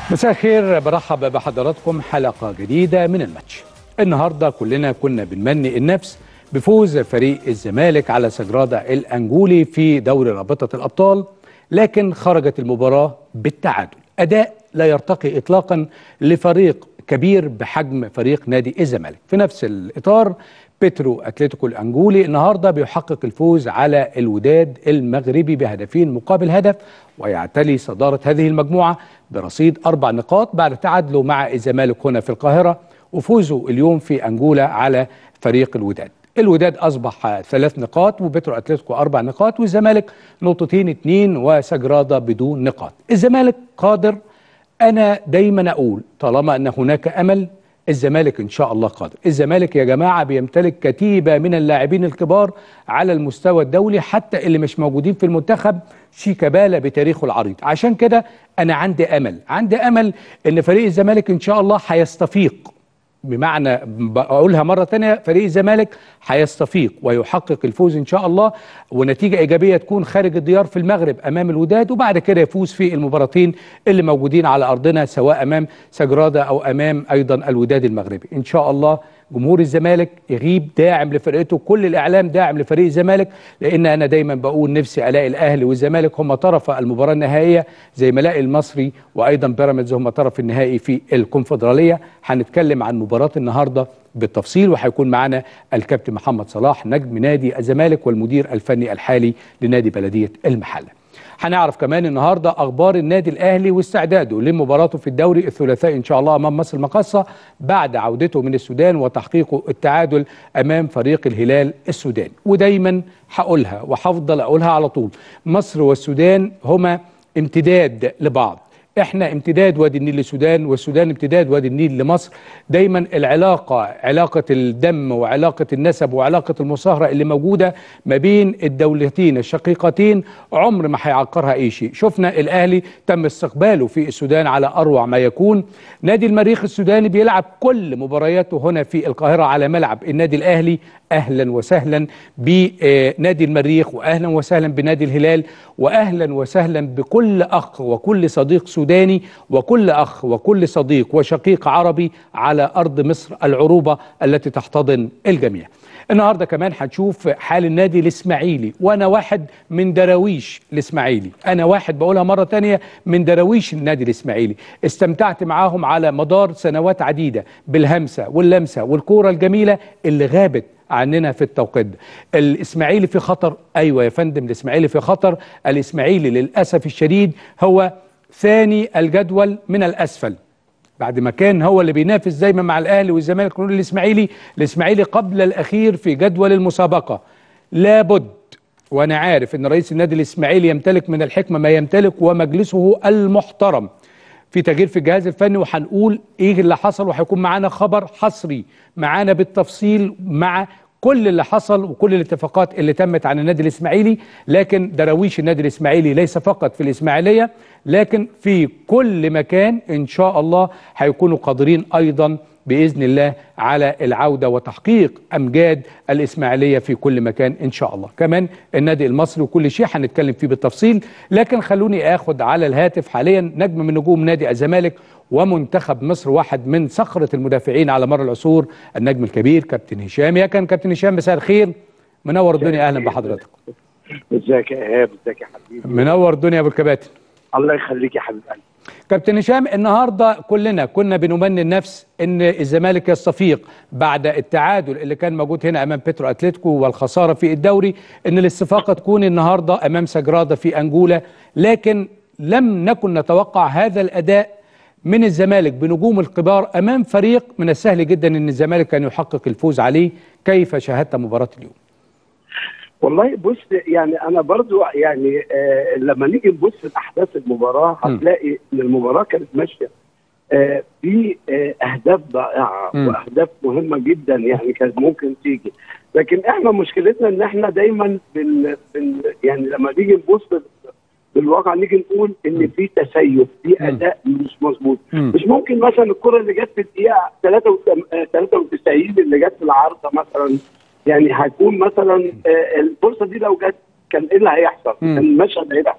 مساء الخير برحب بحضراتكم حلقة جديدة من الماتش النهاردة كلنا كنا بنمني النفس بفوز فريق الزمالك على سجرادة الأنجولي في دوري رابطة الأبطال لكن خرجت المباراة بالتعادل أداء لا يرتقي إطلاقا لفريق كبير بحجم فريق نادي الزمالك في نفس الإطار بيترو أتلتيكو الأنجولي النهاردة بيحقق الفوز على الوداد المغربي بهدفين مقابل هدف ويعتلي صدارة هذه المجموعة برصيد أربع نقاط بعد تعادله مع الزمالك هنا في القاهرة وفوزه اليوم في أنجولا على فريق الوداد الوداد أصبح ثلاث نقاط وبترو أتلتيكو أربع نقاط والزمالك نقطتين اتنين وسجرادة بدون نقاط الزمالك قادر أنا دايما أقول طالما أن هناك أمل الزمالك إن شاء الله قادر الزمالك يا جماعة بيمتلك كتيبة من اللاعبين الكبار على المستوى الدولي حتى اللي مش موجودين في المنتخب شيكابالا بتاريخه العريض عشان كده أنا عندي أمل عندي أمل أن فريق الزمالك إن شاء الله هيستفيق بمعنى بقولها مرة تانية فريق الزمالك هيستفيق ويحقق الفوز إن شاء الله ونتيجة إيجابية تكون خارج الديار في المغرب أمام الوداد وبعد كده يفوز في المباراتين اللي موجودين على أرضنا سواء أمام سجرادة أو أمام أيضا الوداد المغربي إن شاء الله جمهور الزمالك يغيب داعم لفرقته كل الاعلام داعم لفريق الزمالك لان انا دايما بقول نفسي الاقي الاهلي والزمالك هم طرف المباراه النهائيه زي ما الاقي المصري وايضا بيراميدز هم طرف النهائي في الكونفدراليه هنتكلم عن مباراه النهارده بالتفصيل وهيكون معنا الكابتن محمد صلاح نجم نادي الزمالك والمدير الفني الحالي لنادي بلديه المحله هنعرف كمان النهارده اخبار النادي الاهلي واستعداده لمباراته في الدوري الثلاثاء ان شاء الله امام مصر المقاصه بعد عودته من السودان وتحقيقه التعادل امام فريق الهلال السوداني ودايما هقولها وهفضل اقولها على طول مصر والسودان هما امتداد لبعض احنا امتداد وادي النيل للسودان والسودان امتداد وادي النيل لمصر دايما العلاقه علاقه الدم وعلاقه النسب وعلاقه المصاهره اللي موجوده ما بين الدولتين الشقيقتين عمر ما هيعكرها اي شيء شفنا الاهلي تم استقباله في السودان على اروع ما يكون نادي المريخ السوداني بيلعب كل مبارياته هنا في القاهره على ملعب النادي الاهلي اهلا وسهلا بنادي المريخ واهلا وسهلا بنادي الهلال واهلا وسهلا بكل اخ وكل صديق سوداني وكل اخ وكل صديق وشقيق عربي على ارض مصر العروبه التي تحتضن الجميع. النهارده كمان هنشوف حال النادي الاسماعيلي وانا واحد من دراويش الاسماعيلي، انا واحد بقولها مره تانية من دراويش النادي الاسماعيلي، استمتعت معاهم على مدار سنوات عديده بالهمسه واللمسه والكوره الجميله اللي غابت عننا في التوقيت ده الاسماعيلي في خطر ايوه يا فندم الاسماعيلي في خطر الاسماعيلي للاسف الشديد هو ثاني الجدول من الاسفل بعد ما كان هو اللي بينافس دايما مع الاهلي والزمالك نقول الاسماعيلي الاسماعيلي قبل الاخير في جدول المسابقه لابد وانا عارف ان رئيس النادي الاسماعيلي يمتلك من الحكمه ما يمتلك ومجلسه المحترم في تغيير في الجهاز الفني وهنقول ايه اللي حصل وهيكون معانا خبر حصري معانا بالتفصيل مع كل اللي حصل وكل الاتفاقات اللي تمت عن النادي الاسماعيلي لكن دراويش النادي الاسماعيلي ليس فقط في الاسماعيليه لكن في كل مكان ان شاء الله هيكونوا قادرين ايضا باذن الله على العوده وتحقيق امجاد الاسماعيليه في كل مكان ان شاء الله كمان النادي المصري وكل شيء هنتكلم فيه بالتفصيل لكن خلوني اخد على الهاتف حاليا نجم من نجوم نادي الزمالك ومنتخب مصر واحد من صخره المدافعين على مر العصور النجم الكبير كابتن هشام يا كان كابتن هشام مساء الخير منور الدنيا اهلا بحضرتك ازيك يا ايهاب ازيك يا حبيبي منور الدنيا يا ابو الكباتن الله يخليك يا حبيب قلبي كابتن هشام النهارده كلنا كنا بنمني النفس ان الزمالك يستفيق بعد التعادل اللي كان موجود هنا امام بيترو اتلتيكو والخساره في الدوري ان الاستفاقه تكون النهارده امام سجراده في انجولا لكن لم نكن نتوقع هذا الاداء من الزمالك بنجوم الكبار امام فريق من السهل جدا ان الزمالك كان يحقق الفوز عليه كيف شاهدت مباراه اليوم والله بص يعني انا برضو يعني آه لما نيجي نبص لاحداث المباراه هتلاقي ان المباراه كانت ماشيه آه في آه اهداف ضائعه م. واهداف مهمه جدا يعني كانت ممكن تيجي لكن احنا مشكلتنا ان احنا دايما بن, بن يعني لما نيجي نبص بالواقع نيجي نقول ان في تسيب في اداء مش مظبوط مم. مش ممكن مثلا الكره اللي جت في الدقيقه 93 اللي جت في العارضه مثلا يعني هيكون مثلا آه، الفرصه دي لو جت كان ايه اللي هيحصل؟ مم. كان المشهد هيبقى يحصل ايه؟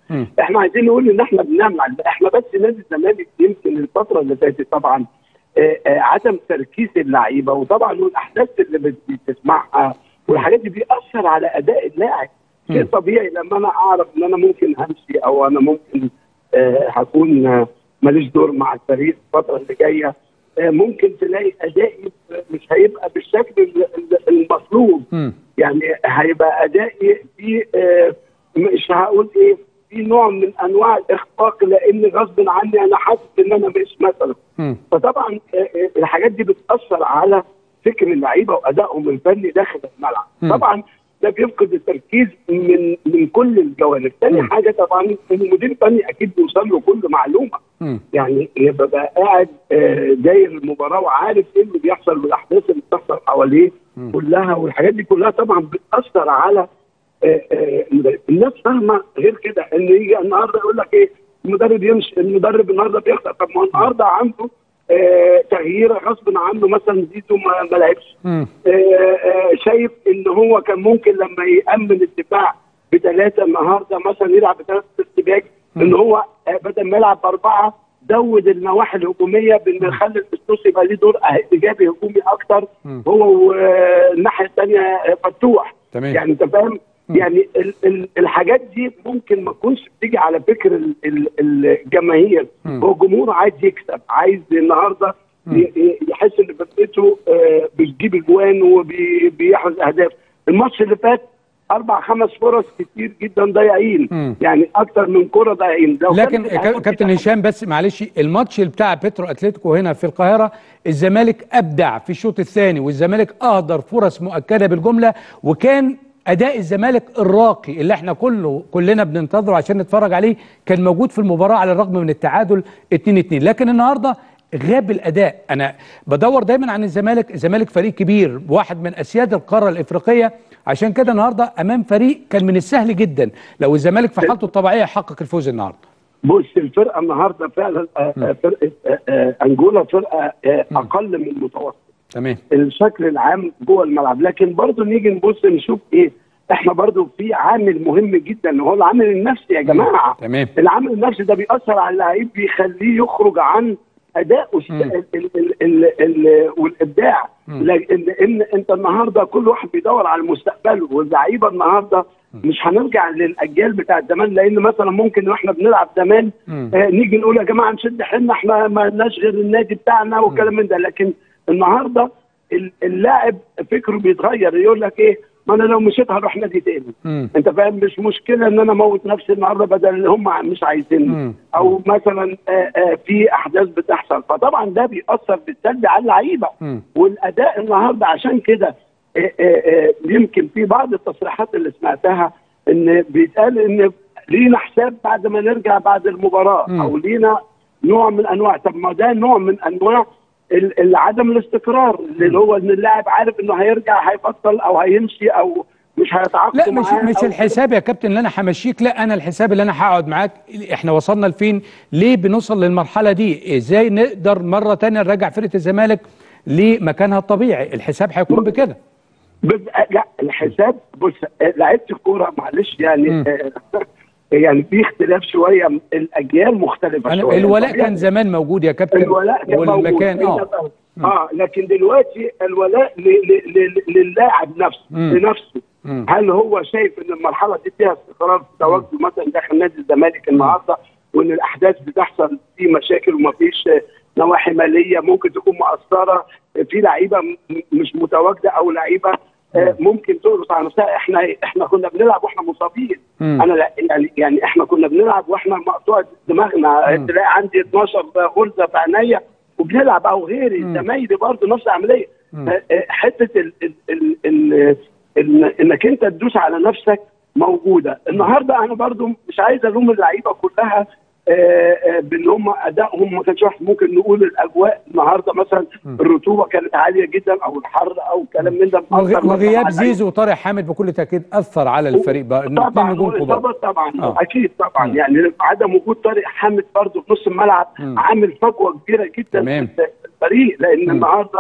مم. احنا عايزين نقول ان احنا بنعمل احنا بس نادي الزمالك يمكن الفتره اللي فاتت طبعا آه، آه، عدم تركيز اللعيبه وطبعا والاحداث اللي بت- بتسمعها والحاجات دي بيأثر على اداء اللاعب شيء مم. طبيعي لما انا اعرف ان انا ممكن همشي او انا ممكن آه، هكون آه، ماليش دور مع الفريق الفتره اللي جايه آه، ممكن تلاقي ادائي مش هيبقى بالشكل ال- ال- المطلوب مم. يعني هيبقى ادائي في آه، مش هقول ايه في نوع من انواع الاخفاق لان غصب عني انا حاسس ان انا مش مثلا مم. فطبعا آه، آه، الحاجات دي بتاثر على فكر اللعيبه وادائهم الفني داخل الملعب مم. طبعا ده بيفقد التركيز من من كل الجوانب تاني مم. حاجه طبعا المدير الفني اكيد بيوصل له كل معلومه مم. يعني يبقى قاعد آه، داير المباراه وعارف ايه اللي بيحصل والاحداث اللي بتحصل حواليه مم. كلها والحاجات دي كلها طبعا بتاثر على آه، آه، المدرب. الناس فاهمه غير كده ان يجي النهارده يقول لك ايه المدرب يمشي المدرب النهارده بيخسر طب ما هو النهارده عنده آه، تغيير غصب عنه مثلا زيزو ما ما لعبش مم. آه، آه، شايف ان هو كان ممكن لما يامن الدفاع بثلاثه النهارده مثلا يلعب بثلاثه ارتباك ان هو آه، بدل ما يلعب باربعه زود النواحي الهجوميه بان يخلي الاسطوس يبقى ليه دور ايجابي هجومي اكتر مم. هو والناحيه الثانيه فتوح تمام. يعني انت فاهم يعني ال ال الحاجات دي ممكن ما تكونش بتيجي على فكر ال ال الجماهير مم. هو الجمهور عايز يكسب عايز النهارده ي- ي- يحس ان فرقته آه، بتجيب اجوان وبيحرز اهداف الماتش اللي فات اربع خمس فرص كتير جدا ضايعين مم. يعني اكتر من كره ضايعين لو لكن كانت كا- الأهداف كابتن دي هشام بس معلش الماتش بتاع بيترو اتلتيكو هنا في القاهره الزمالك ابدع في الشوط الثاني والزمالك اهدر فرص مؤكده بالجمله وكان اداء الزمالك الراقي اللي احنا كله كلنا بننتظره عشان نتفرج عليه كان موجود في المباراه على الرغم من التعادل 2 2 لكن النهارده غاب الاداء انا بدور دايما عن الزمالك الزمالك فريق كبير واحد من اسياد القاره الافريقيه عشان كده النهارده امام فريق كان من السهل جدا لو الزمالك في حالته الطبيعيه يحقق الفوز النهارده بص الفرقه النهارده فعلا آه، آه، فرقه آه، آه، انجولا فرقه آه، اقل من المتوسط تمام الشكل العام جوه الملعب لكن برضه نيجي نبص نشوف ايه احنا برضه في عامل مهم جدا وهو العامل النفسي يا جماعه تمام العامل النفسي ده بيأثر على اللعيب بيخليه يخرج عن ادائه الس- مم. ال ال ال ال ال والابداع مم. لان ان انت النهارده كل واحد بيدور على مستقبله واللعيبه النهارده مش هنرجع للاجيال بتاعت زمان لان مثلا ممكن واحنا بنلعب زمان مم. آه نيجي نقول يا جماعه نشد حيلنا احنا ما لناش غير النادي بتاعنا والكلام من ده لكن النهارده ال- اللاعب فكره بيتغير يقول لك ايه ما انا لو مشيت هروح نادي تاني مم. انت فاهم مش مشكله ان انا اموت نفسي النهارده بدل اللي هم مش عايزيني مم. او مثلا آه، آه، في احداث بتحصل فطبعا ده بيأثر بالسلب على اللعيبه مم. والاداء النهارده عشان كده آه، آه، آه، يمكن في بعض التصريحات اللي سمعتها ان بيتقال ان لينا حساب بعد ما نرجع بعد المباراه مم. او لينا نوع من انواع طب ما ده نوع من انواع ال- ال- عدم الاستقرار اللي هو ان اللاعب عارف انه هيرجع هيبطل او هيمشي او مش هيتعاقد لا مش معاه مش أو- الحساب يا كابتن اللي انا همشيك لا انا الحساب اللي انا هقعد معاك احنا وصلنا لفين ليه بنوصل للمرحله دي ازاي نقدر مره تانية نرجع فرقه الزمالك لمكانها الطبيعي الحساب هيكون بكده بيبقى لا الحساب بص آه، لعيبه الكوره معلش يعني مم. آه يعني في اختلاف شويه الاجيال مختلفه أنا شويه الولاء طبيعي. كان زمان موجود يا كابتن الولاء كان والمكان موجود. اه اه لكن دلوقتي الولاء ل- ل- ل- للاعب نفسه مم. لنفسه مم. هل هو شايف ان المرحله دي فيها استقرار في تواجده مثلا داخل نادي الزمالك النهارده وان الاحداث بتحصل في مشاكل ومفيش آه، نواحي ماليه ممكن تكون مؤثره في لعيبه م- مش متواجده او لعيبه آه، ممكن تقرص على نفسها احنا احنا كنا بنلعب واحنا مصابين مم. انا لا يعني يعني احنا كنا بنلعب واحنا مقطوع دماغنا مم. تلاقي عندي 12 غرزه في عينيا وبنلعب او غيري مم. زمايلي برضه نفس العمليه مم. آه، آه، حته ال ال ال ال ال انك انت تدوس على نفسك موجوده النهارده انا برضه مش عايز الوم اللعيبه كلها آه، آه، بان هم ادائهم ما كانش وحش ممكن نقول الاجواء النهارده مثلا الرطوبه كانت عاليه جدا او الحر او كلام من ده وغ- مأثر مثلاً وغياب على زيزو وطارق حامد بكل تاكيد اثر على الفريق بقى إنه اتنين طبعا نجوم كبار والاصابه طبعا آه. اكيد طبعا مم. يعني عدم وجود طارق حامد برضه في نص الملعب مم. عامل فجوه كبيره جدا تمام. في الفريق لان مم. النهارده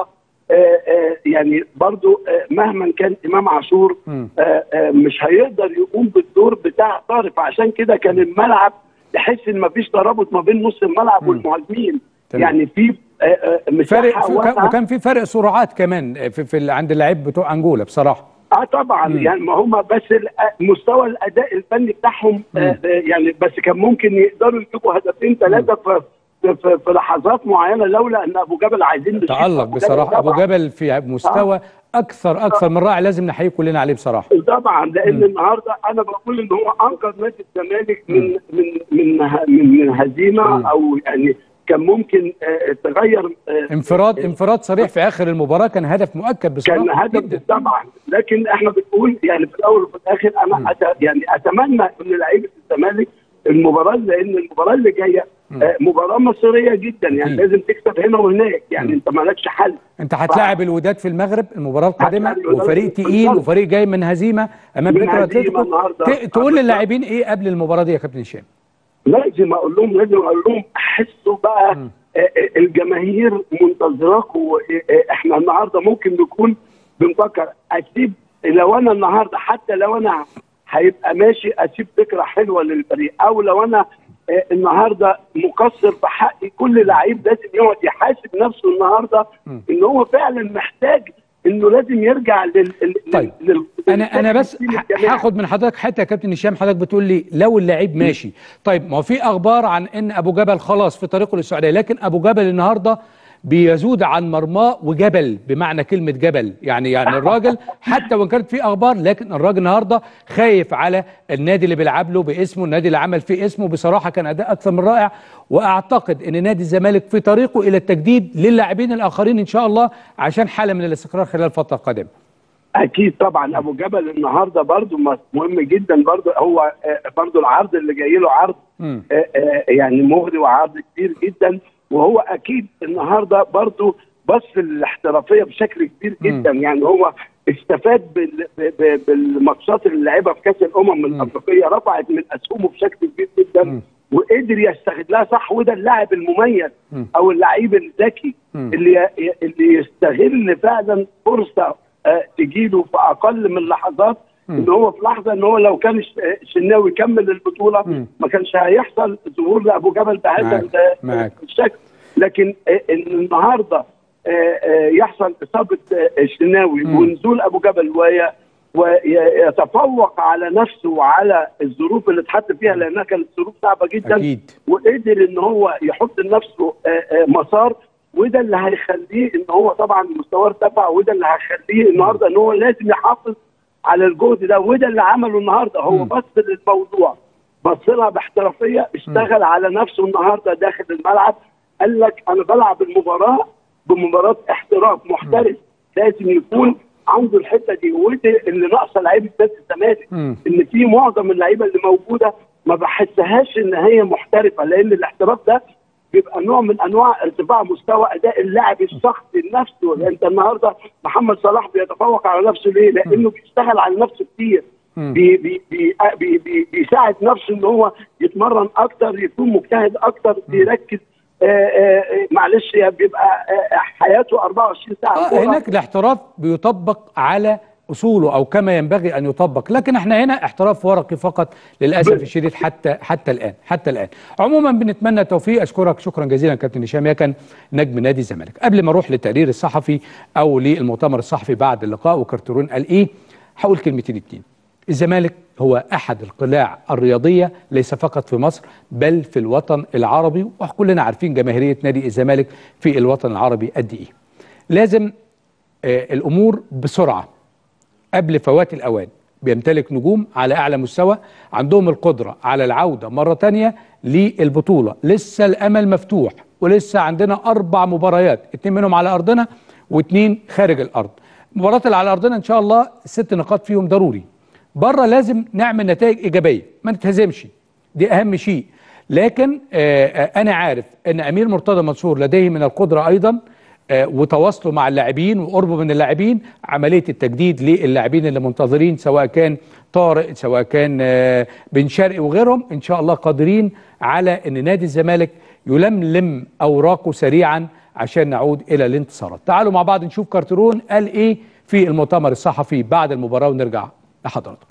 آه، آه، يعني برضو آه، مهما كان امام عاشور مم. آه، آه، مش هيقدر يقوم بالدور بتاع طارق عشان كده كان الملعب تحس ان مفيش ترابط ما بين نص الملعب مم. والمهاجمين تمام. يعني في آه، آه، فرق مساحه في واسعه وكان في فرق سرعات كمان في, في ال- عند اللعيب بتوع انجولا بصراحه اه طبعا مم. يعني ما هم بس ال- مستوى الاداء الفني بتاعهم آه مم. آه، يعني بس كان ممكن يقدروا يجيبوا هدفين ثلاثه في في, في لحظات معينه لولا ان ابو جبل عايزين نشوف تألق أبو جبل بصراحه ابو طبعاً. جبل في مستوى اكثر اكثر من رائع لازم نحييه كلنا عليه بصراحه طبعا لان مم. النهارده انا بقول ان هو انقذ نادي الزمالك من من من من, من هزيمه مم. او يعني كان ممكن آه، تغير آه، انفراد انفراد صريح في اخر المباراه كان هدف مؤكد بصراحه كان هدف جدا طبعا لكن احنا بنقول يعني في الاول وفي الاخر مم. انا أت يعني اتمنى ان لعيبه الزمالك المباراه لان المباراه اللي جايه مم. آه، مباراه مصيريه جدا يعني أكيد. لازم تكسب هنا وهناك يعني مم. انت مالكش حل انت هتلاعب الوداد في المغرب المباراه القادمه هتلاعب الوداد وفريق في تقيل المغرب. وفريق جاي من هزيمه امام من بيترو هزيمة اتلتيكو النهاردة. ت- تقول بالظبط. للاعبين ايه قبل المباراه دي يا كابتن هشام لازم اقول لهم لازم اقول لهم حسوا بقى مم. آه، آه، الجماهير منتظراكم آه، آه، احنا النهارده ممكن نكون بنفكر اسيب لو انا النهارده حتى لو انا هيبقى ماشي اسيب فكره حلوه للفريق او لو انا آه، النهارده مقصر في حقي كل لعيب لازم يقعد يحاسب نفسه النهارده مم. ان هو فعلا محتاج انه لازم يرجع لل لل- طيب. لل- انا انا بس للتيم ه- الجماعي. هاخد من حضرتك حته يا كابتن هشام حضرتك بتقول لي لو اللعيب ماشي طيب ما هو في اخبار عن ان ابو جبل خلاص في طريقه للسعوديه لكن ابو جبل النهارده بيزود عن مرماه وجبل بمعنى كلمه جبل يعني يعني الراجل حتى وان كانت في اخبار لكن الراجل النهارده خايف على النادي اللي بيلعب له باسمه النادي اللي عمل فيه اسمه بصراحه كان اداء اكثر من رائع واعتقد ان نادي الزمالك في طريقه الى التجديد للاعبين الاخرين ان شاء الله عشان حاله من الاستقرار خلال الفتره القادمه اكيد طبعا ابو جبل النهارده برضو مهم جدا برضو هو آه، برضو العرض اللي جاي له عرض مم. آه، آه، يعني مغري وعرض كبير جدا وهو اكيد النهارده برضو بص للاحترافيه بشكل كبير مم. جدا يعني هو استفاد بال- ب- ب- بالماتشات اللي لعبها في كاس الامم مم. الافريقيه رفعت من اسهمه بشكل كبير جدا مم. وقدر يستغلها صح وده اللاعب المميز مم. او اللعيب الذكي مم. اللي اللي يستغل فعلا فرصه آه، تجيله في اقل من لحظات مم. ان هو في لحظه ان هو لو كان الش- الشناوي كمل البطوله مم. ما كانش هيحصل ظهور لابو جبل بهذا معاك. ال- معاك. الشكل لكن آه، ان النهارده آه، آه، يحصل اصابه آه، الشناوي مم. ونزول ابو جبل وي- ويتفوق على نفسه وعلى الظروف اللي اتحط فيها لانها كانت ظروف صعبه جدا اكيد وقدر ان هو يحط لنفسه آه، آه، مسار وده اللي هيخليه ان هو طبعا مستواه ارتفع وده اللي هيخليه النهارده ان هو لازم يحافظ على الجهد ده وده اللي عمله النهارده هو مم. بص للموضوع بص لها باحترافيه اشتغل على نفسه النهارده داخل الملعب قال لك انا بلعب المباراه بمباراه احتراف محترف لازم يكون عنده الحته دي وده اللي ناقصه لعيبه نادي الزمالك مم. ان في معظم اللعيبه اللي موجوده ما بحسهاش ان هي محترفه لان الاحتراف ده بيبقى نوع من انواع ارتفاع مستوى اداء اللاعب الشخصي لنفسه يعني انت النهارده محمد صلاح بيتفوق على نفسه ليه؟ لانه بيشتغل على نفسه كتير مم. بي بي بي بي بي بيساعد نفسه ان هو يتمرن اكتر يكون مجتهد اكتر بيركز آه آه آه، معلش يا بيبقى آه حياته 24 ساعه آه كورة. هناك الاحتراف بيطبق على اصوله او كما ينبغي ان يطبق لكن احنا هنا احتراف ورقي فقط للاسف ب- الشديد حتى حتى الان حتى الان عموما بنتمنى التوفيق اشكرك شكرا جزيلا كابتن هشام يكن نجم نادي الزمالك قبل ما اروح للتقرير الصحفي او للمؤتمر الصحفي بعد اللقاء وكارترون قال ايه هقول كلمتين اتنين الزمالك هو احد القلاع الرياضيه ليس فقط في مصر بل في الوطن العربي وكلنا عارفين جماهيريه نادي الزمالك في الوطن العربي قد ايه لازم آه، الامور بسرعه قبل فوات الاوان بيمتلك نجوم على اعلى مستوى عندهم القدره على العوده مره تانية للبطوله لسه الامل مفتوح ولسه عندنا اربع مباريات اتنين منهم على ارضنا واتنين خارج الارض المباراه اللي على ارضنا ان شاء الله ست نقاط فيهم ضروري بره لازم نعمل نتائج ايجابيه ما نتهزمش دي اهم شيء لكن آه، آه، انا عارف ان امير مرتضى منصور لديه من القدره ايضا آه، وتواصله مع اللاعبين وقربه من اللاعبين عمليه التجديد للاعبين اللي منتظرين سواء كان طارق سواء كان آه، بن شرقي وغيرهم ان شاء الله قادرين على ان نادي الزمالك يلملم اوراقه سريعا عشان نعود الى الانتصارات تعالوا مع بعض نشوف كارترون قال ايه في المؤتمر الصحفي بعد المباراه ونرجع لحضراتكم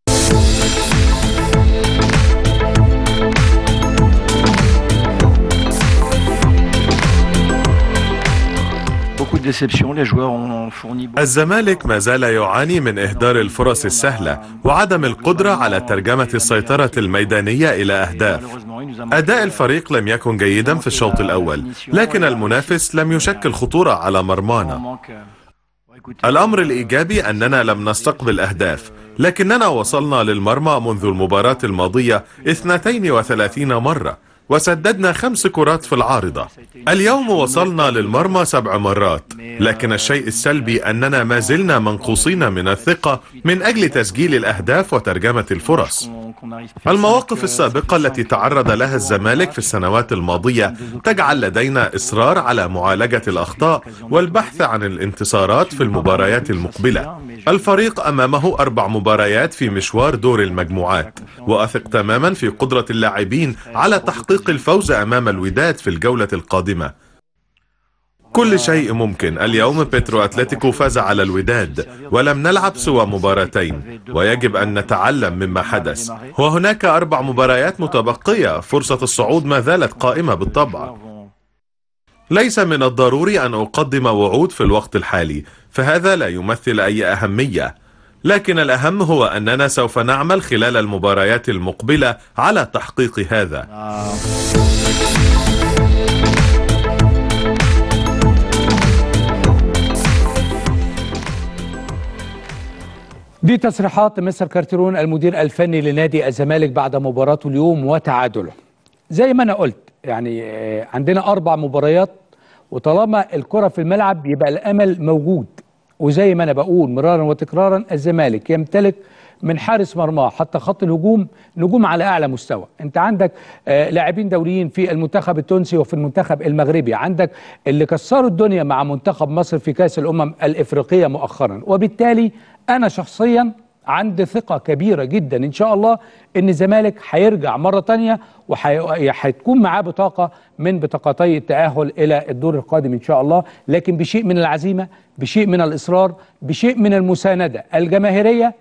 الزمالك ما زال يعاني من إهدار الفرص السهلة وعدم القدرة على ترجمة السيطرة الميدانية إلى أهداف أداء الفريق لم يكن جيدا في الشوط الأول لكن المنافس لم يشكل خطورة على مرمانا الأمر الإيجابي أننا لم نستقبل أهداف لكننا وصلنا للمرمى منذ المباراة الماضية 32 مرة وسددنا خمس كرات في العارضة اليوم وصلنا للمرمى سبع مرات لكن الشيء السلبي أننا ما زلنا منقوصين من الثقة من أجل تسجيل الأهداف وترجمة الفرص المواقف السابقة التي تعرض لها الزمالك في السنوات الماضية تجعل لدينا إصرار على معالجة الأخطاء والبحث عن الانتصارات في المباريات المقبلة الفريق أمامه أربع مباريات في مشوار دور المجموعات وأثق تماما في قدرة اللاعبين على تحقيق الفوز أمام الوداد في الجولة القادمة كل شيء ممكن اليوم بيترو أتلتيكو فاز على الوداد ولم نلعب سوى مباراتين ويجب أن نتعلم مما حدث وهناك أربع مباريات متبقية فرصة الصعود ما زالت قائمة بالطبع ليس من الضروري أن أقدم وعود في الوقت الحالي فهذا لا يمثل أي أهمية لكن الأهم هو أننا سوف نعمل خلال المباريات المقبلة على تحقيق هذا دي تصريحات مستر كارتيرون المدير الفني لنادي الزمالك بعد مباراته اليوم وتعادله زي ما انا قلت يعني آه، عندنا اربع مباريات وطالما الكره في الملعب يبقى الامل موجود وزي ما انا بقول مرارا وتكرارا الزمالك يمتلك من حارس مرماه حتى خط الهجوم نجوم على اعلى مستوى انت عندك آه، لاعبين دوليين في المنتخب التونسي وفي المنتخب المغربي عندك اللي كسروا الدنيا مع منتخب مصر في كاس الامم الافريقيه مؤخرا وبالتالي انا شخصيا عندي ثقة كبيرة جدا إن شاء الله إن الزمالك هيرجع مرة تانية وهتكون معاه بطاقة من بطاقتي التأهل إلى الدور القادم إن شاء الله لكن بشيء من العزيمة بشيء من الإصرار بشيء من المساندة الجماهيرية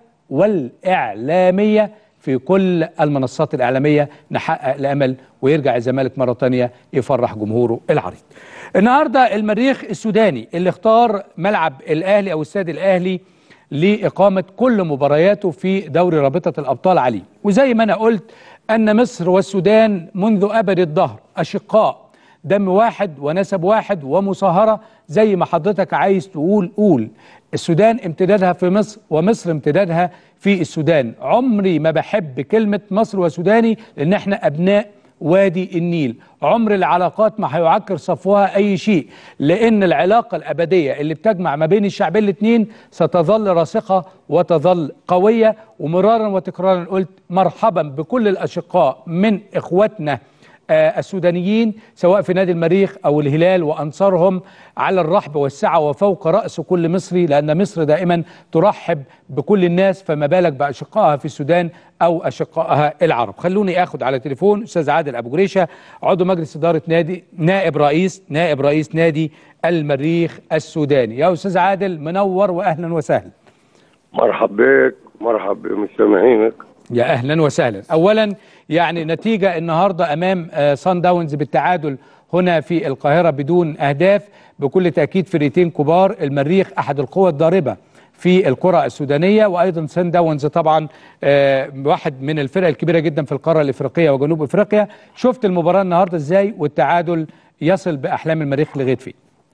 والإعلامية في كل المنصات الإعلامية نحقق الأمل ويرجع الزمالك مرة تانية يفرح جمهوره العريض النهاردة المريخ السوداني اللي اختار ملعب الأهلي أو استاد الأهلي لإقامة كل مبارياته في دوري رابطة الأبطال عليه وزي ما أنا قلت أن مصر والسودان منذ أبد الدهر أشقاء دم واحد ونسب واحد ومصاهرة زي ما حضرتك عايز تقول قول السودان امتدادها في مصر ومصر امتدادها في السودان عمري ما بحب كلمة مصر وسوداني لأن احنا أبناء وادي النيل عمر العلاقات ما هيعكر صفوها أي شيء لأن العلاقة الأبدية اللي بتجمع ما بين الشعبين الاثنين ستظل راسخة وتظل قوية ومرارا وتكرارا قلت مرحبا بكل الأشقاء من إخواتنا آه، السودانيين سواء في نادي المريخ او الهلال وانصارهم على الرحب والسعه وفوق راس كل مصري لان مصر دائما ترحب بكل الناس فما بالك باشقائها في السودان او اشقائها العرب. خلوني اخد على تليفون استاذ عادل ابو جريشه عضو مجلس اداره نادي نائب رئيس نائب رئيس نادي المريخ السوداني. يا استاذ عادل منور واهلا وسهلا. مرحب بك مرحب بمستمعينك يا اهلا وسهلا اولا يعني نتيجه النهارده امام آه، صن داونز بالتعادل هنا في القاهره بدون اهداف بكل تاكيد فرقتين كبار المريخ احد القوى الضاربه في الكره السودانيه وايضا سان داونز طبعا آه، واحد من الفرق الكبيره جدا في القاره الافريقيه وجنوب افريقيا شفت المباراه النهارده ازاي والتعادل يصل باحلام المريخ لغايه فين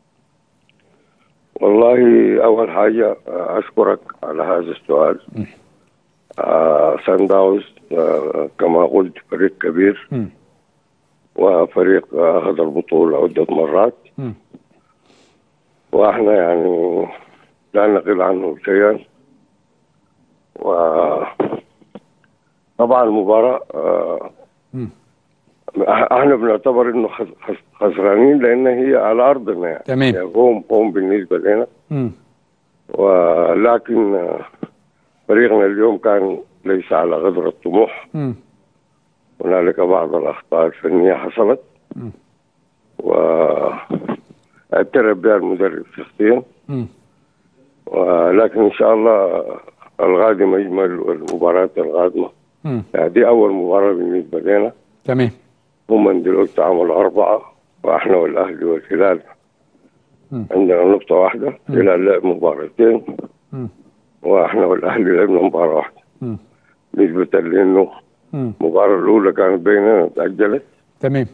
والله أول حاجة آه، أشكرك على هذا السؤال آه سان داونز آه كما قلت فريق كبير مم. وفريق آه، أخذ البطولة عدة مرات مم. وإحنا يعني لا نقل عنه شيئا و طبعا المباراة آه، مم. احنا بنعتبر انه خس- خس- خسرانين لان هي على ارضنا يعني تمام. يعني هم هم بالنسبه لنا مم. ولكن آه، فريقنا اليوم كان ليس على قدر الطموح مم. هنالك بعض الاخطاء الفنيه حصلت مم. و اعترف بها المدرب شخصيا مم. ولكن ان شاء الله القادم اجمل والمباراه القادمه مم. يعني دي اول مباراه بالنسبه لنا تمام هم دلوقتي عملوا اربعه واحنا والاهلي والهلال مم. عندنا نقطه واحده الهلال لعب مباراتين مم. واحنا والاهلي لعبنا مباراه واحده مم. نسبه لانه مم. المباراه الاولى كانت بيننا تاجلت تمام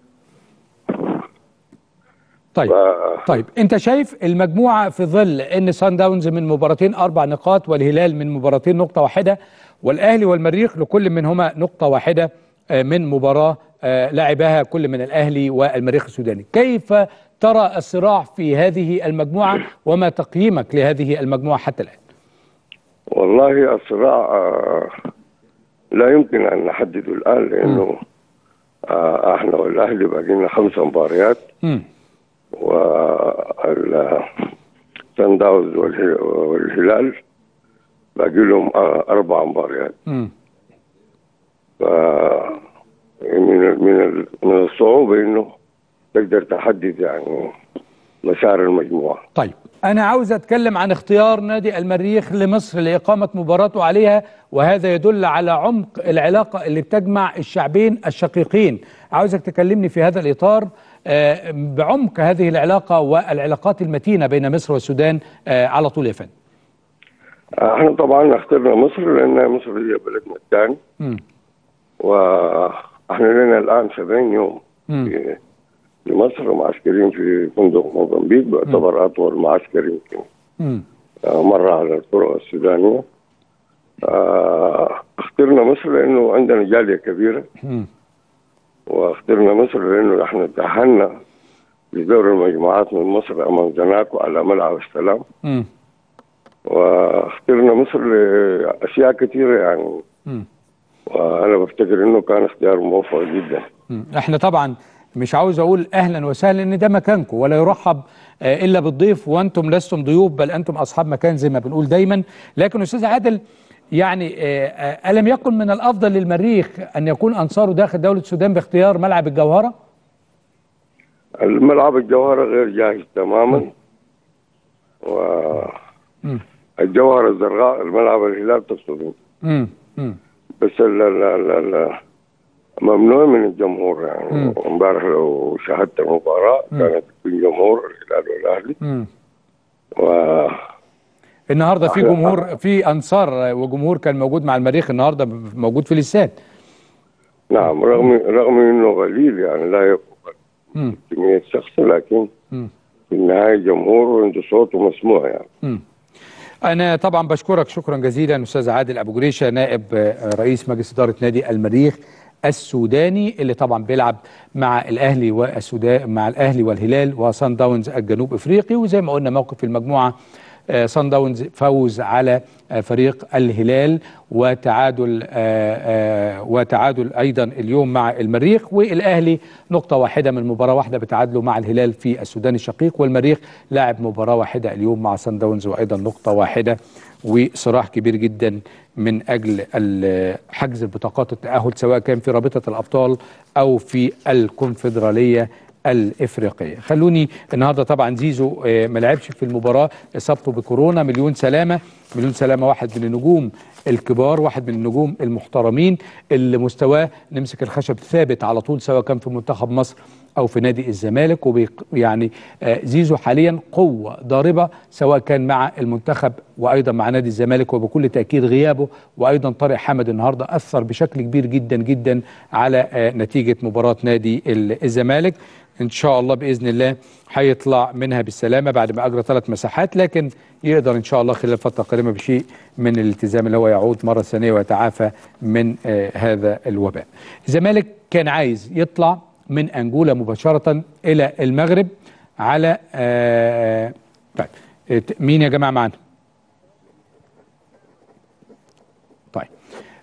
طيب ف- طيب انت شايف المجموعه في ظل ان سان داونز من مباراتين اربع نقاط والهلال من مباراتين نقطه واحده والاهلي والمريخ لكل منهما نقطه واحده آه، من مباراه آه، لعبها كل من الاهلي والمريخ السوداني كيف ترى الصراع في هذه المجموعه وما تقييمك لهذه المجموعه حتى الان والله الصراع آه، لا يمكن ان نحدده الان لانه آه، احنا والاهلي باقي لنا خمس مباريات مم. والسان داونز والهي- والهلال باقي لهم آه، اربع مباريات مم. ف من ال- من ال- من الصعوبه انه تقدر تحدد يعني مسار المجموعه طيب أنا عاوز أتكلم عن اختيار نادي المريخ لمصر لإقامة مباراته عليها وهذا يدل على عمق العلاقة اللي بتجمع الشعبين الشقيقين عاوزك تكلمني في هذا الإطار آه، بعمق هذه العلاقة والعلاقات المتينة بين مصر والسودان آه، على طول يا فندم آه، احنا طبعا اخترنا مصر لان مصر هي بلدنا الثاني مم. واحنا لنا الان 70 يوم مم. في في مصر معسكرين في فندق موزمبيق بيعتبر اطول معسكر يمكن مم. آه، مر على الطرق السودانيه آه، اخترنا مصر لانه عندنا جاليه كبيره مم. واخترنا مصر لانه احنا تاهلنا لدور المجموعات من مصر امام زناكو على ملعب السلام مم. واخترنا مصر لاشياء كثيره يعني مم. وانا بفتكر انه كان اختيار موفق جدا مم. احنا طبعا مش عاوز اقول اهلا وسهلا ان ده مكانكم ولا يرحب آه، الا بالضيف وانتم لستم ضيوف بل انتم اصحاب مكان زي ما بنقول دايما لكن استاذ عادل يعني آه، آه، الم يكن من الافضل للمريخ ان يكون انصاره داخل دوله السودان باختيار ملعب الجوهره؟ الملعب الجوهرة غير جاهز تماما مم. والجوهرة الزرقاء الملعب الهلال تقصد امم امم بس ال ال ال ال ممنوع من الجمهور يعني مم. امبارح لو شاهدت المباراة كانت في جمهور الهلال والاهلي امم و النهارده في أحلى- جمهور في انصار آه، وجمهور كان موجود مع المريخ النهارده موجود في الاستاد نعم رغم رغم انه قليل يعني لا يفوق امم 600 شخص لكن امم في النهاية جمهور وعنده صوته مسموع يعني مم. أنا طبعا بشكرك شكرا جزيلا أستاذ عادل أبو جريشة نائب آه، رئيس مجلس إدارة نادي المريخ السوداني اللي طبعا بيلعب مع الأهلي والسودان مع الأهلي والهلال وصن داونز الجنوب إفريقي وزي ما قلنا موقف المجموعة آه، صن داونز فوز على آه، فريق الهلال وتعادل آه، آه، وتعادل ايضا اليوم مع المريخ والاهلي نقطه واحده من مباراه واحده بتعادله مع الهلال في السودان الشقيق والمريخ لاعب مباراه واحده اليوم مع سان داونز وايضا نقطه واحده وصراع كبير جدا من اجل ال- حجز البطاقات التاهل سواء كان في رابطه الابطال او في الكونفدراليه الافريقيه خلوني النهارده طبعا زيزو آه، ما لعبش في المباراه اصابته بكورونا مليون سلامه مليون سلامه واحد من النجوم الكبار واحد من النجوم المحترمين اللي مستواه نمسك الخشب ثابت على طول سواء كان في منتخب مصر او في نادي الزمالك وبيق يعني آه، زيزو حاليا قوه ضاربه سواء كان مع المنتخب وايضا مع نادي الزمالك وبكل تاكيد غيابه وايضا طارق حامد النهارده اثر بشكل كبير جدا جدا على آه، نتيجه مباراه نادي ال- الزمالك ان شاء الله باذن الله هيطلع منها بالسلامه بعد ما اجرى ثلاث مساحات لكن يقدر ان شاء الله خلال الفتره القادمه بشيء من الالتزام اللي هو يعود مره ثانيه ويتعافى من آه هذا الوباء. الزمالك كان عايز يطلع من انجولا مباشره الى المغرب على آه طيب آه، مين يا جماعه معانا؟ طيب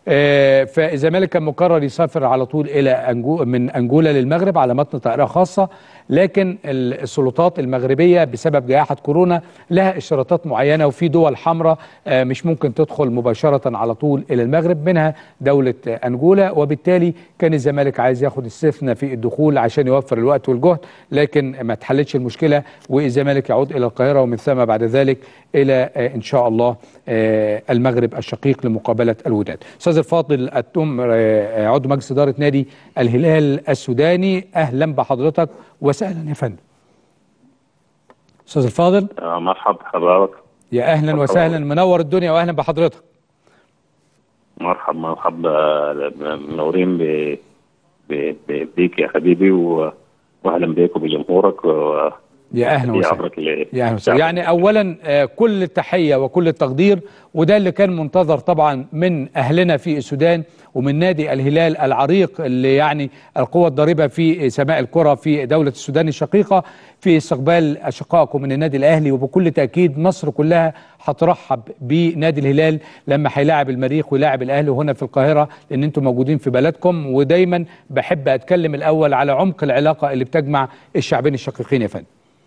آه، فالزمالك كان مقرر يسافر على طول الى أنجو من انجولا للمغرب على متن طائره خاصه لكن ال- السلطات المغربيه بسبب جائحه كورونا لها اشتراطات معينه وفي دول حمراء آه، مش ممكن تدخل مباشره على طول الى المغرب منها دوله آه، انجولا وبالتالي كان الزمالك عايز ياخد استثناء في الدخول عشان يوفر الوقت والجهد لكن ما اتحلتش المشكله والزمالك يعود الى القاهره ومن ثم بعد ذلك الى آه، ان شاء الله آه، المغرب الشقيق لمقابله الوداد. استاذ الفاضل التم آه، عضو مجلس اداره نادي الهلال السوداني اهلا بحضرتك وسهلا يا فندم. استاذ الفاضل آه، مرحب حضرتك يا اهلا مرحبا. وسهلا منور الدنيا واهلا بحضرتك. مرحب مرحب آه، منورين ب- ب- ب- بيك يا حبيبي و- واهلا بيك وبجمهورك و- يا اهلا في وسهلا. عبرك ل- يا أهلا وسهلا. يعني اولا آه، كل التحيه وكل التقدير وده اللي كان منتظر طبعا من اهلنا في السودان ومن نادي الهلال العريق اللي يعني القوه الضاربه في سماء الكره في دوله السودان الشقيقه في استقبال اشقائكم من النادي الاهلي وبكل تاكيد مصر كلها هترحب بنادي الهلال لما هيلاعب المريخ ويلاعب الاهلي هنا في القاهره لان انتم موجودين في بلدكم ودايما بحب اتكلم الاول على عمق العلاقه اللي بتجمع الشعبين الشقيقين يا فندم.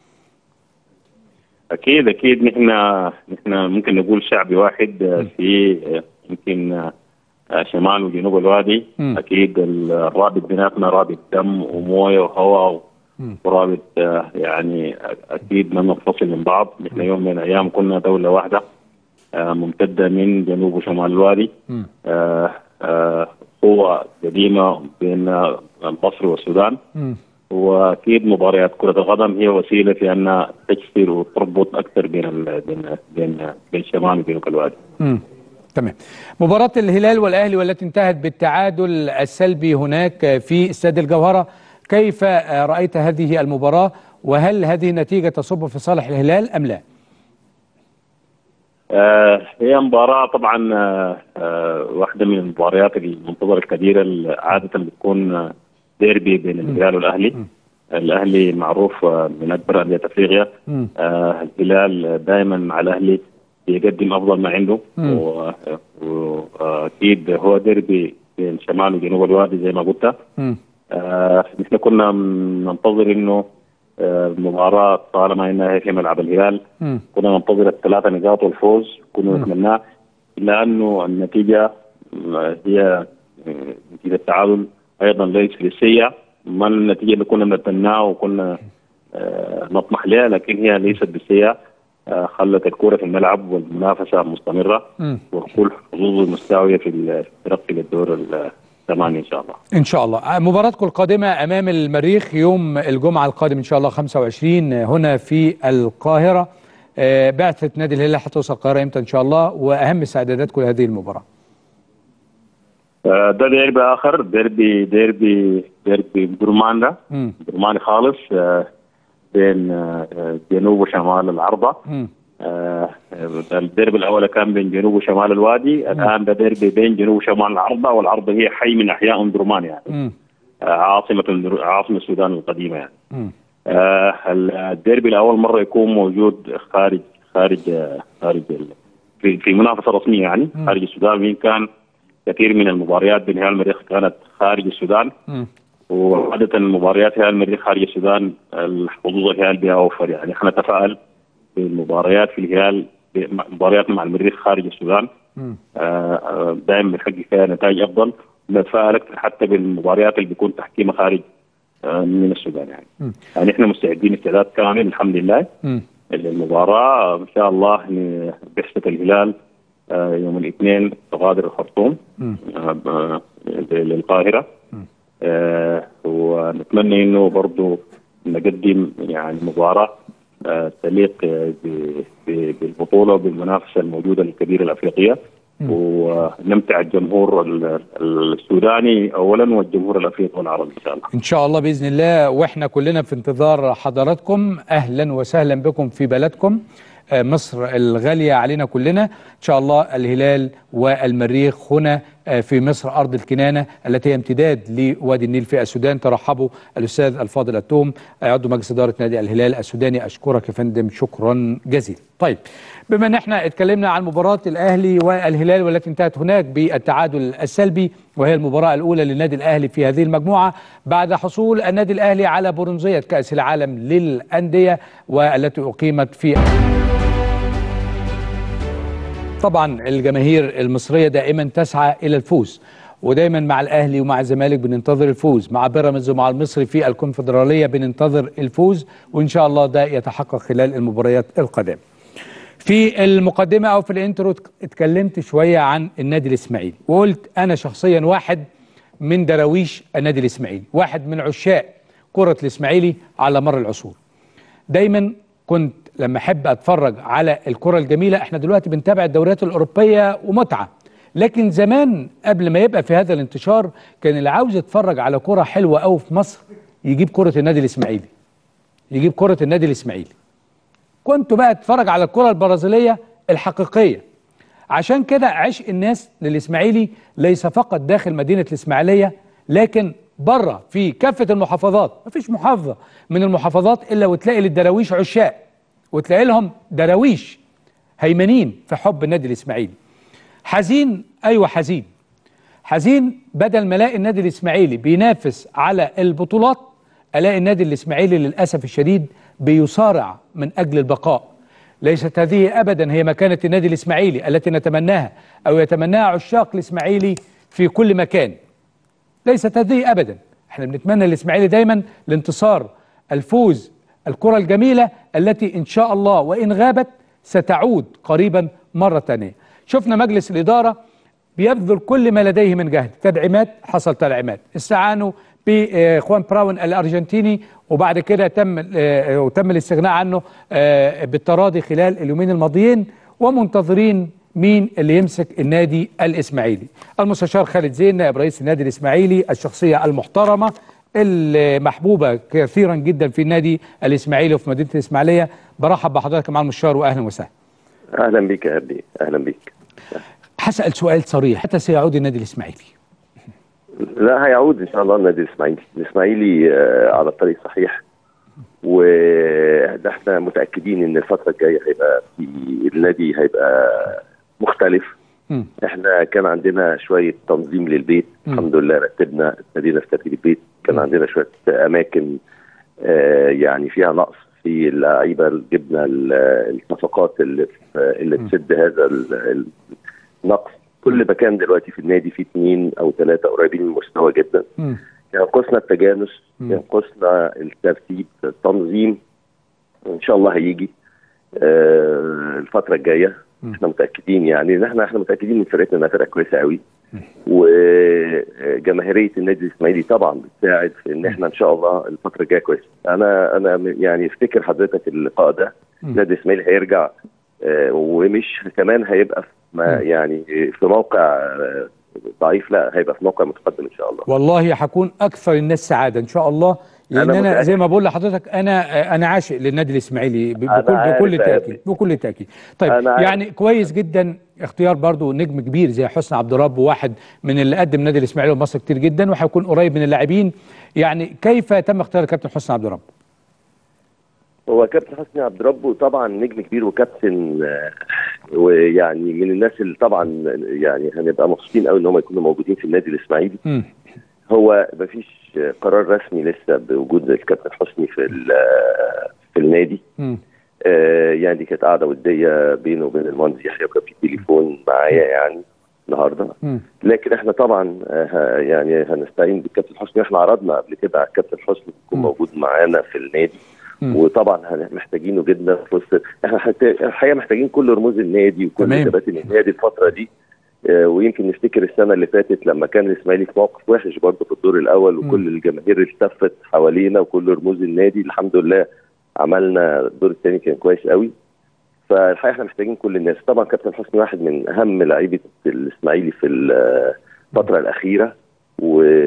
اكيد اكيد نحن نحن ممكن نقول شعبي واحد آه، في آه، يمكن آه، شمال وجنوب الوادي مم. اكيد الرابط بيناتنا رابط دم ومويه وهواء مم. ورابط آه، يعني اكيد ما ننفصل من بعض نحن يوم من الايام كنا دوله واحده آه، ممتده من جنوب وشمال الوادي مم. آه، آه، قوة قديمة بين آه، مصر والسودان مم. واكيد مباريات كرة القدم هي وسيلة في انها تكسر وتربط اكثر بين ال- بين بين بين شمال وجنوب الوادي. مم. تمام مباراة الهلال والأهلي والتي انتهت بالتعادل السلبي هناك في استاد الجوهرة كيف آه، رأيت هذه المباراة وهل هذه النتيجة تصب في صالح الهلال أم لا؟ آه، هي مباراة طبعا آه، آه، واحدة من المباريات المنتظرة الكبيرة اللي عادة بتكون آه، ديربي بين الهلال والأهلي. الأهلي معروف آه، من أكبر أندية أفريقيا. مم. آه، الهلال دائما مع الأهلي بيقدم أفضل ما عنده مم. و- وأكيد هو ديربي بين شمال وجنوب الوادي زي ما قلت. مم. آه، نحن كنا ننتظر انه آه، المباراه طالما انها هي في ملعب الهلال مم. كنا ننتظر الثلاثه نقاط والفوز كنا مم. نتمناه الا انه النتيجه آه، هي آه، نتيجه التعادل ايضا ليست للسيئه ما النتيجه اللي كنا نتمناها وكنا آه، نطمح لها لكن هي ليست بالسيئه آه، خلت الكره في الملعب والمنافسه مستمره مم. والكل حظوظ مستويه في الترقي للدور الثمانيه ان شاء الله إن شاء الله آه، مباراتكم القادمة أمام المريخ يوم الجمعة القادم إن شاء الله 25 هنا في القاهرة آه، بعثة نادي الهلال هتوصل القاهرة إمتى إن شاء الله وأهم استعداداتكم لهذه المباراة آه، ده ديربي اخر ديربي ديربي ديربي برماندا مم. برماني خالص آه، بين آه، آه، جنوب وشمال العرضه مم. آه، الديربي الاول كان بين جنوب وشمال الوادي الان ده ديربي بين جنوب وشمال العرضه والعرضه هي حي من احياء ام درمان يعني مم. آه، عاصمه الدر- عاصمه السودان القديمه يعني مم. آه، الديربي لاول مره يكون موجود خارج خارج آه، خارج ال- في في منافسه رسميه يعني مم. خارج السودان وين كان كثير من المباريات بين هلال المريخ كانت خارج السودان مم. وعادة مباريات هلال المريخ خارج السودان الحظوظ الهلال بها اوفر يعني احنا نتفائل بالمباريات في الهلال مباريات مع المريخ خارج السودان مم. آه، آه، دائما بنحقق فيها نتائج افضل نتفائل اكثر حتى بالمباريات اللي بيكون تحكيمها خارج آه، من السودان يعني مم. يعني احنا مستعدين استعداد كامل الحمد لله مم. للمباراة ان شاء الله ن- بعثة الهلال آه، يوم الاثنين تغادر الخرطوم مم. آه، آه، للقاهرة مم. آه، ونتمنى انه برضو نقدم يعني مباراة آه، تليق آه، ب- ب- بالبطولة وبالمنافسة الموجودة الكبيرة الأفريقية ونمتع الجمهور ال- السوداني أولا والجمهور الأفريقي والعربي إن شاء الله ان شاء الله باذن الله واحنا كلنا في انتظار حضراتكم اهلا وسهلا بكم في بلدكم آه، مصر الغاليه علينا كلنا ان شاء الله الهلال والمريخ هنا آه، في مصر ارض الكنانه التي هي امتداد لوادي النيل في السودان ترحبوا الاستاذ الفاضل التوم عضو مجلس اداره نادي الهلال السوداني اشكرك يا فندم شكرا جزيلا. طيب بما ان احنا اتكلمنا عن مباراه الاهلي والهلال والتي انتهت هناك بالتعادل السلبي وهي المباراه الاولى للنادي الاهلي في هذه المجموعه بعد حصول النادي الاهلي على برونزيه كاس العالم للانديه والتي اقيمت في طبعا الجماهير المصريه دائما تسعى الى الفوز ودايما مع الاهلي ومع الزمالك بننتظر الفوز مع بيراميدز ومع المصري في الكونفدراليه بننتظر الفوز وان شاء الله ده يتحقق خلال المباريات القادمه في المقدمه او في الانترو اتكلمت شويه عن النادي الاسماعيلي وقلت انا شخصيا واحد من دراويش النادي الاسماعيلي واحد من عشاق كره الاسماعيلي على مر العصور دايما كنت لما احب اتفرج على الكره الجميله احنا دلوقتي بنتابع الدوريات الاوروبيه ومتعه لكن زمان قبل ما يبقى في هذا الانتشار كان اللي عاوز يتفرج على كره حلوه قوي في مصر يجيب كره النادي الاسماعيلي يجيب كره النادي الاسماعيلي كنت بقى اتفرج على الكره البرازيليه الحقيقيه عشان كده عشق الناس للاسماعيلي ليس فقط داخل مدينه الاسماعيليه لكن بره في كافه المحافظات مفيش محافظه من المحافظات الا وتلاقي للدراويش عشاق وتلاقي لهم دراويش هيمنين في حب النادي الاسماعيلي حزين ايوه حزين حزين بدل ما الاقي النادي الاسماعيلي بينافس على البطولات الاقي النادي الاسماعيلي للاسف الشديد بيصارع من اجل البقاء ليست هذه ابدا هي مكانه النادي الاسماعيلي التي نتمناها او يتمناها عشاق الاسماعيلي في كل مكان ليست هذه ابدا احنا بنتمنى الاسماعيلي دايما الانتصار الفوز الكره الجميله التي ان شاء الله وان غابت ستعود قريبا مره ثانيه شفنا مجلس الاداره بيبذل كل ما لديه من جهد تدعيمات حصل تدعيمات استعانوا بخوان براون الارجنتيني وبعد كده تم آه، وتم الاستغناء عنه آه، بالتراضي خلال اليومين الماضيين ومنتظرين مين اللي يمسك النادي الاسماعيلي المستشار خالد زين نائب رئيس النادي الاسماعيلي الشخصيه المحترمه المحبوبه كثيرا جدا في النادي الاسماعيلي وفي مدينه الاسماعيليه برحب بحضرتك مع المستشار واهلا وسهلا اهلا بك يا ابني اهلا بك هسال سؤال صريح متى سيعود النادي الاسماعيلي لا هيعود ان شاء الله النادي الاسماعيلي الاسماعيلي آه، على الطريق الصحيح واحنا متاكدين ان الفتره الجايه هيبقى في النادي هيبقى مختلف مم. احنا كان عندنا شويه تنظيم للبيت مم. الحمد لله رتبنا ابتدينا في ترتيب البيت كان عندنا شويه اماكن آه، يعني فيها نقص في اللعيبه جبنا ال- الصفقات اللي في- اللي تسد هذا ال- النقص كل مكان دلوقتي في النادي فيه اثنين او ثلاثه قريبين من المستوى جدا مم. ينقصنا التجانس مم. ينقصنا الترتيب التنظيم ان شاء الله هيجي آه، الفتره الجايه مم. احنا متاكدين يعني ان احنا احنا متاكدين من فرقتنا انها فرقه كويسه قوي وجماهيريه النادي الاسماعيلي طبعا بتساعد في ان احنا ان شاء الله الفتره الجايه كويسه انا انا م- يعني افتكر حضرتك اللقاء ده مم. النادي الاسماعيلي هيرجع آه، ومش كمان هيبقى في ما مم. يعني في موقع آه، ضعيف لا هيبقى في موقع متقدم ان شاء الله والله هكون اكثر الناس سعاده ان شاء الله لان أنا انا, متأكد. زي ما بقول لحضرتك انا انا عاشق للنادي الاسماعيلي ب- أنا بكل عارف بكل يا تاكيد ابني. بكل تاكيد طيب أنا عارف. يعني كويس جدا اختيار برضو نجم كبير زي حسني عبد الرب واحد من اللي قدم نادي الاسماعيلي ومصر كتير جدا وهيكون قريب من اللاعبين يعني كيف تم اختيار الكابتن حسني عبد الرب هو كابتن حسني عبد ربه طبعا نجم كبير وكابتن آه، ويعني من الناس اللي طبعا يعني هنبقى مبسوطين قوي ان هم يكونوا موجودين في النادي الاسماعيلي مم. هو مفيش قرار رسمي لسه بوجود الكابتن حسني في ال- في النادي مم. آه، يعني دي كانت قاعده وديه بينه وبين المهندس يحيى وكان في تليفون معايا يعني النهارده مم. لكن احنا طبعا آه، ه- يعني هنستعين بالكابتن حسني احنا عرضنا قبل كده على الكابتن حسني يكون مم. موجود معانا في النادي مم. وطبعا هن- محتاجينه جدا في وسط احنا حت- الحقيقه محتاجين كل رموز النادي وكل تمام. كباتن النادي الفتره دي آه، ويمكن نفتكر السنه اللي فاتت لما كان الاسماعيلي في موقف وحش برضه في الدور الاول مم. وكل الجماهير التفت حوالينا وكل رموز النادي الحمد لله عملنا الدور الثاني كان كويس قوي فالحقيقه احنا محتاجين كل الناس طبعا كابتن حسني واحد من اهم لعيبه الاسماعيلي في الفتره الاخيره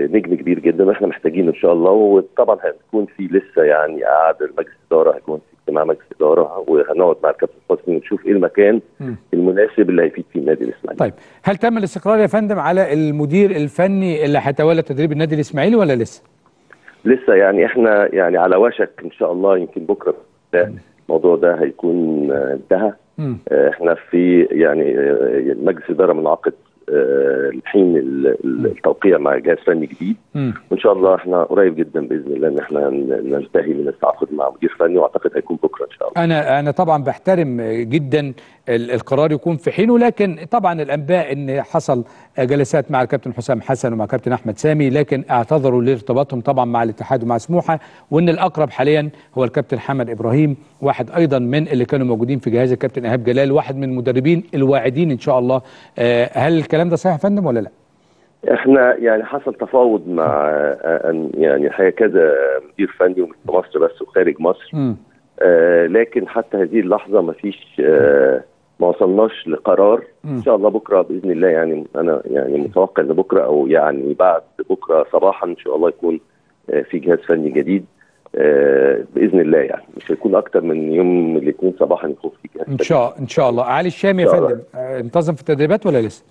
نجم كبير جدا واحنا محتاجين ان شاء الله وطبعا هتكون في لسه يعني قعده مجلس اداره هيكون في اجتماع مجلس اداره وهنقعد مع الكابتن حسني ونشوف ايه المكان مم. المناسب اللي هيفيد فيه النادي الاسماعيلي طيب هل تم الاستقرار يا فندم على المدير الفني اللي هيتولى تدريب النادي الاسماعيلي ولا لسه؟ لسه يعني احنا يعني على وشك ان شاء الله يمكن بكره ده الموضوع ده هيكون آه، انتهى مم. آه، احنا في يعني آه، مجلس اداره منعقد آه، الحين ال- ال- التوقيع مع جهاز فني جديد مم. وان شاء الله احنا قريب جدا باذن الله ان احنا ن- ننتهي من التعاقد مع مدير فني واعتقد هيكون بكره ان شاء الله انا انا طبعا بحترم جدا ال- القرار يكون في حينه لكن طبعا الانباء ان حصل جلسات مع الكابتن حسام حسن ومع الكابتن احمد سامي لكن اعتذروا لارتباطهم طبعا مع الاتحاد ومع سموحه وان الاقرب حاليا هو الكابتن حمد ابراهيم واحد ايضا من اللي كانوا موجودين في جهاز الكابتن ايهاب جلال واحد من المدربين الواعدين ان شاء الله آه، هل الكلام ده صحيح يا فندم ولا لا؟ احنا يعني حصل تفاوض مع آه، أن- يعني الحقيقه كذا مدير فني ومش في مصر بس وخارج مصر مم. آه، لكن حتى هذه اللحظه ما فيش آه، ما وصلناش لقرار ان شاء الله بكره باذن الله يعني انا يعني متوقع ان بكره او يعني بعد بكره صباحا ان شاء الله يكون آه، في جهاز فني جديد آه، باذن الله يعني مش هيكون اكتر من يوم الاثنين صباحا يكون في جهاز ان فني. شاء ان شاء الله علي الشامي يا إن شاء الله. فندم آه، انتظم في التدريبات ولا لسه؟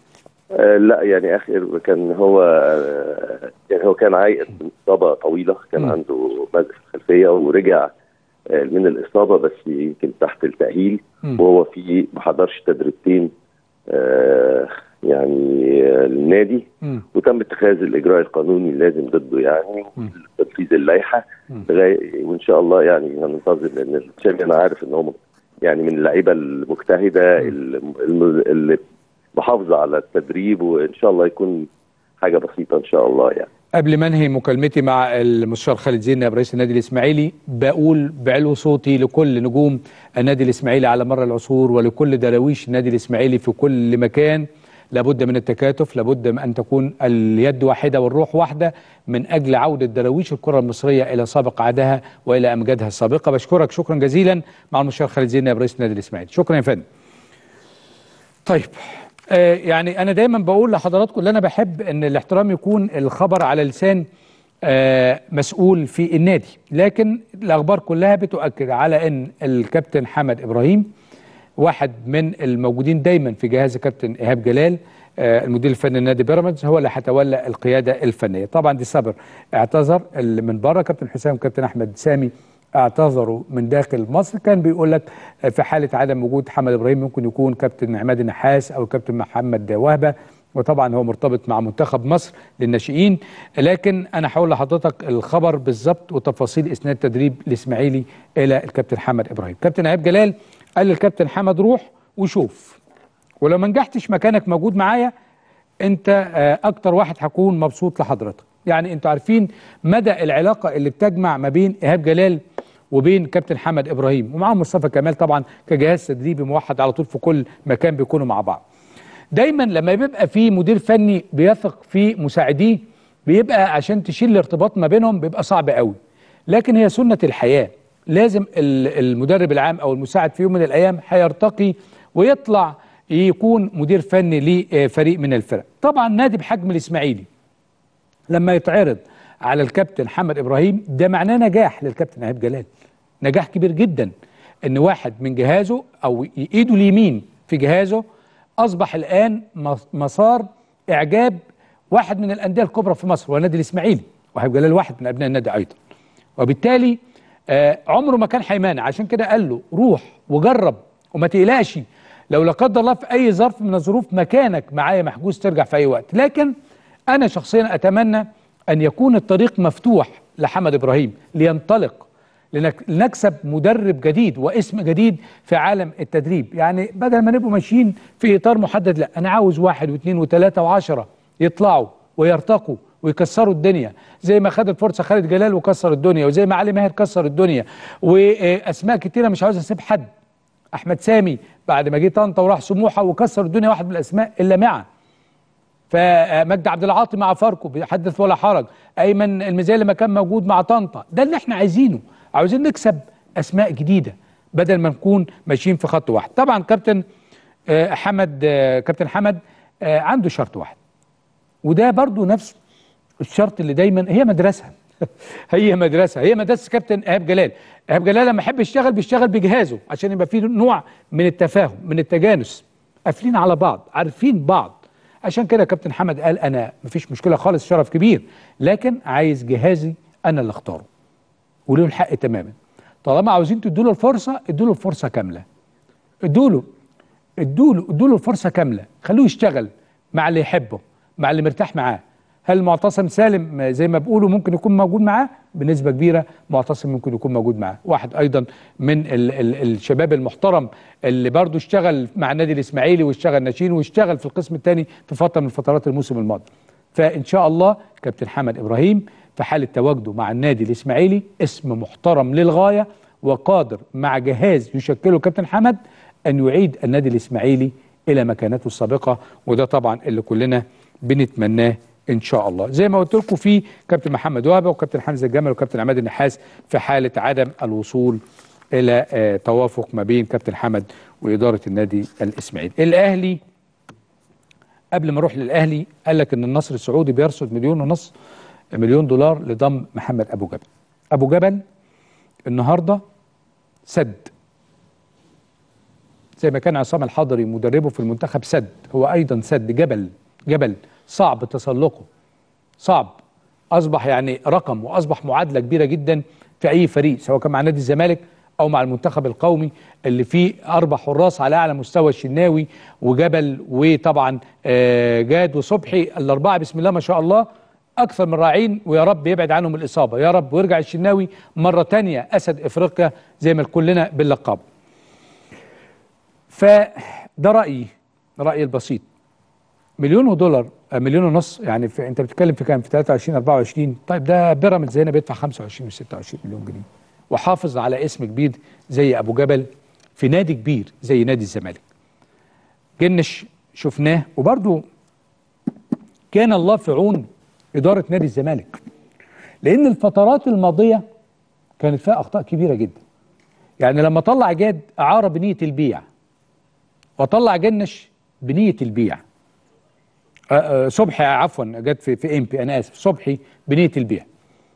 آه لا يعني اخر كان هو آه يعني هو كان عايق من اصابه طويله كان مم. عنده مزق في الخلفيه ورجع آه من الاصابه بس يمكن تحت التاهيل مم. وهو في ما حضرش تدريبتين آه يعني آه للنادي مم. وتم اتخاذ الاجراء القانوني اللازم ضده يعني مم. تنفيذ اللائحه مم. لغايه وان شاء الله يعني هننتظر لان الشامي انا عارف ان هو يعني من اللعيبه المجتهده الم- الم- اللي محافظه على التدريب وان شاء الله يكون حاجه بسيطه ان شاء الله يعني قبل ما انهي مكالمتي مع المستشار خالد زينب رئيس النادي الاسماعيلي بقول بعلو صوتي لكل نجوم النادي الاسماعيلي على مر العصور ولكل دراويش النادي الاسماعيلي في كل مكان لابد من التكاتف لابد من ان تكون اليد واحده والروح واحده من اجل عوده دراويش الكره المصريه الى سابق عهدها والى امجادها السابقه بشكرك شكرا جزيلا مع المستشار خالد زينب رئيس النادي الاسماعيلي شكرا يا فندم طيب آه يعني انا دايما بقول لحضراتكم اللي انا بحب ان الاحترام يكون الخبر على لسان آه مسؤول في النادي لكن الاخبار كلها بتؤكد على ان الكابتن حمد ابراهيم واحد من الموجودين دايما في جهاز الكابتن ايهاب جلال آه المدير الفني لنادي بيراميدز هو اللي هيتولى القياده الفنيه طبعا دي صبر اعتذر اللي من بره كابتن حسام وكابتن احمد سامي اعتذروا من داخل مصر كان بيقول لك في حاله عدم وجود حمد ابراهيم ممكن يكون كابتن عماد النحاس او كابتن محمد وهبه وطبعا هو مرتبط مع منتخب مصر للناشئين لكن انا هقول لحضرتك الخبر بالظبط وتفاصيل اسناد تدريب الاسماعيلي الى الكابتن حمد ابراهيم كابتن ايهاب جلال قال للكابتن حمد روح وشوف ولو ما نجحتش مكانك موجود معايا انت آه، اكتر واحد هكون مبسوط لحضرتك يعني انتوا عارفين مدى العلاقه اللي بتجمع ما بين ايهاب جلال وبين كابتن حمد ابراهيم ومعاهم مصطفى كمال طبعا كجهاز تدريبي موحد على طول في كل مكان بيكونوا مع بعض دايما لما بيبقى في مدير فني بيثق في مساعديه بيبقى عشان تشيل الارتباط ما بينهم بيبقى صعب قوي لكن هي سنة الحياة لازم ال- المدرب العام او المساعد في يوم من الايام هيرتقي ويطلع يكون مدير فني لفريق من الفرق طبعا نادي بحجم الاسماعيلي لما يتعرض على الكابتن محمد ابراهيم ده معناه نجاح للكابتن ايهاب جلال نجاح كبير جدا ان واحد من جهازه او ايده اليمين في جهازه اصبح الان مس- مسار اعجاب واحد من الانديه الكبرى في مصر والنادي الاسماعيلي وهيب جلال واحد من ابناء النادي ايضا وبالتالي آه عمره ما كان هيمانع عشان كده قال له روح وجرب وما تقلقش لو لا قدر الله في اي ظرف من الظروف مكانك معايا محجوز ترجع في اي وقت لكن انا شخصيا اتمنى ان يكون الطريق مفتوح لحمد ابراهيم لينطلق لنك- لنكسب مدرب جديد واسم جديد في عالم التدريب يعني بدل ما نبقوا ماشيين في اطار محدد لا انا عاوز واحد واثنين وثلاثه وعشره يطلعوا ويرتقوا ويكسروا الدنيا زي ما خد الفرصه خالد جلال وكسر الدنيا وزي ما علي ماهر كسر الدنيا واسماء كتيره مش عاوز اسيب حد احمد سامي بعد ما جه طنطا وراح سموحه وكسر الدنيا واحد من الاسماء اللامعه فمجدي عبد العاطي مع فاركو بيحدث ولا حرج ايمن المزالي لما كان موجود مع طنطا ده اللي احنا عايزينه عاوزين نكسب اسماء جديده بدل ما نكون ماشيين في خط واحد طبعا كابتن آه، حمد آه، كابتن حمد آه، عنده شرط واحد وده برضو نفس الشرط اللي دايما هي مدرسه هي مدرسه هي مدرسه كابتن ايهاب جلال ايهاب جلال لما يحب يشتغل بيشتغل بجهازه عشان يبقى فيه نوع من التفاهم من التجانس قافلين على بعض عارفين بعض عشان كده كابتن حمد قال انا مفيش مشكله خالص شرف كبير لكن عايز جهازي انا اللي اختاره وله الحق تماما طالما عاوزين تدوا له الفرصه ادوا له الفرصه كامله ادوا له ادوا له ادوا له الفرصه كامله خلوه يشتغل مع اللي يحبه مع اللي مرتاح معاه هل معتصم سالم زي ما بيقولوا ممكن يكون موجود معاه بنسبه كبيره معتصم ممكن يكون موجود معاه واحد ايضا من ال ال الشباب المحترم اللي برضه اشتغل مع النادي الاسماعيلي واشتغل ناشئين واشتغل في القسم الثاني في فتره من فترات الموسم الماضي فان شاء الله كابتن حمد ابراهيم في حاله تواجده مع النادي الاسماعيلي اسم محترم للغايه وقادر مع جهاز يشكله كابتن حمد ان يعيد النادي الاسماعيلي الى مكانته السابقه وده طبعا اللي كلنا بنتمناه ان شاء الله زي ما قلت لكم في كابتن محمد وهبه وكابتن حمزه الجمل وكابتن عماد النحاس في حاله عدم الوصول الى آه توافق ما بين كابتن حمد واداره النادي الاسماعيلي الاهلي قبل ما اروح للاهلي قال لك ان النصر السعودي بيرصد مليون ونص مليون دولار لضم محمد ابو جبل ابو جبل النهارده سد زي ما كان عصام الحضري مدربه في المنتخب سد هو ايضا سد جبل جبل صعب تسلقه صعب اصبح يعني رقم واصبح معادله كبيره جدا في اي فريق سواء كان مع نادي الزمالك او مع المنتخب القومي اللي فيه اربع حراس على اعلى مستوى الشناوي وجبل وطبعا آه جاد وصبحي الاربعه بسم الله ما شاء الله اكثر من راعين ويا رب يبعد عنهم الاصابه يا رب ويرجع الشناوي مره تانية اسد افريقيا زي ما كلنا بنلقبه فده رايي رايي البسيط مليون دولار مليون ونص يعني في انت بتتكلم في كام في 23 24 طيب ده بيراميدز هنا بيدفع 25 و26 مليون جنيه وحافظ على اسم كبير زي ابو جبل في نادي كبير زي نادي الزمالك جنش شفناه وبرده كان الله في عون اداره نادي الزمالك لان الفترات الماضيه كانت فيها اخطاء كبيره جدا يعني لما طلع جاد اعاره بنيه البيع وطلع جنش بنيه البيع أه صبحي عفوا جت في في ام بي انا اسف صبحي بنيه البيع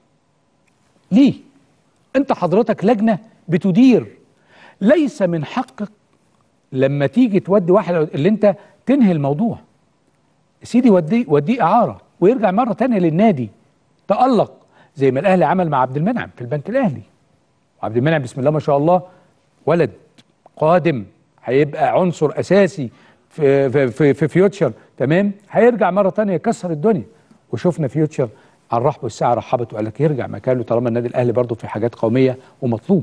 ليه انت حضرتك لجنه بتدير ليس من حقك لما تيجي تودي واحد اللي انت تنهي الموضوع سيدي وديه وديه اعاره ويرجع مره تانية للنادي تالق زي ما الاهلي عمل مع عبد المنعم في البنك الاهلي وعبد المنعم بسم الله ما شاء الله ولد قادم هيبقى عنصر اساسي في في في, في فيوتشر تمام هيرجع مره تانية يكسر الدنيا وشفنا فيوتشر على الرحب والساعه رحبت وقال لك يرجع مكانه طالما النادي الاهلي برضه في حاجات قوميه ومطلوب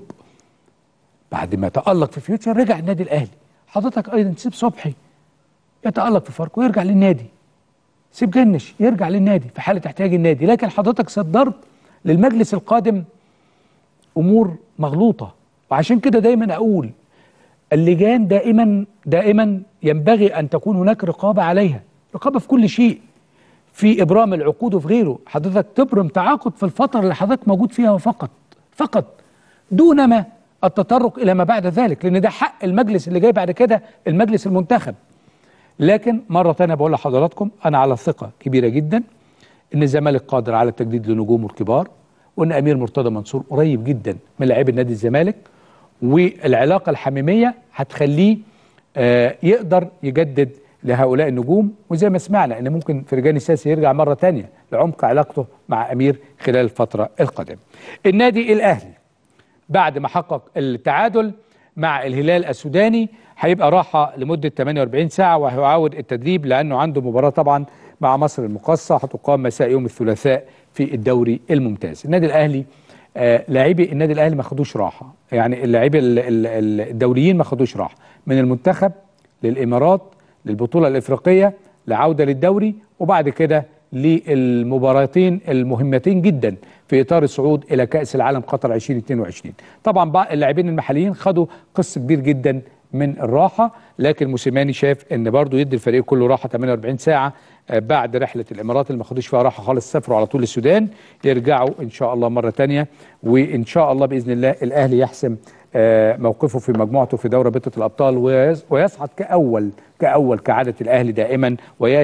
بعد ما تالق في فيوتشر رجع النادي الاهلي حضرتك ايضا تسيب صبحي يتالق في فاركو ويرجع للنادي سيب جنش يرجع للنادي في حاله احتياج النادي لكن حضرتك صدرت للمجلس القادم امور مغلوطه وعشان كده دايما اقول اللجان دائما دائما ينبغي ان تكون هناك رقابه عليها رقابه في كل شيء في ابرام العقود وفي غيره حضرتك تبرم تعاقد في الفتره اللي حضرتك موجود فيها فقط فقط دون ما التطرق الى ما بعد ذلك لان ده حق المجلس اللي جاي بعد كده المجلس المنتخب لكن مره ثانيه بقول لحضراتكم انا على ثقه كبيره جدا ان الزمالك قادر على التجديد لنجومه الكبار وان امير مرتضى منصور قريب جدا من لاعبي نادي الزمالك والعلاقه الحميميه هتخليه آه يقدر يجدد لهؤلاء النجوم وزي ما سمعنا ان ممكن فرجاني ساسي يرجع مره تانية لعمق علاقته مع امير خلال الفتره القادمه. النادي الاهلي بعد ما حقق التعادل مع الهلال السوداني هيبقى راحه لمده 48 ساعه وهيعاود التدريب لانه عنده مباراه طبعا مع مصر المقاصه هتقام مساء يوم الثلاثاء في الدوري الممتاز. النادي الاهلي آه لاعبي النادي الاهلي ما خدوش راحه يعني اللاعبي الدوليين ما خدوش راحه من المنتخب للامارات للبطوله الافريقيه لعوده للدوري وبعد كده للمباراتين المهمتين جدا في اطار الصعود الى كاس العالم قطر 2022 طبعا بقى اللاعبين المحليين خدوا قسط كبير جدا من الراحه لكن موسيماني شاف ان برضه يدي الفريق كله راحه 48 ساعه بعد رحله الامارات اللي ما خدوش فيها راحه خالص سافروا على طول السودان يرجعوا ان شاء الله مره ثانيه وان شاء الله باذن الله الاهلي يحسم موقفه في مجموعته في دوري بطوله الابطال ويصعد كاول كاول كعاده الاهلي دائما وياتي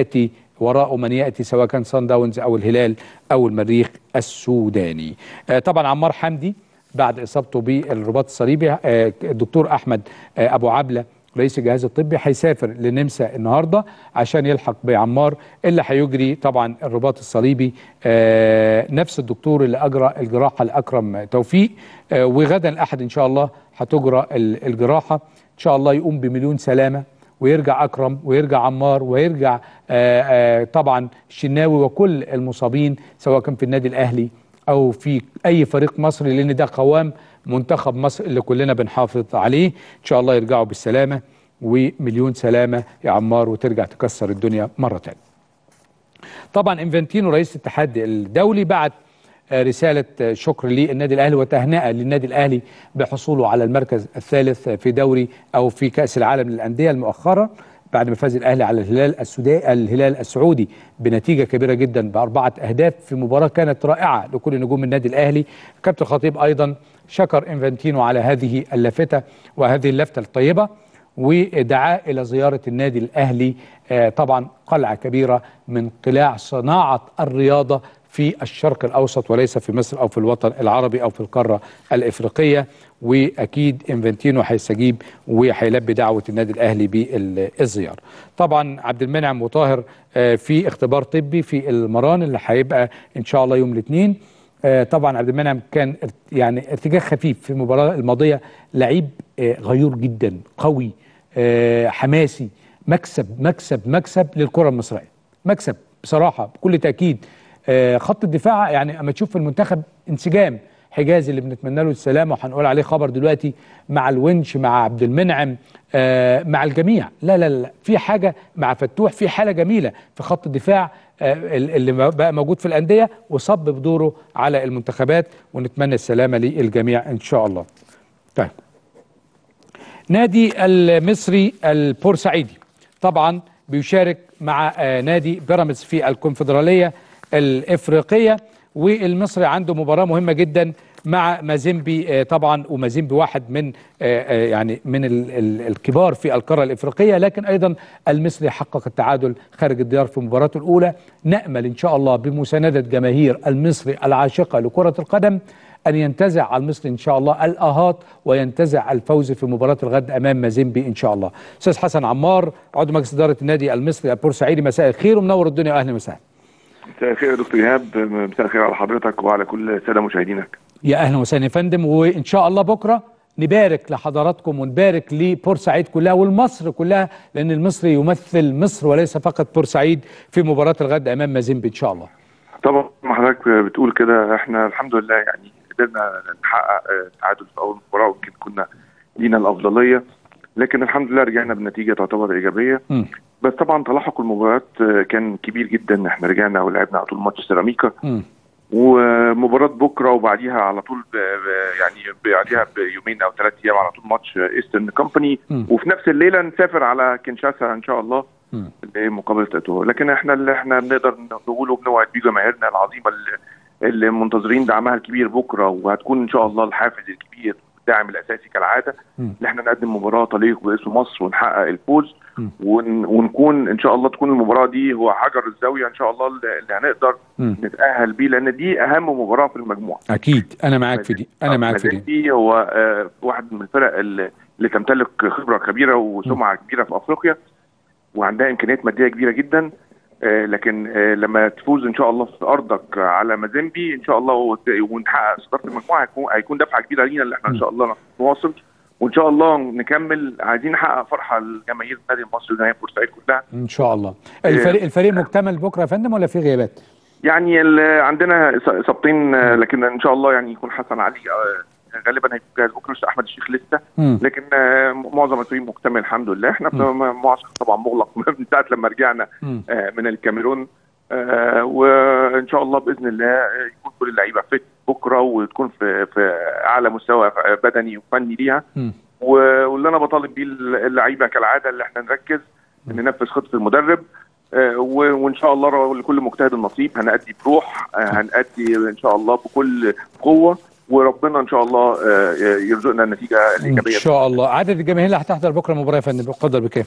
وراءه من ياتي سواء كان سان داونز او الهلال او المريخ السوداني آه، طبعا عمار حمدي بعد اصابته بالرباط الصليبي آه، الدكتور احمد آه، ابو عبله رئيس الجهاز الطبي هيسافر للنمسا النهارده عشان يلحق بعمار اللي هيجري طبعا الرباط الصليبي آه، نفس الدكتور اللي اجرى الجراحه لاكرم توفيق آه، وغدا الاحد ان شاء الله هتجرى ال- الجراحه ان شاء الله يقوم بمليون سلامه ويرجع اكرم ويرجع عمار ويرجع آه، آه، طبعا الشناوي وكل المصابين سواء كان في النادي الاهلي او في اي فريق مصري لان ده قوام منتخب مصر اللي كلنا بنحافظ عليه ان شاء الله يرجعوا بالسلامه ومليون سلامه يا عمار وترجع تكسر الدنيا مره تانية طبعا انفنتينو رئيس الاتحاد الدولي بعت آه، رسالة آه، شكر للنادي الأهلي وتهنئة للنادي الأهلي بحصوله على المركز الثالث آه، في دوري أو في كأس العالم للأندية المؤخرة بعد ما فاز الأهلي على الهلال السوداني الهلال السعودي بنتيجة كبيرة جدا بأربعة أهداف في مباراة كانت رائعة لكل نجوم النادي الأهلي كابتن خطيب أيضا شكر انفنتينو على هذه اللافتة وهذه اللفتة الطيبة ودعاه الى زياره النادي الاهلي آه، طبعا قلعه كبيره من قلاع صناعه الرياضه في الشرق الاوسط وليس في مصر او في الوطن العربي او في القاره الافريقيه واكيد انفنتينو هيستجيب وهيلبي دعوه النادي الاهلي بالزياره. طبعا عبد المنعم وطاهر آه، في اختبار طبي في المران اللي هيبقى ان شاء الله يوم الاثنين آه، طبعا عبد المنعم كان ارت- يعني ارتجاج خفيف في المباراه الماضيه لعيب آه، غيور جدا قوي آه، حماسي مكسب مكسب مكسب للكره المصريه مكسب بصراحه بكل تاكيد آه، خط الدفاع يعني اما تشوف في المنتخب انسجام حجازي اللي بنتمنى له السلامه وهنقول عليه خبر دلوقتي مع الونش مع عبد المنعم آه، مع الجميع لا لا لا في حاجه مع فتوح في حاله جميله في خط الدفاع آه، اللي بقى موجود في الانديه وصب بدوره على المنتخبات ونتمنى السلامه للجميع ان شاء الله. طيب نادي المصري البورسعيدي طبعا بيشارك مع آه، نادي بيراميدز في الكونفدراليه الافريقيه والمصري عنده مباراه مهمه جدا مع مازيمبي آه، طبعا ومازيمبي واحد من آه، آه، يعني من ال- ال- الكبار في القاره الافريقيه لكن ايضا المصري حقق التعادل خارج الديار في مباراته الاولى نامل ان شاء الله بمسانده جماهير المصري العاشقه لكره القدم ان ينتزع على المصري ان شاء الله الاهات وينتزع الفوز في مباراه الغد امام مازيمبي ان شاء الله. استاذ حسن عمار عضو مجلس اداره النادي المصري البورسعيدي مساء الخير ومنور الدنيا واهلا وسهلا. مساء الخير يا دكتور ايهاب مساء الخير على حضرتك وعلى كل الساده مشاهدينك يا اهلا وسهلا يا فندم وان شاء الله بكره نبارك لحضراتكم ونبارك لبورسعيد كلها والمصر كلها لان المصري يمثل مصر وليس فقط بورسعيد في مباراه الغد امام مازيمبي ان شاء الله. طبعا ما حضرتك بتقول كده احنا الحمد لله يعني قدرنا نحقق آه، تعادل في اول مباراه ويمكن كنا لينا الافضليه لكن الحمد لله رجعنا بنتيجه تعتبر ايجابيه مم. بس طبعا تلاحق المباريات آه، كان كبير جدا احنا رجعنا ولعبنا على طول ماتش سيراميكا مم. ومباراه بكره وبعديها على طول ب... ب... يعني بعديها بيومين او ثلاث ايام على طول ماتش ايسترن كومباني مم. وفي نفس الليله نسافر على كينشاسا ان شاء الله مم. لمقابله اتوه لكن احنا اللي احنا بنقدر نقوله بنوعد بيه جماهيرنا العظيمه اللي, اللي منتظرين دعمها الكبير بكره وهتكون ان شاء الله الحافز الكبير الداعم الاساسي كالعاده مم. ان احنا نقدم مباراه تليق باسم مصر ونحقق الفوز مم. ون ونكون ان شاء الله تكون المباراه دي هو حجر الزاويه ان شاء الله اللي اللي هنقدر مم. نتاهل بيه لان دي اهم مباراه في المجموعه اكيد انا معاك في دي انا معاك في دي. مازيمبي هو آه، واحد من الفرق اللي, اللي تمتلك خبره كبيره وسمعه كبيره في افريقيا وعندها امكانيات ماديه كبيره جدا آه، لكن آه، لما تفوز ان شاء الله في ارضك على مازيمبي ان شاء الله وت- ونحقق صداره المجموعه هيكون هيكون دفعه كبيره لينا اللي احنا ان شاء الله نواصل وان شاء الله نكمل عايزين نحقق فرحه لجماهير النادي المصري وجماهير بورسعيد كلها ان شاء الله. الفريق الفريق مكتمل بكره يا فندم ولا في غيابات؟ يعني ال- عندنا إص- اصابتين آه، لكن ان شاء الله يعني يكون حسن علي آه، غالبا هيكون جاهز بكره لسه احمد الشيخ لسه مم. لكن آه، معظم الفريق مكتمل الحمد لله احنا في معسكر طبعا مغلق من ساعه لما رجعنا مم. آه، من الكاميرون آه، وان شاء الله باذن الله آه، يكون كل اللعيبه فت بكره وتكون في في اعلى مستوى بدني وفني ليها مم. و- واللي انا بطالب بيه اللعيبه كالعاده اللي احنا نركز ننفذ خطه المدرب آه، و- وان شاء الله رو- لكل مجتهد النصيب هنأدي بروح آه، هنأدي ان شاء الله بكل قوه وربنا ان شاء الله آه، يرزقنا النتيجه ان الايجابيه شاء الله عدد الجماهير اللي هتحضر بكره المباراه يا فندم بقدر بكام؟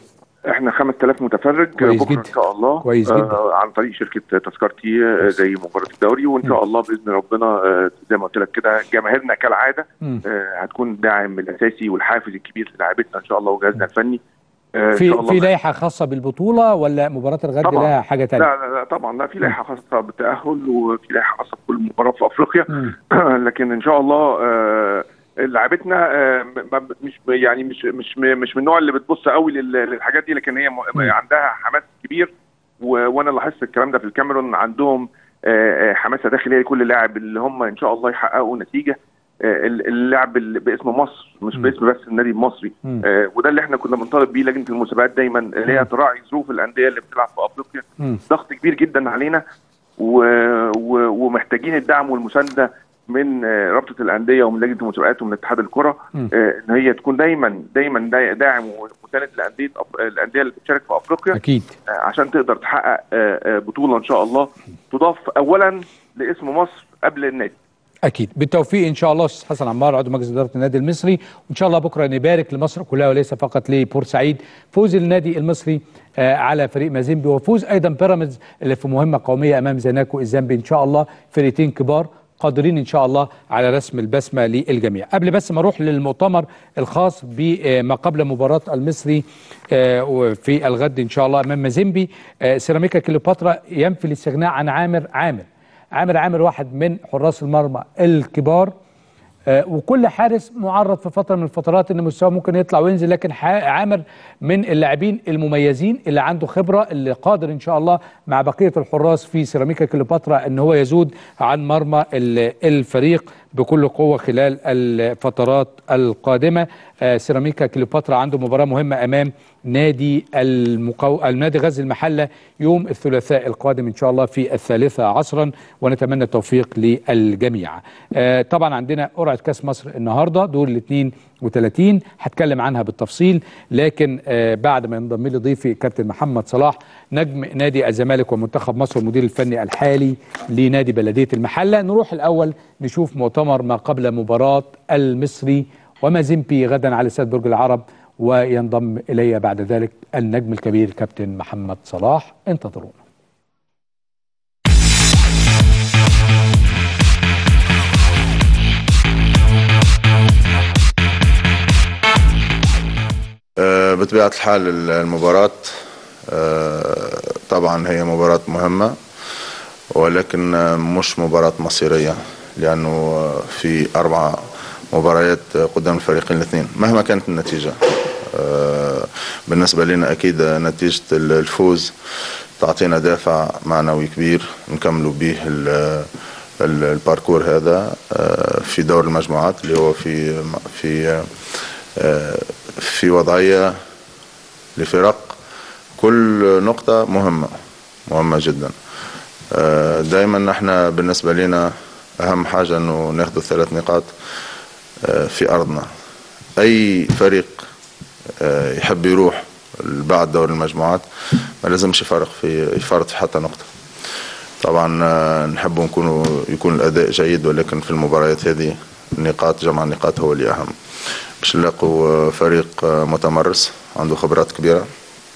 احنا 5000 متفرج كويس بكره جدا. ان شاء الله كويس جدا. آه عن طريق شركه تذكرتي آه، زي مباراه الدوري وان شاء الله باذن ربنا آه زي ما قلت لك كده جماهيرنا كالعاده مم. آه هتكون الداعم الاساسي والحافز الكبير للاعبتنا ان شاء الله وجهازنا الفني آه ان في شاء الله في لائحه خاصه بالبطوله ولا مباراه الغد طبعاً. لها حاجه ثانيه لا لا لا طبعا لا في لائحه خاصه بالتاهل وفي لائحه خاصه بكل مباراه في افريقيا لكن ان شاء الله آه، لعبتنا آه، م- م- مش يعني مش مش مش من النوع اللي بتبص قوي لل- للحاجات دي لكن هي م- عندها حماس كبير و- وانا لاحظت الكلام ده في الكاميرون عندهم آه، آه، حماسه داخليه لكل لاعب اللي هم ان شاء الله يحققوا نتيجه آه، اللاعب اللي باسم مصر مش باسم بس النادي المصري مم. آه، وده اللي احنا كنا بنطالب بيه لجنه المسابقات دايما اللي هي تراعي ظروف الانديه اللي بتلعب في افريقيا مم. ضغط كبير جدا علينا و... و... ومحتاجين الدعم والمسانده من آه، رابطه الانديه ومن لجنه المسابقات ومن اتحاد الكره مم. آه، ان هي تكون دايما دايما دا- داعم ومساند لانديه أف- الانديه اللي بتشارك في افريقيا اكيد آه، عشان تقدر تحقق آه، آه، بطوله ان شاء الله تضاف اولا لاسم مصر قبل النادي اكيد بالتوفيق ان شاء الله استاذ حسن عمار عضو مجلس اداره النادي المصري وان شاء الله بكره نبارك لمصر كلها وليس فقط لبورسعيد فوز النادي المصري آه، على فريق مازيمبي وفوز ايضا بيراميدز اللي في مهمه قوميه امام زيناكو الزامبي ان شاء الله فرقتين كبار قادرين ان شاء الله على رسم البسمه للجميع قبل بس ما اروح للمؤتمر الخاص بما قبل مباراه المصري آه، في الغد ان شاء الله امام مازيمبي آه، سيراميكا كليوباترا ينفي الاستغناء عن عامر عامر عامر عامر واحد من حراس المرمى الكبار آه، وكل حارس معرض في فتره من الفترات ان مستواه ممكن يطلع وينزل لكن ح- عامر من اللاعبين المميزين اللي عنده خبره اللي قادر ان شاء الله مع بقيه الحراس في سيراميكا كليوباترا ان هو يزود عن مرمى ال- الفريق بكل قوه خلال الفترات القادمه آه، سيراميكا كليوباترا عنده مباراه مهمه امام نادي المقو... النادي غزل المحله يوم الثلاثاء القادم ان شاء الله في الثالثه عصرا ونتمنى التوفيق للجميع. آه طبعا عندنا قرعه كاس مصر النهارده دور ال 32 هتكلم عنها بالتفصيل لكن آه بعد ما ينضم لي ضيفي كابتن محمد صلاح نجم نادي الزمالك ومنتخب مصر والمدير الفني الحالي لنادي بلديه المحله نروح الاول نشوف مؤتمر ما قبل مباراه المصري ومازيمبي غدا على استاد برج العرب وينضم الي بعد ذلك النجم الكبير كابتن محمد صلاح انتظرونا آه، بطبيعة الحال المباراة آه، طبعا هي مباراة مهمة ولكن آه، مش مباراة مصيرية لأنه آه، في أربع مباريات آه، قدام الفريقين الاثنين مهما كانت النتيجة آه، بالنسبة لنا أكيد نتيجة الفوز تعطينا دافع معنوي كبير نكملوا به ال- ال- الباركور هذا آه، في دور المجموعات اللي هو في في آه، في وضعية لفرق كل نقطة مهمة مهمة جدا آه، دائما نحن بالنسبة لنا أهم حاجة أنه ناخذ الثلاث نقاط آه، في أرضنا أي فريق آه، يحب يروح بعد دور المجموعات ما لازمش يفرق في يفرط في حتى نقطة طبعا آه، نحب نكونوا يكون الأداء جيد ولكن في المباريات هذه النقاط جمع النقاط هو اللي أهم باش نلاقوا آه، فريق آه، متمرس عنده خبرات كبيرة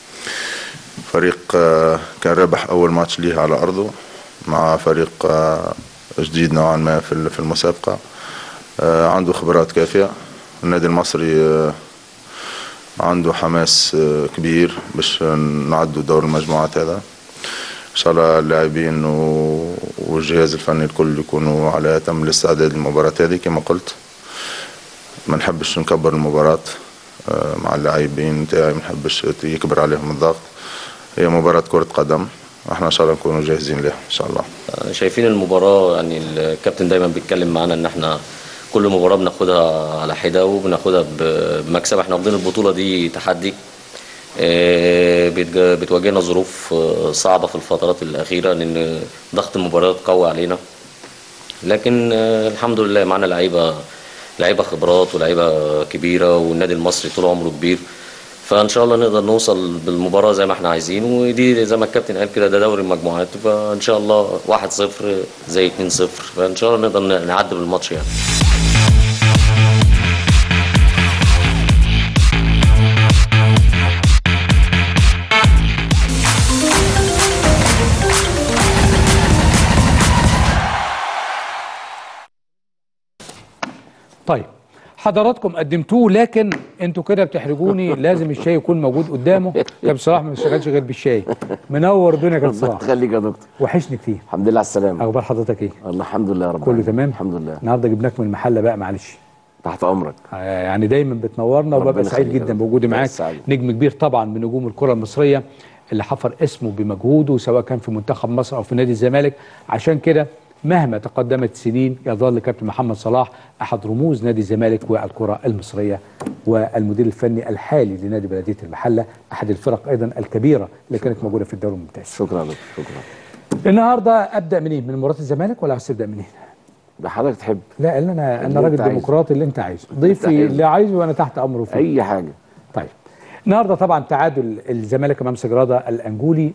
فريق آه، كان ربح أول ماتش ليه على أرضه مع فريق آه، جديد نوعا ما في ال- في المسابقة آه، عنده خبرات كافية النادي المصري آه، عنده حماس آه، كبير باش نعدوا دور المجموعات هذا ان شاء الله اللاعبين و- والجهاز الفني الكل يكونوا على اتم الاستعداد للمباراة هذه كما قلت ما نحبش نكبر المباراة آه، مع اللاعبين نتاعي ما نحبش يكبر عليهم الضغط هي مباراة كرة قدم احنا ان شاء الله نكونوا جاهزين لها ان شاء الله شايفين المباراة يعني الكابتن دايما بيتكلم معانا ان احنا كل مباراة بناخدها على حدة وبناخدها ب- بمكسب احنا واخدين البطولة دي تحدي آه، بتج- بتواجهنا ظروف آه، صعبة في الفترات الأخيرة لأن ضغط المباريات قوي علينا لكن آه، الحمد لله معانا لعيبة لعيبة خبرات ولعيبة كبيرة والنادي المصري طول عمره كبير فان شاء الله نقدر نوصل بالمباراه زي ما احنا عايزين ودي زي ما الكابتن قال كده ده دوري المجموعات فان شاء الله 1-0 زي 2-0 فان شاء الله نقدر نعدي بالماتش يعني طيب حضراتكم قدمتوه لكن انتوا كده بتحرجوني لازم الشاي يكون موجود قدامه كابتن صلاح ما بيشتغلش غير بالشاي منور الدنيا يا كابتن الله صلاح يخليك يا دكتور وحشني كتير الحمد لله على السلامه اخبار حضرتك ايه الله الحمد لله يا رب كله العالمين. تمام الحمد لله النهارده جبناك من المحله بقى معلش تحت امرك آه، يعني دايما بتنورنا وببقى ربنا سعيد يخليك يا جدا رب. بوجودي الله معاك يسعدك. نجم كبير طبعا من نجوم الكره المصريه اللي حفر اسمه بمجهوده سواء كان في منتخب مصر او في نادي الزمالك عشان كده مهما تقدمت السنين يظل كابتن محمد صلاح احد رموز نادي الزمالك والكره المصريه والمدير الفني الحالي لنادي بلديه المحله احد الفرق ايضا الكبيره اللي كانت موجوده في الدوري الممتاز شكرا يا دكتور شكرا النهارده ابدا منين من مباراه الزمالك ولا عايز تبدا منين بحضرتك تحب لا اللي انا اللي انا راجل أنت عايزه. ديمقراطي اللي انت عايزه ضيفي عايزه. اللي عايزه وانا تحت امره فيه اي حاجه طيب النهارده طبعا تعادل الزمالك امام سجرادا الانجولي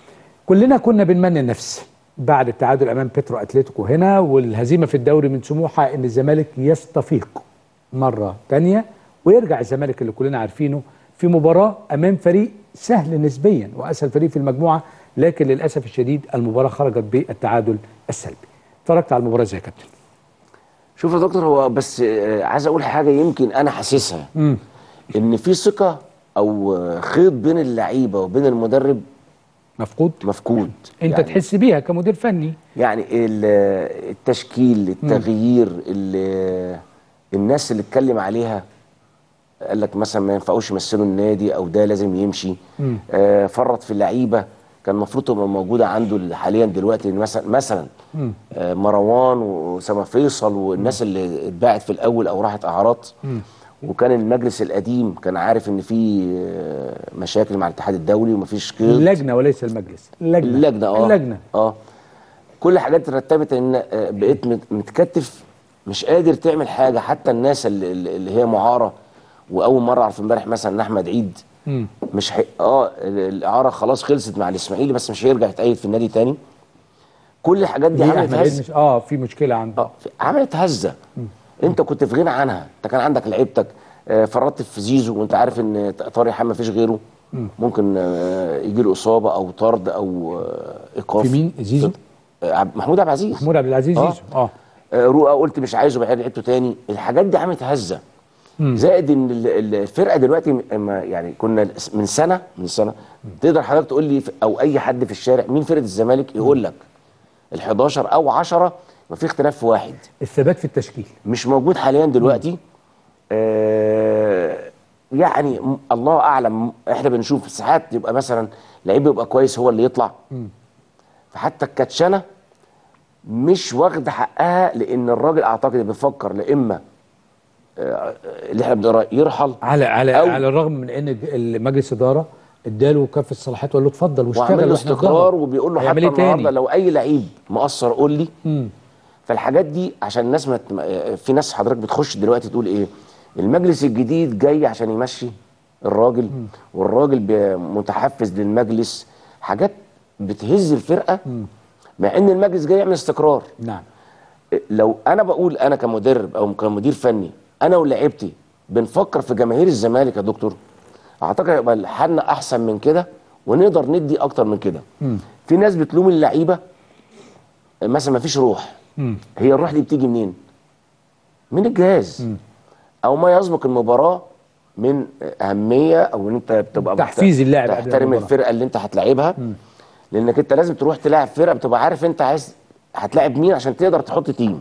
كلنا كنا بنمنى النفس بعد التعادل امام بيترو اتلتيكو هنا والهزيمه في الدوري من سموحه ان الزمالك يستفيق مره تانية ويرجع الزمالك اللي كلنا عارفينه في مباراه امام فريق سهل نسبيا واسهل فريق في المجموعه لكن للاسف الشديد المباراه خرجت بالتعادل السلبي اتفرجت على المباراه ازاي يا كابتن شوف يا دكتور هو بس آه، عايز اقول حاجه يمكن انا حاسسها امم ان في ثقه او آه، خيط بين اللعيبه وبين المدرب مفقود مفقود انت يعني تحس بيها كمدير فني يعني ال- التشكيل التغيير ال- الناس اللي اتكلم عليها قال لك مثلا ما ينفعوش يمثلوا النادي او ده لازم يمشي مم. آه فرط في اللعيبه كان المفروض تبقى موجوده عنده حاليا دلوقتي مثلا مثلا مم. آه مروان واسامه فيصل والناس اللي اتباعت في الاول او راحت اعراض مم. وكان المجلس القديم كان عارف ان في آه، مشاكل مع الاتحاد الدولي ومفيش قيد اللجنه وليس المجلس اللجنه اللجنه اه اللجنه اه كل الحاجات ترتبت ان آه، بقيت مت- متكتف مش قادر تعمل حاجه حتى الناس اللي, اللي هي معاره واول مره اعرف امبارح مثلا ان احمد عيد مم. مش حي... اه ال- الاعاره خلاص خلصت مع الاسماعيلي بس مش هيرجع يتأيد في النادي تاني كل الحاجات دي ليه عملت احمد عيد هزه مش اه في مشكله عنده اه في- عملت هزه انت كنت في غنى عنها انت كان عندك لعيبتك آه، فرطت في زيزو وانت عارف ان طارق حامد مفيش غيره ممكن آه، يجي له اصابه او طرد او آه، ايقاف في مين؟ زيزو؟ آه، عبد- محمود عبد العزيز محمود عبد العزيز آه. زيزو اه آه، رؤى قلت مش عايزه بعد لعبته تاني الحاجات دي عملت هزه زائد ان ال- ال- الفرقه دلوقتي م- ما يعني كنا من سنه من سنه تقدر حضرتك تقول لي في- او اي حد في الشارع مين فرقه الزمالك يقول لك ال 11 او 10 ما في اختلاف في واحد الثبات في التشكيل مش موجود حاليا دلوقتي آه يعني م- الله اعلم احنا بنشوف ساعات يبقى مثلا لعيب يبقى كويس هو اللي يطلع فحتى الكاتشنه مش واخده حقها لان الراجل اعتقد بيفكر لا اما آه، اللي احنا بنقراه يرحل على على أو- على الرغم من ان ج- مجلس اداره اداله كافه الصلاحيات وقال له اتفضل واشتغل وعمل له واحنا استقرار الظهر. وبيقول له هيعمل حتى ايه تاني؟ النهارده لو اي لعيب مقصر قول لي مم. فالحاجات دي عشان الناس ما ت- ما- في ناس حضرتك بتخش دلوقتي تقول ايه المجلس الجديد جاي عشان يمشي الراجل والراجل ب- متحفز للمجلس حاجات بتهز الفرقه مع ان المجلس جاي يعمل استقرار نعم لو انا بقول انا كمدرب او كمدير فني انا ولاعيبتي بنفكر في جماهير الزمالك يا دكتور اعتقد هيبقى حالنا احسن من كده ونقدر ندي اكتر من كده في ناس بتلوم اللعيبه مثلا ما فيش روح مم. هي الروح دي بتيجي منين من الجهاز او ما يسبق المباراه من اهميه او ان انت بتبقى محت- تحفيز اللاعب قبل تحترم المباراة. الفرقه اللي انت هتلاعبها لانك انت لازم تروح تلاعب فرقه بتبقى عارف انت عايز هتلاعب مين عشان تقدر تحط تيم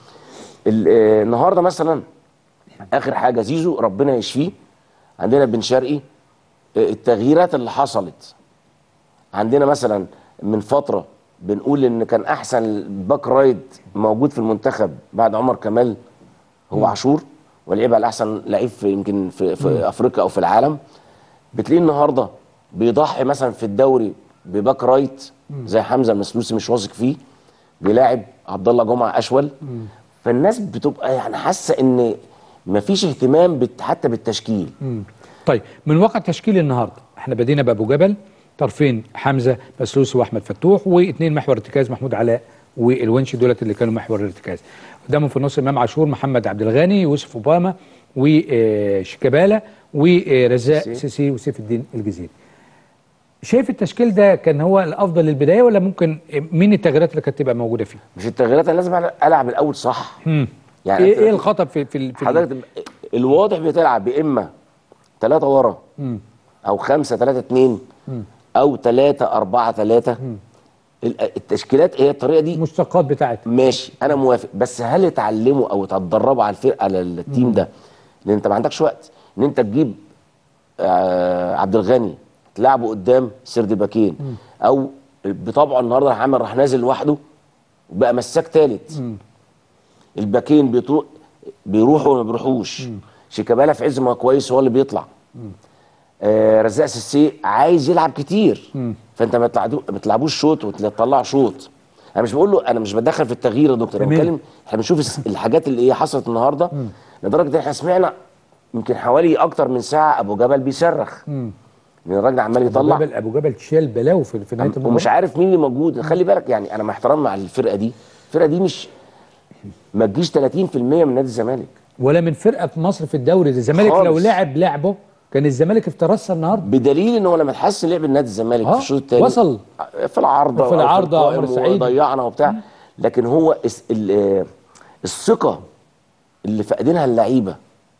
ال- آه، النهارده مثلا اخر حاجه زيزو ربنا يشفيه عندنا بن شرقي آه، التغييرات اللي حصلت عندنا مثلا من فتره بنقول ان كان احسن باك رايت موجود في المنتخب بعد عمر كمال هو عاشور ولعب على احسن لعيب في يمكن في, في افريقيا او في العالم بتلاقيه النهارده بيضحي مثلا في الدوري بباك رايت زي حمزه المسلوسي مش واثق فيه بيلاعب عبد الله جمعه اشول فالناس بتبقى يعني حاسه ان مفيش اهتمام بت حتى بالتشكيل طيب من واقع تشكيل النهارده احنا بدينا بابو جبل طرفين حمزه مسلوسي واحمد فتوح واثنين محور ارتكاز محمود علاء والونش دولت اللي كانوا محور الارتكاز قدامهم في النص امام عاشور محمد عبد الغني يوسف اوباما وشيكابالا ورزاق سيسي. سيسي وسيف الدين الجزيري شايف التشكيل ده كان هو الافضل للبدايه ولا ممكن مين التغييرات اللي كانت تبقى موجوده فيه؟ مش التغييرات انا لازم العب الاول صح مم. يعني ايه أنت- ايه الخطا في في, ال- في ال- حضرتك الواضح بتلعب يا اما ثلاثة ورا مم. او خمسة ثلاثة اتنين مم. او ثلاثة أربعة ثلاثة التشكيلات هي الطريقة دي المشتقات بتاعتها ماشي انا موافق بس هل اتعلموا او اتدربوا على الفرقة على التيم ده لان انت ما عندكش وقت ان انت تجيب آه عبد الغني تلعبه قدام سرد باكين او بطبعه النهارده راح عامل راح نازل لوحده وبقى مساك ثالث الباكين بيطو... بيروحوا وما بيروحوش شيكابالا في عز ما هو كويس هو اللي بيطلع آه رزاق سيسي عايز يلعب كتير فانت ما تلعبو- ما تلعبوش شوط وتطلع شوط انا مش بقول له انا مش بتدخل في التغيير يا دكتور انا تمام. بتكلم احنا بنشوف الس- الحاجات اللي هي حصلت النهارده لدرجه ان احنا سمعنا يمكن حوالي اكتر من ساعه ابو جبل بيصرخ مم. ان الراجل عمال ابو يطلع جبل ابو جبل شال بلاوي في, في نهايه المباراه ومش عارف مين اللي موجود خلي بالك يعني انا مع احترام مع الفرقه دي الفرقه دي مش ما تجيش 30% من نادي الزمالك ولا من فرقه في مصر في الدوري ده الزمالك خالص. لو لعب لعبه كان الزمالك افترسها النهارده بدليل ان هو لما تحسن لعب النادي الزمالك آه، في الشوط الثاني وصل. في العارضه وفي أو العارضة القائم عمر سعيد. وضيعنا وبتاع لكن هو اس- ال- آه، الثقه اللي فاقدينها اللعيبه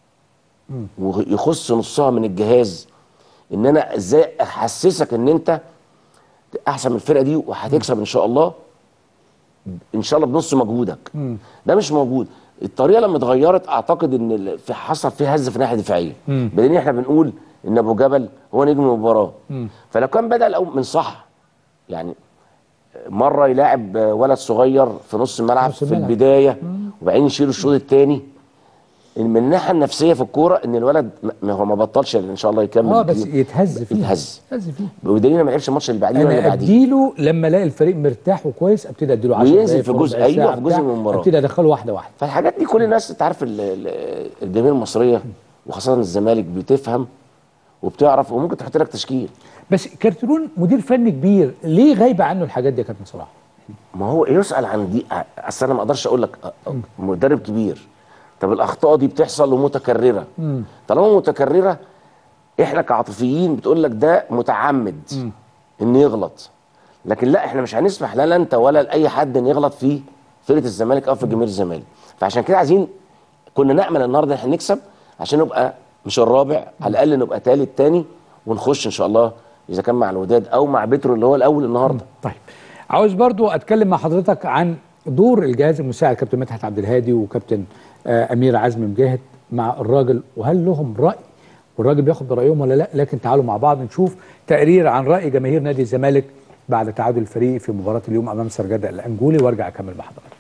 ويخص نصها من الجهاز ان انا ازاي احسسك ان انت احسن من الفرقه دي وهتكسب ان شاء الله ان شاء الله بنص مجهودك ده مش موجود الطريقه لما اتغيرت اعتقد ان ال- في حصل فيه هزه في الناحيه الدفاعيه مم. بدليل احنا بنقول ان ابو جبل هو نجم المباراه مم. فلو كان بدا الأول من صح يعني مره يلاعب ولد صغير في نص الملعب نص في الملعب. البدايه وبعدين يشيل الشوط الثاني من الناحيه النفسيه في الكوره ان الولد ما هو ما بطلش ان شاء الله يكمل اه بس كتير. يتهز فيه يتهز يتهز فيه بدليل ما لعبش الماتش اللي بعديه ولا اللي انا بعديه اديله لما الاقي الفريق مرتاح وكويس ابتدي اديله 10 وينزل دقايق في ربع جزء- أيوة، ساعة في جزء بتاع، من المباراة. ابتدي ادخله واحده واحده فالحاجات دي كل الناس انت عارف ال- ال- الجماهير المصريه وخاصه الزمالك بتفهم وبتعرف وممكن تحط لك تشكيل بس كارترون مدير فني كبير ليه غايبه عنه الحاجات دي يا كابتن صلاح ما هو يسال عن دي اصل انا ما اقدرش اقول لك أ- أ- مدرب كبير طب الاخطاء دي بتحصل ومتكرره مم. طالما متكرره احنا كعاطفيين بتقول لك ده متعمد ان يغلط لكن لا احنا مش هنسمح لا لا انت ولا لاي حد ان يغلط في فرقه الزمالك او في جماهير الزمالك فعشان كده عايزين كنا نامل النهارده ان احنا نكسب عشان نبقى مش الرابع على الاقل نبقى ثالث تاني ونخش ان شاء الله اذا كان مع الوداد او مع بترو اللي هو الاول النهارده طيب عاوز برضو اتكلم مع حضرتك عن دور الجهاز المساعد كابتن مدحت عبد الهادي وكابتن آه امير عزمي مجاهد مع الراجل وهل لهم راي والراجل بياخد برايهم ولا لا لكن تعالوا مع بعض نشوف تقرير عن راي جماهير نادي الزمالك بعد تعادل الفريق في مباراه اليوم امام سرجده الانجولي وارجع اكمل مع حضرتك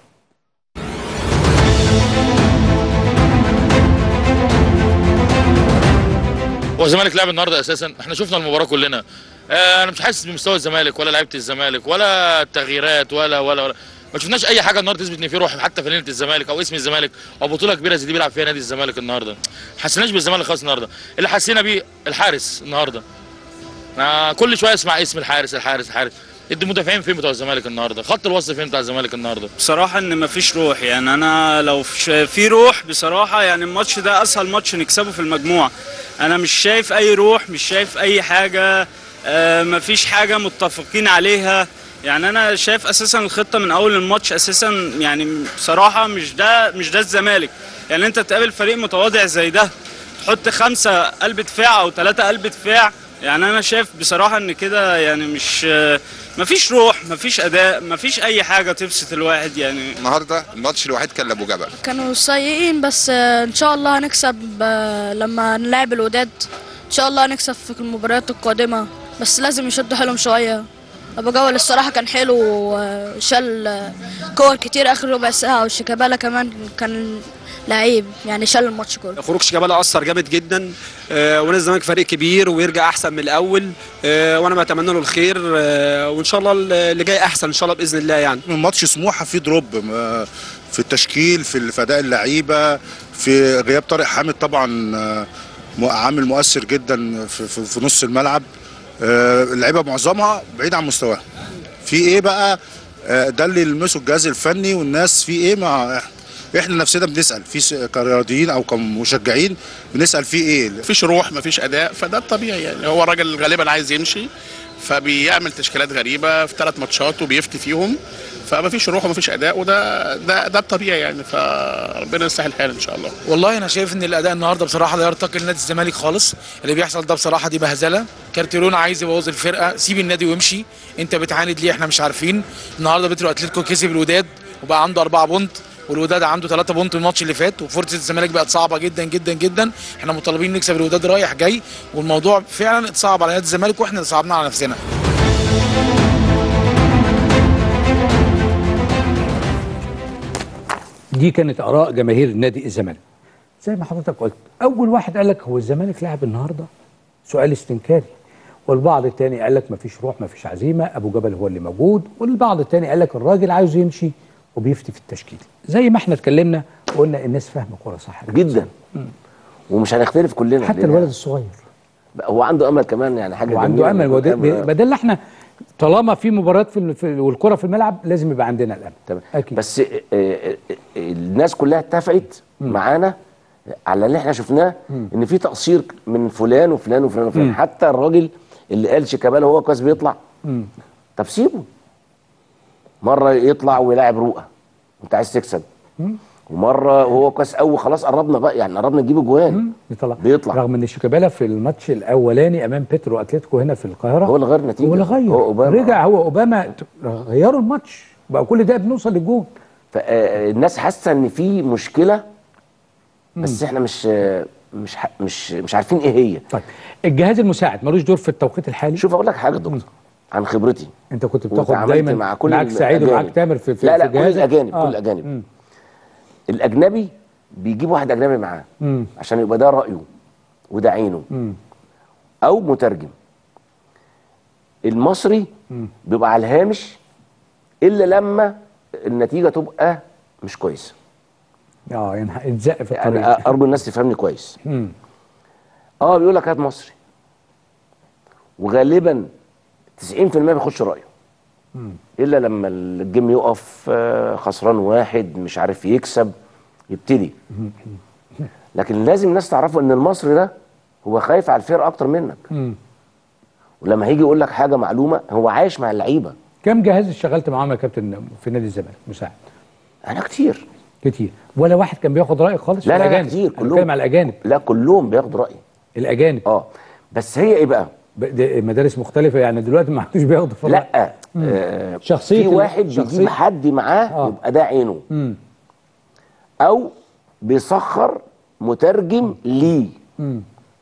هو الزمالك لعب النهارده اساسا احنا شفنا المباراه كلنا آه انا مش حاسس بمستوى الزمالك ولا لعيبه الزمالك ولا التغييرات ولا ولا ولا ما شفناش اي حاجه النهارده تثبت ان في روح حتى في ليله الزمالك او اسم الزمالك او بطوله كبيره زي دي بيلعب فيها نادي الزمالك النهارده ما حسيناش بالزمالك خالص النهارده اللي حسينا بيه الحارس النهارده آه كل شويه اسمع اسم الحارس الحارس الحارس المدافعين فين بتوع الزمالك النهارده خط الوسط فين بتاع الزمالك النهارده بصراحة ان مفيش روح يعني انا لو ش- في روح بصراحة يعني الماتش ده اسهل ماتش نكسبه في المجموعة انا مش شايف اي روح مش شايف اي حاجة آه، مفيش حاجة متفقين عليها يعني انا شايف اساسا الخطة من اول الماتش اساسا يعني بصراحة مش ده مش ده الزمالك يعني انت تقابل فريق متواضع زي ده تحط خمسة قلب دفاع او ثلاثة قلب دفاع يعني انا شايف بصراحة ان كده يعني مش مفيش روح مفيش اداء مفيش اي حاجة تبسط الواحد يعني النهارده الماتش الوحيد كان لابو جبل كانوا سيئين بس آه، ان شاء الله هنكسب آه، لما نلعب الوداد ان شاء الله هنكسب في المباريات القادمه بس لازم يشدوا حيلهم شويه ابو جول الصراحه كان حلو وشال آه، كور كتير اخر ربع ساعه والشيكابالا كمان كان لعيب يعني شال الماتش كله خروج شيكابالا اثر جامد جدا آه، ونادي الزمالك فريق كبير ويرجع احسن من الاول آه، وانا بتمنى له الخير آه، وان شاء الله اللي جاي احسن ان شاء الله باذن الله يعني ماتش سموحه فيه دروب م- في التشكيل في اداء اللعيبه في غياب طارق حامد طبعا آه، م- عامل مؤثر جدا في, في, في نص الملعب آه، اللعيبه معظمها بعيد عن مستواها في ايه بقى آه، ده اللي يلمسه الجهاز الفني والناس في ايه مع احنا نفسنا بنسال في س- كرياضيين او كمشجعين بنسال في ايه مفيش روح مفيش اداء فده الطبيعي يعني هو الراجل غالبا عايز يمشي فبيعمل تشكيلات غريبه في ثلاث ماتشات وبيفتي فيهم فما فيش روح وما فيش اداء وده ده ده الطبيعي يعني فربنا يسهل الحال ان شاء الله والله انا شايف ان الاداء النهارده بصراحه لا يرتقي لنادي الزمالك خالص اللي بيحصل ده بصراحه دي بهزله كارتيرون عايز يبوظ الفرقه سيب النادي وامشي انت بتعاند ليه احنا مش عارفين النهارده بترو اتلتيكو كسب الوداد وبقى عنده أربعة بونت والوداد عنده 3 بونت الماتش اللي فات وفرصه الزمالك بقت صعبه جدا جدا جدا احنا مطالبين نكسب الوداد رايح جاي والموضوع فعلا اتصعب على نادي الزمالك واحنا اللي صعبناه على نفسنا دي كانت اراء جماهير نادي الزمالك زي ما حضرتك قلت اول واحد قال لك هو الزمالك لعب النهارده سؤال استنكاري والبعض الثاني قال لك مفيش روح مفيش عزيمه ابو جبل هو اللي موجود والبعض الثاني قال لك الراجل عايز يمشي وبيفتي في التشكيل زي ما احنا اتكلمنا وقلنا الناس فاهمه كوره صح جدا ومش هنختلف كلنا حتى لأن الولد الصغير هو عنده امل كمان يعني حاجه وعنده جميلة امل إنه وده أمل. بدل اللي احنا طالما في مباريات في, في والكره في الملعب لازم يبقى عندنا الامل تمام بس آه، آه، آه، الناس كلها اتفقت معانا على اللي احنا شفناه ان في تقصير من فلان وفلان وفلان وفلان مم. حتى الراجل اللي قال شيكابالا هو كويس بيطلع مم. طب سيبه مره يطلع ويلاعب رؤى انت عايز تكسب مم. ومره هو كويس قوي خلاص قربنا بقى يعني قربنا نجيب اجوان بيطلع بيطلع رغم ان شيكابالا في الماتش الاولاني امام بيترو اتلتيكو هنا في القاهره هو اللي غير نتيجه هو اللي غير هو اوباما رجع هو اوباما غيروا الماتش بقى كل ده بنوصل للجون فالناس حاسه ان في مشكله بس احنا مش مش ح- مش مش عارفين ايه هي طيب الجهاز المساعد ملوش دور في التوقيت الحالي شوف اقول لك حاجه يا دكتور عن خبرتي انت كنت بتاخد وتعاملت دايما مع كل معاك سعيد الأجانب. ومعاك تامر في, في لا لا في كل جهازك؟ الاجانب آه. كل الاجانب مم. الاجنبي بيجيب واحد اجنبي معاه مم. عشان يبقى ده رايه وده عينه مم. او مترجم المصري مم. بيبقى على الهامش الا لما النتيجه تبقى مش كويسه اه يعني اتزق في يعني الطريق ارجو الناس تفهمني كويس مم. اه بيقول لك هات مصري وغالبا 90% بيخش رايه مم. الا لما الجيم يقف آه، خسران واحد مش عارف يكسب يبتدي لكن لازم الناس تعرفوا ان المصري ده هو خايف على الفرقه اكتر منك مم. ولما هيجي يقول لك حاجه معلومه هو عايش مع اللعيبه كم جهاز اشتغلت معاهم يا كابتن في نادي الزمالك مساعد انا كتير كتير ولا واحد كان بياخد رايك خالص لا في لا, لا الأجانب؟ كتير أنا بتكلم على الاجانب لا كلهم بياخدوا رايي الاجانب اه بس هي ايه بقى ب- ده مدارس مختلفه يعني دلوقتي ما عادوش بياخدوا في الرأي. لا مم. آه شخصية في ال- واحد شخصية- بيجيب حد معاه آه. يبقى ده عينه مم. او بيسخر مترجم ليه مم.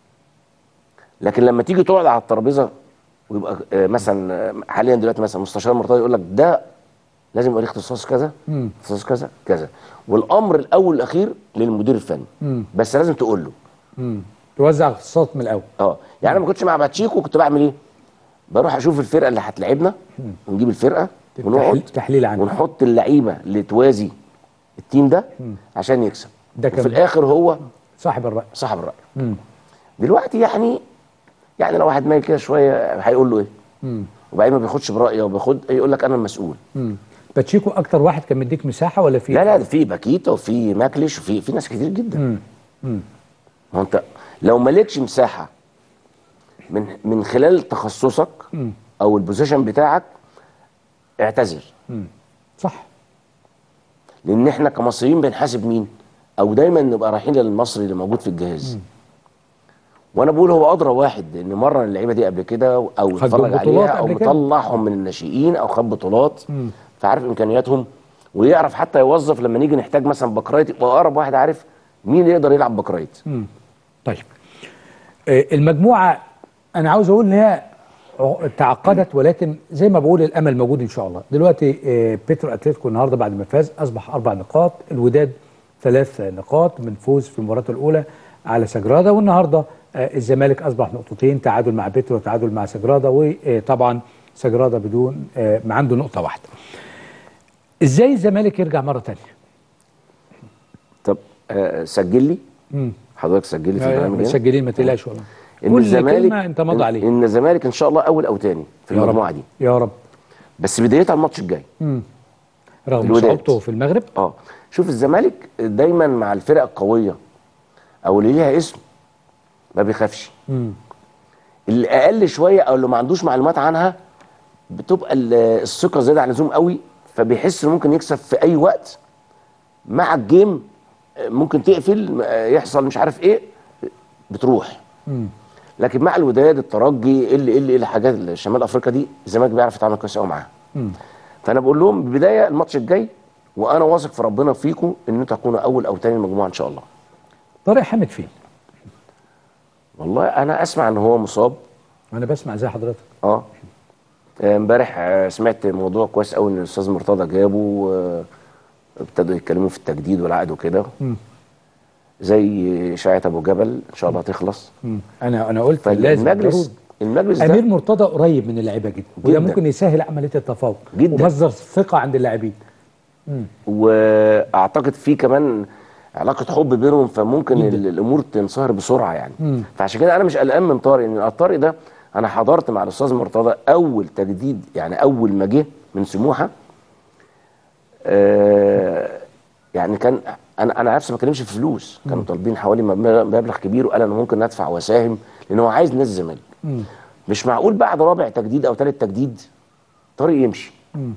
لكن لما تيجي تقعد على الترابيزه ويبقى آه، مثلا آه، حاليا دلوقتي مثلا مستشار مرتضى يقول لك ده لازم يبقى ليه اختصاص كذا مم. اختصاص كذا كذا والامر الاول والاخير للمدير الفني مم. بس لازم تقول له مم. توزع اختصاصات من الاول اه يعني انا ما كنتش مع باتشيكو كنت بعمل ايه بروح اشوف الفرقه اللي هتلعبنا ونجيب الفرقه ونقعد تحليل عنه ونحط اللعيبه اللي توازي التيم ده عشان يكسب ده وفي كان الاخر هو صاحب الراي صاحب الراي مم. دلوقتي يعني يعني لو واحد مايل كده شويه هيقول له ايه مم. وبعدين ما بياخدش برايه وبياخد يقول لك انا المسؤول مم. باتشيكو اكتر واحد كان مديك مساحه ولا في لا لا ده في باكيتا وفي ماكليش وفي في ناس كتير جدا مم. مم. ما هو انت لو مالكش مساحه من من خلال تخصصك مم. او البوزيشن بتاعك اعتذر مم. صح لان احنا كمصريين بنحاسب مين او دايما نبقى رايحين للمصري اللي موجود في الجهاز وانا بقول هو ادرى واحد لان مره اللعيبه دي قبل كده او خد اتفرج بطولات عليها او قبل كده. مطلعهم من الناشئين او خد بطولات مم. فعارف امكانياتهم ويعرف حتى يوظف لما نيجي نحتاج مثلا باكرايت يبقى اقرب واحد عارف مين اللي يقدر يلعب باكرايت مم. طيب آه، المجموعه انا عاوز اقول ان هي ع- تعقدت ولكن زي ما بقول الامل موجود ان شاء الله دلوقتي آه، بيترو اتلتيكو النهارده بعد ما فاز اصبح اربع نقاط الوداد ثلاث نقاط من فوز في المباراه الاولى على سجرادا والنهارده آه، الزمالك اصبح نقطتين تعادل مع بيترو تعادل مع سجرادا وطبعا سجرادا بدون آه، ما عنده نقطه واحده ازاي الزمالك يرجع مره ثانيه طب آه سجل لي مم. حضرتك سجل لي في البرنامج هنا. مسجلين ما تقلقش والله ان كل الزمالك كلمه انت ماضي إن- عليه ان الزمالك ان شاء الله اول او تاني في يا رب. المجموعه دي يا رب بس بدايتها الماتش الجاي مم. رغم الوداد. صعوبته في المغرب اه شوف الزمالك دايما مع الفرق القويه او اللي ليها اسم ما بيخافش مم. اللي اقل شويه او اللي ما عندوش معلومات عنها بتبقى ال- الثقه زياده عن اللزوم قوي فبيحس انه ممكن يكسب في اي وقت مع الجيم آه، ممكن تقفل آه، يحصل مش عارف ايه بتروح مم. لكن مع الوداد الترجي اللي اللي اللي حاجات شمال افريقيا دي الزمالك بيعرف يتعامل كويس قوي معاها مم. فانا بقول لهم بدايه الماتش الجاي وانا واثق في ربنا فيكم ان انتوا تكونوا اول او تاني المجموعه ان شاء الله طارق حامد فين؟ والله انا اسمع ان هو مصاب انا بسمع زي حضرتك اه آه، امبارح آه، سمعت موضوع كويس قوي ان الاستاذ مرتضى جابه آه، ابتدوا يتكلموا في التجديد والعقد وكده مم. زي اشاعه ابو جبل ان شاء الله تخلص مم. انا انا قلت لازم فالمجلس ضروري. المجلس ده امير مرتضى قريب من اللعيبه جدا وده جداً. ممكن يسهل عمليه التفاوض جداً. ومصدر ثقه عند اللاعبين مم. واعتقد في كمان علاقه حب بينهم فممكن جداً. ال- الامور تنصهر بسرعه يعني مم. فعشان كده انا مش قلقان من طارق ان طارق ده انا حضرت مع الاستاذ مرتضى اول تجديد يعني اول ما جه من سموحه آه يعني كان انا انا نفسي ما بتكلمش في فلوس كانوا طالبين حوالي مبلغ مبلغ كبير وقال انا ممكن ادفع واساهم لان هو عايز ناس الزمالك مم. مش معقول بعد رابع تجديد او ثالث تجديد طارق يمشي مم.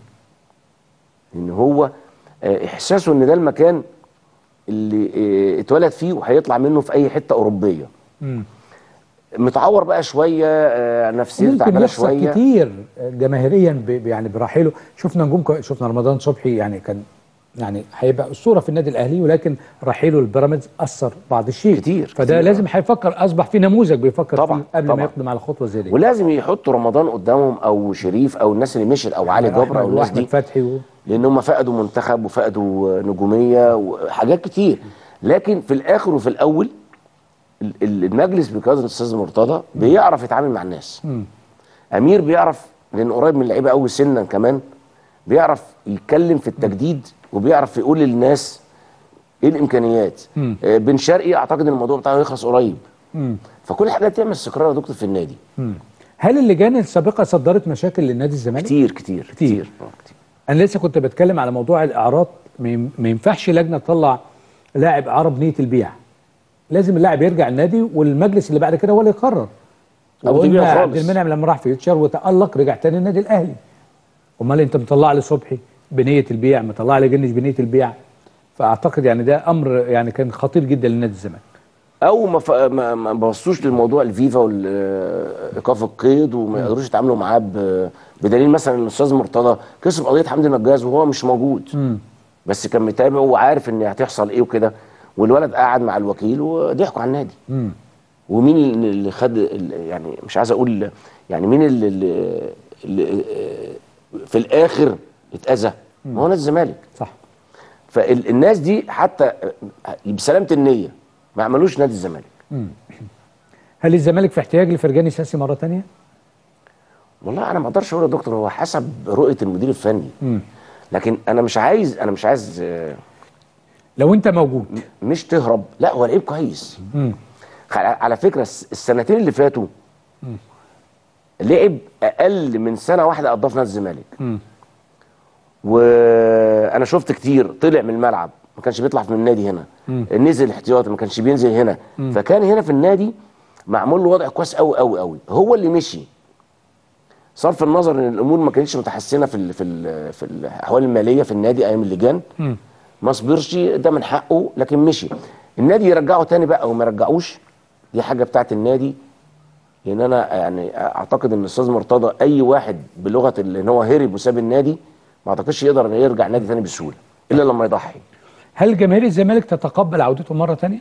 ان هو آه، احساسه ان ده المكان اللي آه، اتولد فيه وهيطلع منه في اي حته اوروبيه مم. متعور بقى شويه آه، نفسيته ممكن تعبانه يخسر شويه كتير جماهيريا ب- ب- يعني برحيله شفنا نجوم كو- شفنا رمضان صبحي يعني كان يعني هيبقى اسطوره في النادي الاهلي ولكن رحيله البيراميدز اثر بعض الشيء كتير فده كتير. لازم هيفكر اصبح في نموذج بيفكر طبعاً، فيه قبل طبعاً. ما يقدم على خطوه زي دي ولازم يحطوا رمضان قدامهم او شريف او الناس اللي مشيت او علي جبر أحمد او الناس واحمد دي فتحي و... لان هم فقدوا منتخب وفقدوا نجوميه وحاجات كتير لكن في الاخر وفي الاول ال- ال- المجلس بقياده الاستاذ مرتضى بيعرف يتعامل مع الناس مم. امير بيعرف لان قريب من اللعيبه قوي سنا كمان بيعرف يتكلم في التجديد وبيعرف يقول للناس ايه الامكانيات مم. آه، بن شرقي اعتقد ان الموضوع بتاعه يخلص قريب مم. فكل الحاجات تعمل استقرار يا دكتور في النادي مم. هل اللجان السابقه صدرت مشاكل للنادي الزمالك؟ كتير كتير كتير, كتير. انا لسه كنت بتكلم على موضوع الاعراض ما ين- ما ينفعش لجنه تطلع لاعب اعاره بنيه البيع لازم اللاعب يرجع النادي والمجلس اللي بعد كده هو اللي يقرر أبو تبيع وقلنا خالص. عبد المنعم لما راح فيوتشر وتالق رجع تاني النادي الاهلي امال انت مطلع لي صبحي بنيه البيع مطلع لي جنش بنيه البيع فاعتقد يعني ده امر يعني كان خطير جدا لنادي الزمالك او ما ف... ما, ما بصوش للموضوع الفيفا وايقاف القيد وما يقدروش يتعاملوا معاه ب... بدليل مثلا ان الاستاذ مرتضى كسب قضيه حمدي نجاز وهو مش موجود مم. بس كان متابع وعارف ان هتحصل ايه وكده والولد قعد مع الوكيل وضحكوا على النادي مم. ومين اللي اللي خد ال- يعني مش عايز اقول يعني مين اللي, اللي, اللي في الاخر اتاذى ما هو نادي الزمالك صح فالناس دي حتى بسلامه النيه ما عملوش نادي الزمالك مم. هل الزمالك في احتياج لفرجاني ساسي مره تانية؟ والله انا ما اقدرش اقول يا دكتور هو حسب رؤيه المدير الفني مم. لكن انا مش عايز انا مش عايز آه، لو انت موجود مش تهرب لا هو لعيب كويس مم. خ- على فكره الس- السنتين اللي فاتوا مم. لعب اقل من سنه واحده قضاها في نادي الزمالك مم. وانا شفت كتير طلع من الملعب ما كانش بيطلع من النادي هنا مم. نزل احتياطي ما كانش بينزل هنا مم. فكان هنا في النادي معمول له وضع كويس قوي قوي قوي هو اللي مشي صرف النظر ان الامور ما كانتش متحسنه في ال في ال في الاحوال الماليه في النادي ايام اللجان مم. ما صبرش ده من حقه لكن مشي النادي يرجعه تاني بقى وما يرجعوش دي حاجه بتاعت النادي لان انا يعني اعتقد ان الاستاذ مرتضى اي واحد بلغه اللي ان هو هرب وساب النادي ما اعتقدش يقدر انه يرجع نادي تاني بسهوله الا لما يضحي هل جماهير الزمالك تتقبل عودته مره تانية؟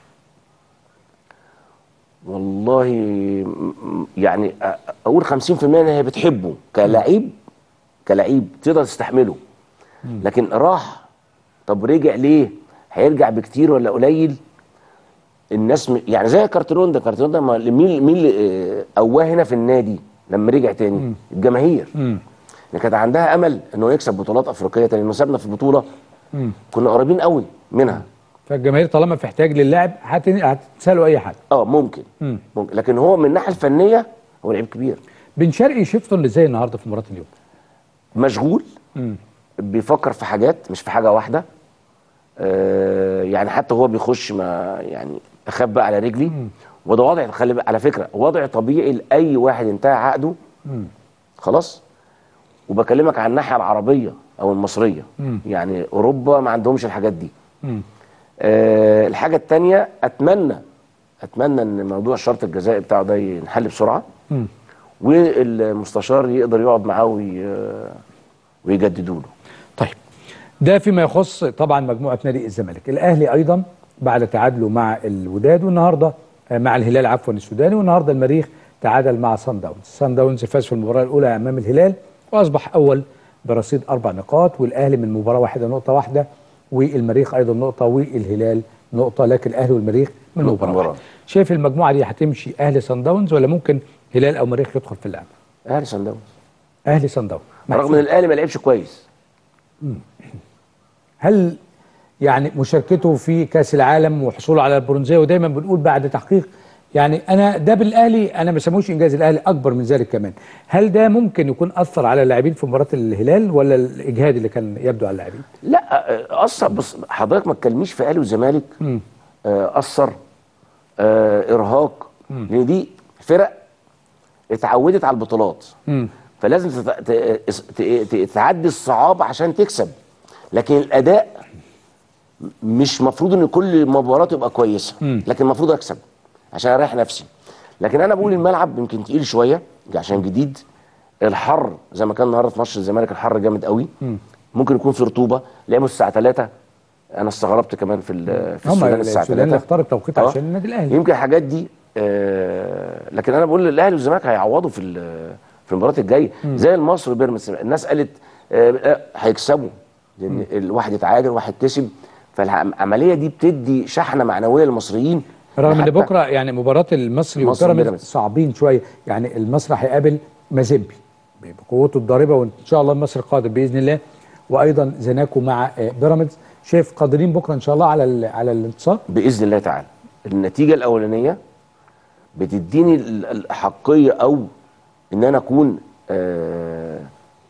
والله م- م- يعني أ- اقول 50% ان هي بتحبه كلعيب كلعيب تقدر تستحمله لكن راح طب رجع ليه هيرجع بكتير ولا قليل الناس م... يعني زي كارترون ده كارترون ده ما- مين مين اللي آه، قواه هنا في النادي لما رجع تاني الجماهير مم. اللي كانت عندها امل انه يكسب بطولات افريقيه تاني انه سابنا في بطوله مم. كنا قريبين قوي منها فالجماهير طالما في احتياج للاعب هت- هتساله اي حاجه اه ممكن مم. ممكن لكن هو من الناحيه الفنيه هو لعيب كبير بن شرقي شفته اللي ازاي النهارده في مباراه اليوم؟ مشغول مم. بيفكر في حاجات مش في حاجه واحده آه يعني حتى هو بيخش ما يعني اخاف بقى على رجلي وده وضع خلي بالك- على فكره وضع طبيعي لاي واحد انتهى عقده مم. خلاص وبكلمك عن الناحيه العربيه او المصريه مم. يعني اوروبا ما عندهمش الحاجات دي مم. آه الحاجه الثانيه اتمنى اتمنى ان موضوع الشرط الجزائي بتاعه ده ينحل بسرعه مم. والمستشار يقدر يقعد معاه وي... ويجددوا له طيب ده فيما يخص طبعا مجموعه نادي الزمالك الاهلي ايضا بعد تعادله مع الوداد والنهارده آه، مع الهلال عفوا السوداني والنهارده المريخ تعادل مع سان داونز سان داونز فاز في المباراه الاولى امام الهلال واصبح اول برصيد اربع نقاط والاهلي من مباراه واحده نقطه واحده والمريخ ايضا نقطه والهلال نقطه لكن الاهلي والمريخ من نقطة مباراه مباراة. واحده شايف المجموعه دي هتمشي اهلي سان داونز ولا ممكن هلال او مريخ يدخل في اللعبه اهلي سان داونز اهلي سان داونز رغم ان الاهلي ما لعبش كويس هل يعني مشاركته في كاس العالم وحصوله على البرونزيه ودايما بنقول بعد تحقيق يعني انا ده بالاهلي انا ما بسموش انجاز الاهلي اكبر من ذلك كمان هل ده ممكن يكون اثر على اللاعبين في مباراه الهلال ولا الاجهاد اللي كان يبدو على اللاعبين لا آه، اثر بس حضرتك ما تكلمنيش في اهلي وزمالك مم. آه، اثر آه، ارهاق لان دي فرق اتعودت على البطولات مم. فلازم تت- ت- ت- ت- تعدي الصعاب عشان تكسب لكن الاداء مش مفروض ان كل مباراه تبقى كويسه مم. لكن المفروض اكسب عشان اريح نفسي لكن انا بقول الملعب يمكن تقيل شويه عشان جديد الحر زي ما كان النهارده في ماتش الزمالك الحر جامد قوي مم. ممكن يكون في رطوبه لعبوا الساعه 3 انا استغربت كمان في ال- في هم السودان الساعه السودان 3 اختار التوقيت آه. عشان النادي الاهلي يمكن الحاجات دي آه لكن انا بقول الاهلي والزمالك هيعوضوا في ال- في المباريات الجايه مم. زي المصري وبيراميدز الناس قالت آه آه، هيكسبوا لان الواحد اتعادل وواحد كسب فالعمليه دي بتدي شحنه معنويه للمصريين رغم ان لحتى- بكره يعني مباراه المصري مصر وبيراميدز وبيراميدز. صعبين شويه يعني المصري هيقابل مازيمبي بقوته الضاربه وان شاء الله المصري قادر باذن الله وايضا زناكو مع آه، بيراميدز شايف قادرين بكره ان شاء الله على ال- على الانتصار باذن الله تعالى النتيجه الاولانيه بتديني ال- الاحقيه او ان انا اكون آه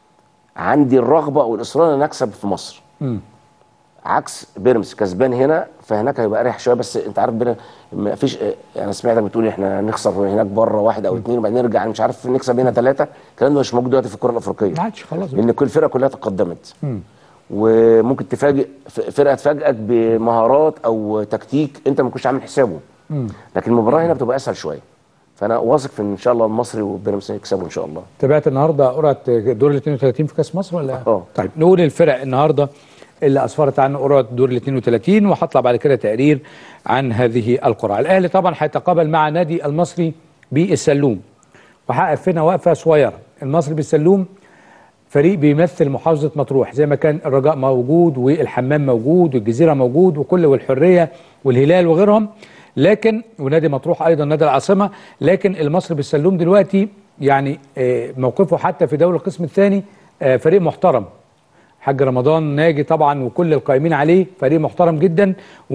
عندي الرغبه والاصرار ان أنا اكسب في مصر مم. عكس بيراميدز كسبان هنا فهناك هيبقى اريح شويه بس انت عارف بيراميدز ما فيش اه، انا سمعتك بتقول احنا هنخسر هناك بره واحد او اثنين وبعدين نرجع مش عارف نكسب هنا ثلاثه الكلام ده مش موجود دلوقتي في الكره الافريقيه ما عادش خلاص لان كل فرقه كلها تقدمت مم. وممكن تفاجئ ف- فرقه تفاجئك بمهارات او تكتيك انت ما كنتش عامل حسابه مم. لكن المباراه هنا بتبقى اسهل شويه فانا واثق في ان شاء الله المصري وبيراميدز يكسبوا ان شاء الله تابعت النهارده قرعه دور ال 32 في كاس مصر ولا اه طيب نقول الفرق النهارده اللي اسفرت عن قرعه دور ال 32 وهطلع بعد كده تقرير عن هذه القرعه الاهلي طبعا هيتقابل مع نادي المصري بالسلوم وهقف هنا وقفه صغيره المصري بالسلوم فريق بيمثل محافظه مطروح زي ما كان الرجاء موجود والحمام موجود والجزيره موجود وكل والحريه والهلال وغيرهم لكن ونادي مطروح ايضا نادي العاصمه لكن المصري بالسلوم دلوقتي يعني آه، موقفه حتى في دوري القسم الثاني آه، فريق محترم حاج رمضان ناجي طبعا وكل القائمين عليه فريق محترم جدا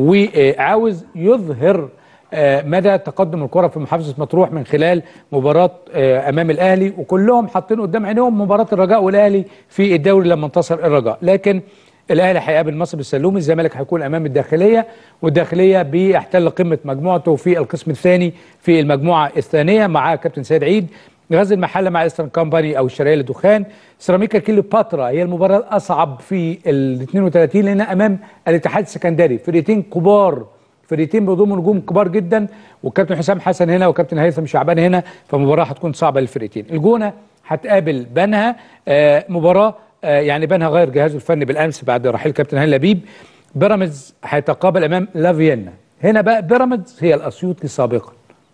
وعاوز يظهر آه، مدى تقدم الكره في محافظه مطروح من خلال مباراه آه، امام الاهلي وكلهم حاطين قدام عينيهم مباراه الرجاء والاهلي في الدوري لما انتصر الرجاء لكن الاهلي هيقابل مصر بالسلوم الزمالك هيكون امام الداخليه والداخليه بيحتل قمه مجموعته في القسم الثاني في المجموعه الثانيه مع كابتن سيد عيد غزل المحله مع ايسترن كومباني او الشرقيه للدخان سيراميكا كيلوباترا هي المباراه الاصعب في ال 32 لانها امام الاتحاد السكندري فرقتين كبار فرقتين بيضموا نجوم كبار جدا والكابتن حسام حسن هنا وكابتن هيثم شعبان هنا فمباراه هتكون صعبه للفرقتين الجونه هتقابل بنها آه مباراه آه يعني بنها غير جهازه الفني بالامس بعد رحيل كابتن هاني لبيب بيراميدز هيتقابل امام لافيينا هنا بقى بيراميدز هي الاسيوطي سابقا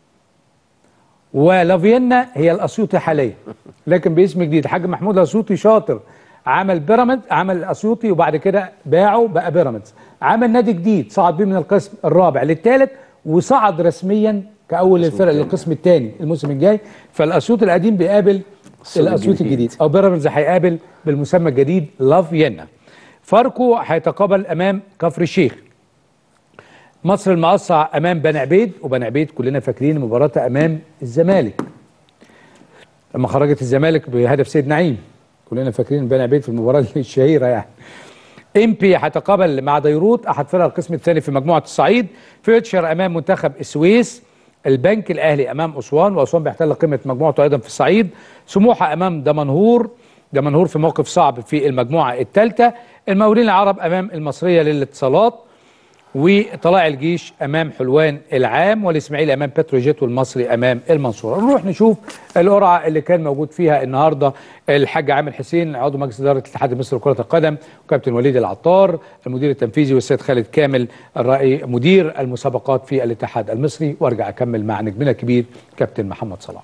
ولافيينا هي الاسيوطي حاليا لكن باسم جديد حاج محمود الاسيوطي شاطر عمل بيراميدز عمل الاسيوطي وبعد كده باعه بقى بيراميدز عمل نادي جديد صعد بيه من القسم الرابع للثالث وصعد رسميا كاول الفرق للقسم الثاني الموسم الجاي فالاسيوطي القديم بيقابل الاسيوطي الجديد او بيراميدز هيقابل بالمسمى الجديد لافيينا فاركو هيتقابل امام كفر الشيخ مصر المقصع امام بني عبيد وبني عبيد كلنا فاكرين مباراتها امام الزمالك لما خرجت الزمالك بهدف سيد نعيم كلنا فاكرين بني عبيد في المباراه الشهيره يعني امبي هيتقابل مع ديروت احد فرق القسم الثاني في مجموعه الصعيد فيوتشر امام منتخب السويس البنك الاهلي امام اسوان واسوان بيحتل قمه مجموعته ايضا في الصعيد سموحه امام دمنهور دمنهور في موقف صعب في المجموعه الثالثه المقاولين العرب امام المصريه للاتصالات وطلائع الجيش امام حلوان العام والاسماعيلي امام بتروجيت والمصري امام المنصوره نروح نشوف القرعه اللي كان موجود فيها النهارده الحاج عامر حسين عضو مجلس اداره الاتحاد المصري لكره القدم وكابتن وليد العطار المدير التنفيذي والسيد خالد كامل الرأي مدير المسابقات في الاتحاد المصري وارجع اكمل مع نجمنا الكبير كابتن محمد صلاح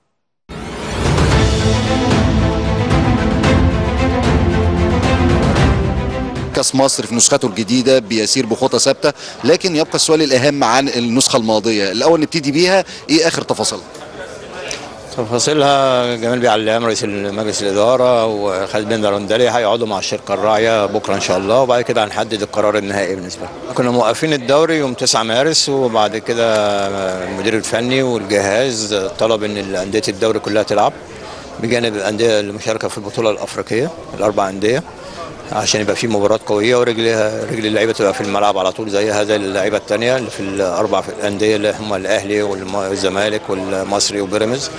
كاس مصر في نسخته الجديده بيسير بخطى ثابته لكن يبقى السؤال الاهم عن النسخه الماضيه الاول نبتدي بيها ايه اخر تفاصيلها تفاصيلها جمال بيه علام رئيس مجلس الاداره وخالد بن درندلي هيقعدوا مع الشركه الراعيه بكره ان شاء الله وبعد كده هنحدد القرار النهائي بالنسبه لنا. كنا موقفين الدوري يوم 9 مارس وبعد كده المدير الفني والجهاز طلب ان انديه الدوري كلها تلعب بجانب الانديه المشاركه في البطوله الافريقيه الاربع انديه عشان يبقى في مباراه قويه ورجل رجل اللعيبه تبقى في الملعب على طول زي هذا اللعيبه الثانيه اللي في الاربع في الانديه اللي هم الاهلي والزمالك والمصري وبيراميدز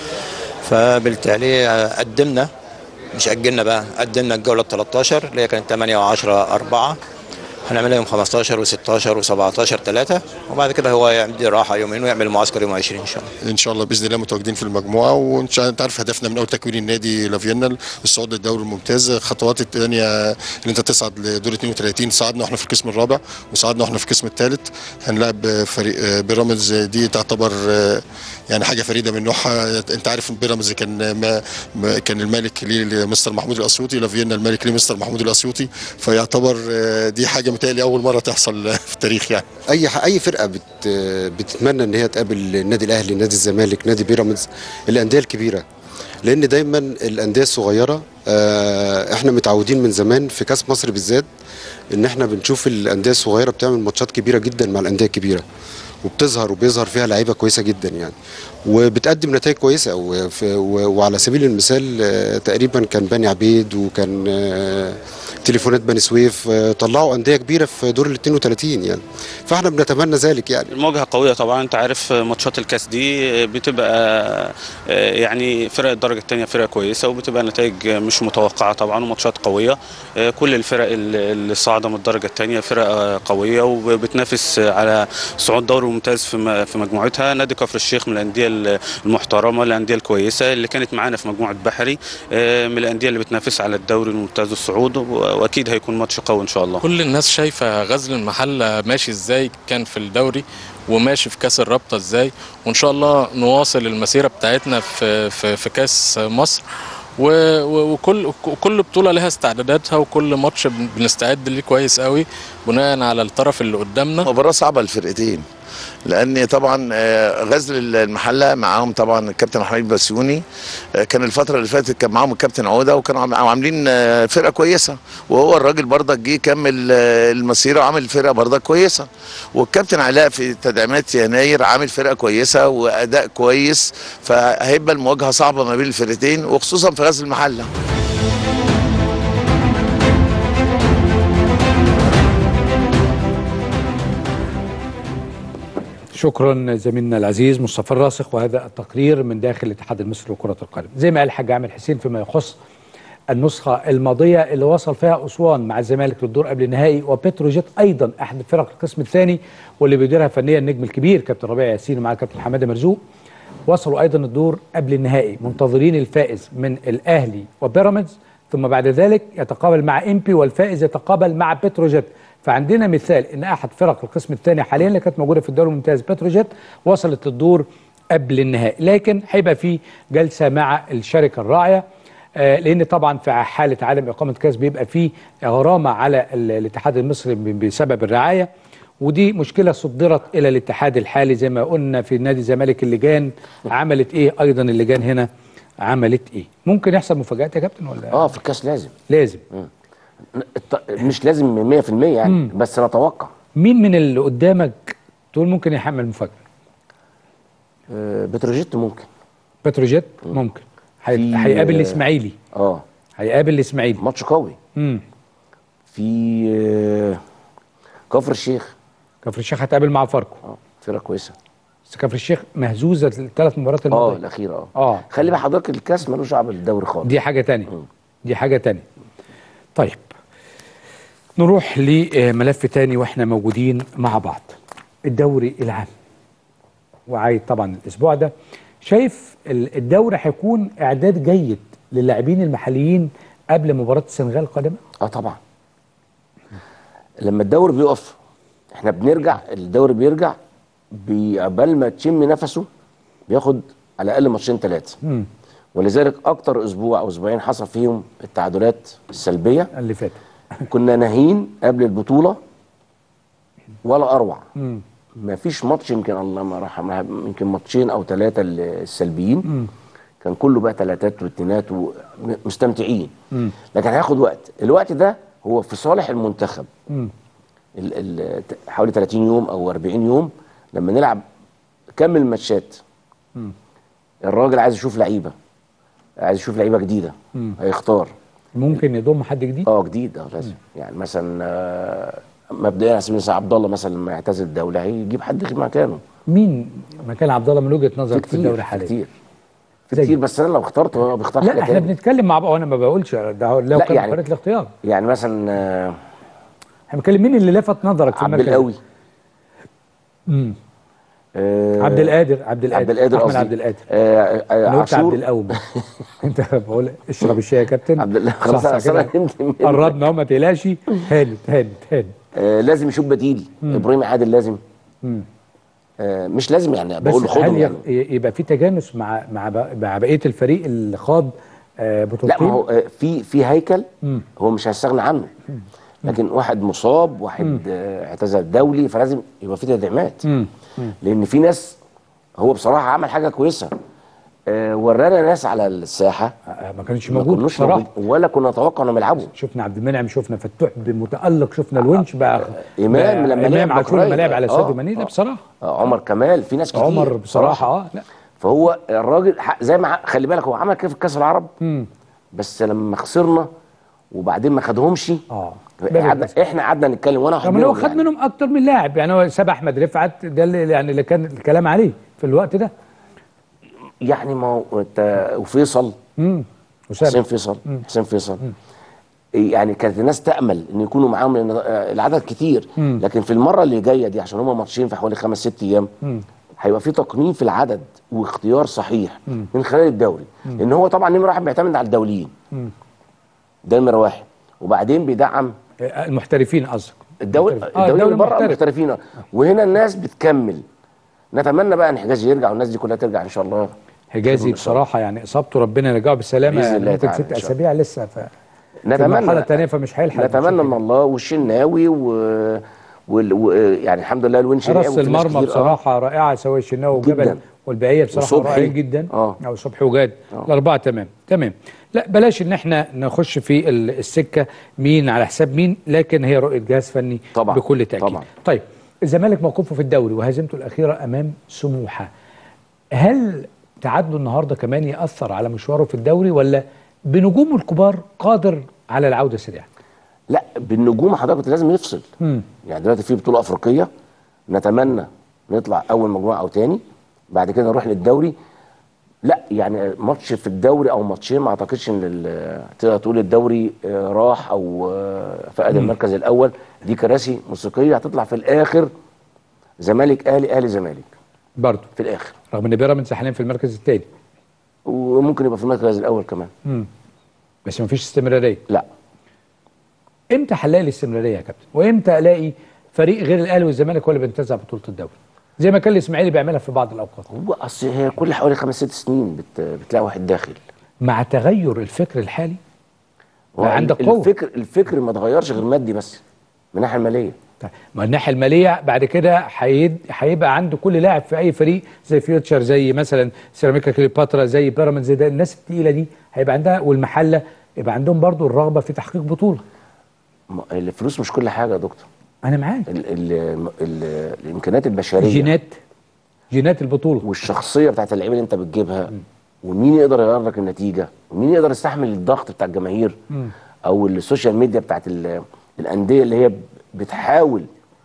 فبالتالي قدمنا مش اجلنا بقى قدمنا الجوله ال 13 اللي هي كانت 8 و10 4 هنعملها يوم 15 و16 و17 3 وبعد كده هو يدي راحه يومين ويعمل معسكر يوم 20 ان شاء الله ان شاء الله باذن الله متواجدين في المجموعه وان شاء الله انت عارف هدفنا من اول تكوين النادي لافينا الصعود للدوري الممتاز الخطوات الثانيه ان انت تصعد لدور 32 صعدنا واحنا في القسم الرابع وصعدنا واحنا في القسم الثالث هنلعب فريق بيراميدز دي تعتبر يعني حاجه فريده من نوعها انت عارف بيراميدز كان ما ما كان المالك ليه مستر محمود الاسيوطي لافينا المالك ليه مستر محمود الاسيوطي فيعتبر دي حاجه متهيألي اول مره تحصل في التاريخ يعني اي اي فرقه بت بتتمنى ان هي تقابل النادي الاهلي نادي الزمالك نادي بيراميدز الانديه الكبيره لان دايما الانديه الصغيره احنا متعودين من زمان في كاس مصر بالذات ان احنا بنشوف الانديه الصغيره بتعمل ماتشات كبيره جدا مع الانديه الكبيره وبتظهر وبيظهر فيها لعيبه كويسه جدا يعني وبتقدم نتائج كويسه وعلى سبيل المثال تقريبا كان بني عبيد وكان تليفونات بني سويف طلعوا انديه كبيره في دور ال 32 يعني فاحنا بنتمنى ذلك يعني المواجهه قويه طبعا انت عارف ماتشات الكاس دي بتبقى يعني فرق الدرجه الثانيه فرقه كويسه وبتبقى نتائج مش متوقعه طبعا وماتشات قويه كل الفرق اللي صاعده من الدرجه الثانيه فرق قويه وبتنافس على صعود دوري ممتاز في في مجموعتها نادي كفر الشيخ من الانديه المحترمه الانديه الكويسه اللي كانت معانا في مجموعه بحري من الانديه اللي بتنافس على الدوري الممتاز الصعود واكيد هيكون ماتش قوي ان شاء الله كل الناس شايفه غزل المحله ماشي ازاي كان في الدوري وماشي في كاس الرابطه ازاي وان شاء الله نواصل المسيره بتاعتنا في في, في كاس مصر وكل كل بطوله لها استعداداتها وكل ماتش بنستعد ليه كويس قوي بناء على الطرف اللي قدامنا مباراه صعبه للفرقتين لان طبعا غزل المحله معاهم طبعا الكابتن حميد بسيوني كان الفتره اللي فاتت كان معاهم الكابتن عوده وكانوا عاملين فرقه كويسه وهو الراجل برضك جه كمل المسيره وعامل فرقه برضك كويسه والكابتن علاء في تدعيمات يناير عامل فرقه كويسه واداء كويس فهيبقى المواجهه صعبه ما بين الفرقتين وخصوصا في غزل المحله شكرا زميلنا العزيز مصطفى الراسخ وهذا التقرير من داخل الاتحاد المصري لكرة القدم زي ما قال الحاج عامر حسين فيما يخص النسخة الماضية اللي وصل فيها أسوان مع الزمالك للدور قبل النهائي وبتروجيت أيضا أحد فرق القسم الثاني واللي بيديرها فنيا النجم الكبير كابتن ربيع ياسين ومع كابتن حماده مرزوق وصلوا أيضا الدور قبل النهائي منتظرين الفائز من الأهلي وبيراميدز ثم بعد ذلك يتقابل مع إمبي والفائز يتقابل مع بتروجيت فعندنا مثال ان احد فرق القسم الثاني حاليا اللي كانت موجوده في الدوري الممتاز بتروجيت وصلت للدور قبل النهائي لكن هيبقى في جلسه مع الشركه الراعيه آه لان طبعا في حاله عدم اقامه كاس بيبقى في غرامه على الاتحاد المصري بسبب الرعايه ودي مشكله صدرت الى الاتحاد الحالي زي ما قلنا في نادي الزمالك اللجان عملت ايه ايضا اللجان هنا عملت ايه ممكن يحصل مفاجات يا كابتن ولا اه في الكاس لازم لازم مم. مش لازم 100% يعني مم. بس نتوقع مين من اللي قدامك تقول ممكن يحمل مفاجاه آه بتروجيت ممكن بتروجيت ممكن هيقابل الاسماعيلي اه هيقابل الاسماعيلي ماتش قوي امم في آه كفر الشيخ كفر الشيخ هتقابل مع فاركو اه فرقه كويسه بس كفر الشيخ مهزوزه الثلاث مباريات الماضيه اه الاخيره اه اه خلي بقى حضرتك الكاس ملوش دعوه بالدوري خالص دي حاجه ثانيه دي حاجه تانية طيب نروح لملف تاني واحنا موجودين مع بعض الدوري العام وعايد طبعا الاسبوع ده شايف ال- الدوري هيكون اعداد جيد للاعبين المحليين قبل مباراه السنغال القادمه اه طبعا لما الدوري بيقف احنا بنرجع الدوري بيرجع عقبال ما تشم نفسه بياخد على الاقل ماتشين ثلاثه مم. ولذلك اكتر اسبوع او اسبوعين حصل فيهم التعادلات السلبيه اللي فات كنا ناهين قبل البطوله ولا اروع مم. ما فيش ماتش يمكن الله ما رحم يمكن ماتشين او ثلاثه السلبيين مم. كان كله بقى ثلاثات واثنينات ومستمتعين مم. لكن هياخد وقت الوقت ده هو في صالح المنتخب مم. ال ال حوالي 30 يوم او 40 يوم لما نلعب كمل الماتشات مم. الراجل عايز يشوف لعيبه عايز يشوف لعيبه جديده مم. هيختار ممكن يضم حد جديد اه جديد اه لازم يعني مثلا آه، مبدئيا على سبيل المثال عبد الله مثلا لما يعتزل الدوله هيجيب حد يجيب مكانه مين مكان عبد الله من وجهه في نظرك في كتير الدوري في حاليا كتير في زي- كتير بس انا لو اخترته هو بيختار لا حاجه احنا تاني بنتكلم مع بعض وانا ما بقولش ده لو لا، كان يعني- قررت الاختيار يعني مثلا آه، احنا بنتكلم مين اللي لفت نظرك في عبد المركز القوي امم آه، عبد القادر عبد القادر عبد القادر احمد قصدي. عبد القادر آه، آه، انا قلت عاشور. عبد القوي انت بقول اشرب الشاي يا كابتن عبد الله خلاص صح أصل كده أنا هنت منك. قربنا اهو ما تقلقش هانت هانت هانت آه، لازم يشوف بديل ابراهيم عادل لازم مم. آه، مش لازم يعني بس بقول له خدهم هل يعني ي- يبقى في تجانس مع مع ب- مع بقيه الفريق اللي خاض آه، بطولتين لا ما هو آه، في في هيكل مم. هو مش هيستغنى عنه لكن واحد مصاب واحد آه، اعتزل دولي فلازم يبقى في تدعيمات مم. مم. لان في ناس هو بصراحه عمل حاجه كويسه آه، ورانا ناس على الساحه آه، ما كانش ما موجود كناش بصراحه موجود ولا كنا نتوقع انهم يلعبوا شفنا عبد المنعم شفنا فتوح متالق شفنا الونش بقى إمام بقى لما لعب امام عاشور بكراي. لما لعب على آه، ساديو ماني لا آه. بصراحه آه، عمر كمال في ناس كتير عمر بصراحه اه لا فهو الراجل ح- زي ما ع- خلي بالك هو عمل كده في كاس العرب مم. بس لما خسرنا وبعدين ما خدهمش اه قعدنا احنا قعدنا نتكلم وانا واحد طب هو منهم خد يعني. منهم اكتر من لاعب يعني هو ساب احمد رفعت ده اللي يعني اللي كان الكلام عليه في الوقت ده يعني ما هو انت وفيصل امم حسين فيصل حسين فيصل يعني كانت الناس تامل ان يكونوا معاهم لان آه، العدد كتير مم. لكن في المره اللي جايه دي عشان هم ماتشين في حوالي خمس ست ايام مم. هيبقى في تقنين في العدد واختيار صحيح مم. من خلال الدوري مم. لان هو طبعا نمره واحد بيعتمد على الدوليين مم. ده نمره واحد وبعدين بيدعم آه، المحترفين قصدك الدوري محترف. الدوري الدوري اللي بره محترف. محترفين وهنا الناس بتكمل نتمنى بقى ان حجازي يرجع والناس دي كلها ترجع ان شاء الله حجازي بصراحه يعني اصابته ربنا يرجعه بالسلامه بإذن يعني الله ممكن تعالى ست إن شاء اسابيع لسه ف في نتمنى المرحله الثانيه فمش هيلحق نتمنى من الله والشناوي و... وال... و... يعني الحمد لله الونش لعب حرس وفي ناس المرمى كتير، آه. بصراحه رائعه سواء الشناوي جداً. وجبل والبقيه بصراحه وصبحي. رائعين جدا آه. او صبحي وجاد الاربعه تمام تمام لا بلاش ان احنا نخش في ال- السكه مين على حساب مين لكن هي رؤيه جهاز فني طبعاً. بكل تاكيد طبعاً. طيب الزمالك موقفه في الدوري وهزيمته الاخيره امام سموحه هل تعادله النهارده كمان ياثر على مشواره في الدوري ولا بنجومه الكبار قادر على العوده سريعا لا بالنجوم حضرتك لازم يفصل مم. يعني دلوقتي في بطوله افريقيه نتمنى نطلع اول مجموعه او تاني بعد كده نروح للدوري لا يعني ماتش في الدوري او ماتشين ما اعتقدش ان ال- تقدر تقول الدوري آه، راح او آه، فقد مم. المركز الاول دي كراسي موسيقيه هتطلع في الاخر زمالك اهلي اهلي زمالك برضه في الاخر رغم ان بيراميدز حاليا في المركز الثاني وممكن يبقى في المركز الاول كمان مم. بس مفيش استمراريه لا امتى هنلاقي الاستمراريه يا كابتن وامتى الاقي فريق غير الاهلي والزمالك هو اللي بينتزع بطوله الدوري زي ما كان الاسماعيلي بيعملها في بعض الاوقات هو اصل هي كل حوالي خمس ست سنين بت... بتلاقي واحد داخل مع تغير الفكر الحالي هو بقى عندك ال- قوه الفكر الفكر ما اتغيرش غير مادي بس من الناحيه الماليه طيب ما الناحيه الماليه بعد كده هيد- هيبقى عنده كل لاعب في اي فريق زي فيوتشر زي مثلا سيراميكا كليوباترا زي بيراميدز زي ده الناس التقيله دي هيبقى عندها والمحله يبقى عندهم برضو الرغبه في تحقيق بطوله ما- الفلوس مش كل حاجه يا دكتور انا معاك ال ال ال الامكانيات البشريه جينات جينات البطوله والشخصيه بتاعت اللعيبه اللي انت بتجيبها ومين يقدر يغير لك النتيجه ومين يقدر يستحمل الضغط بتاع الجماهير مم. او السوشيال ميديا بتاعت ال- الانديه اللي هي بتحاول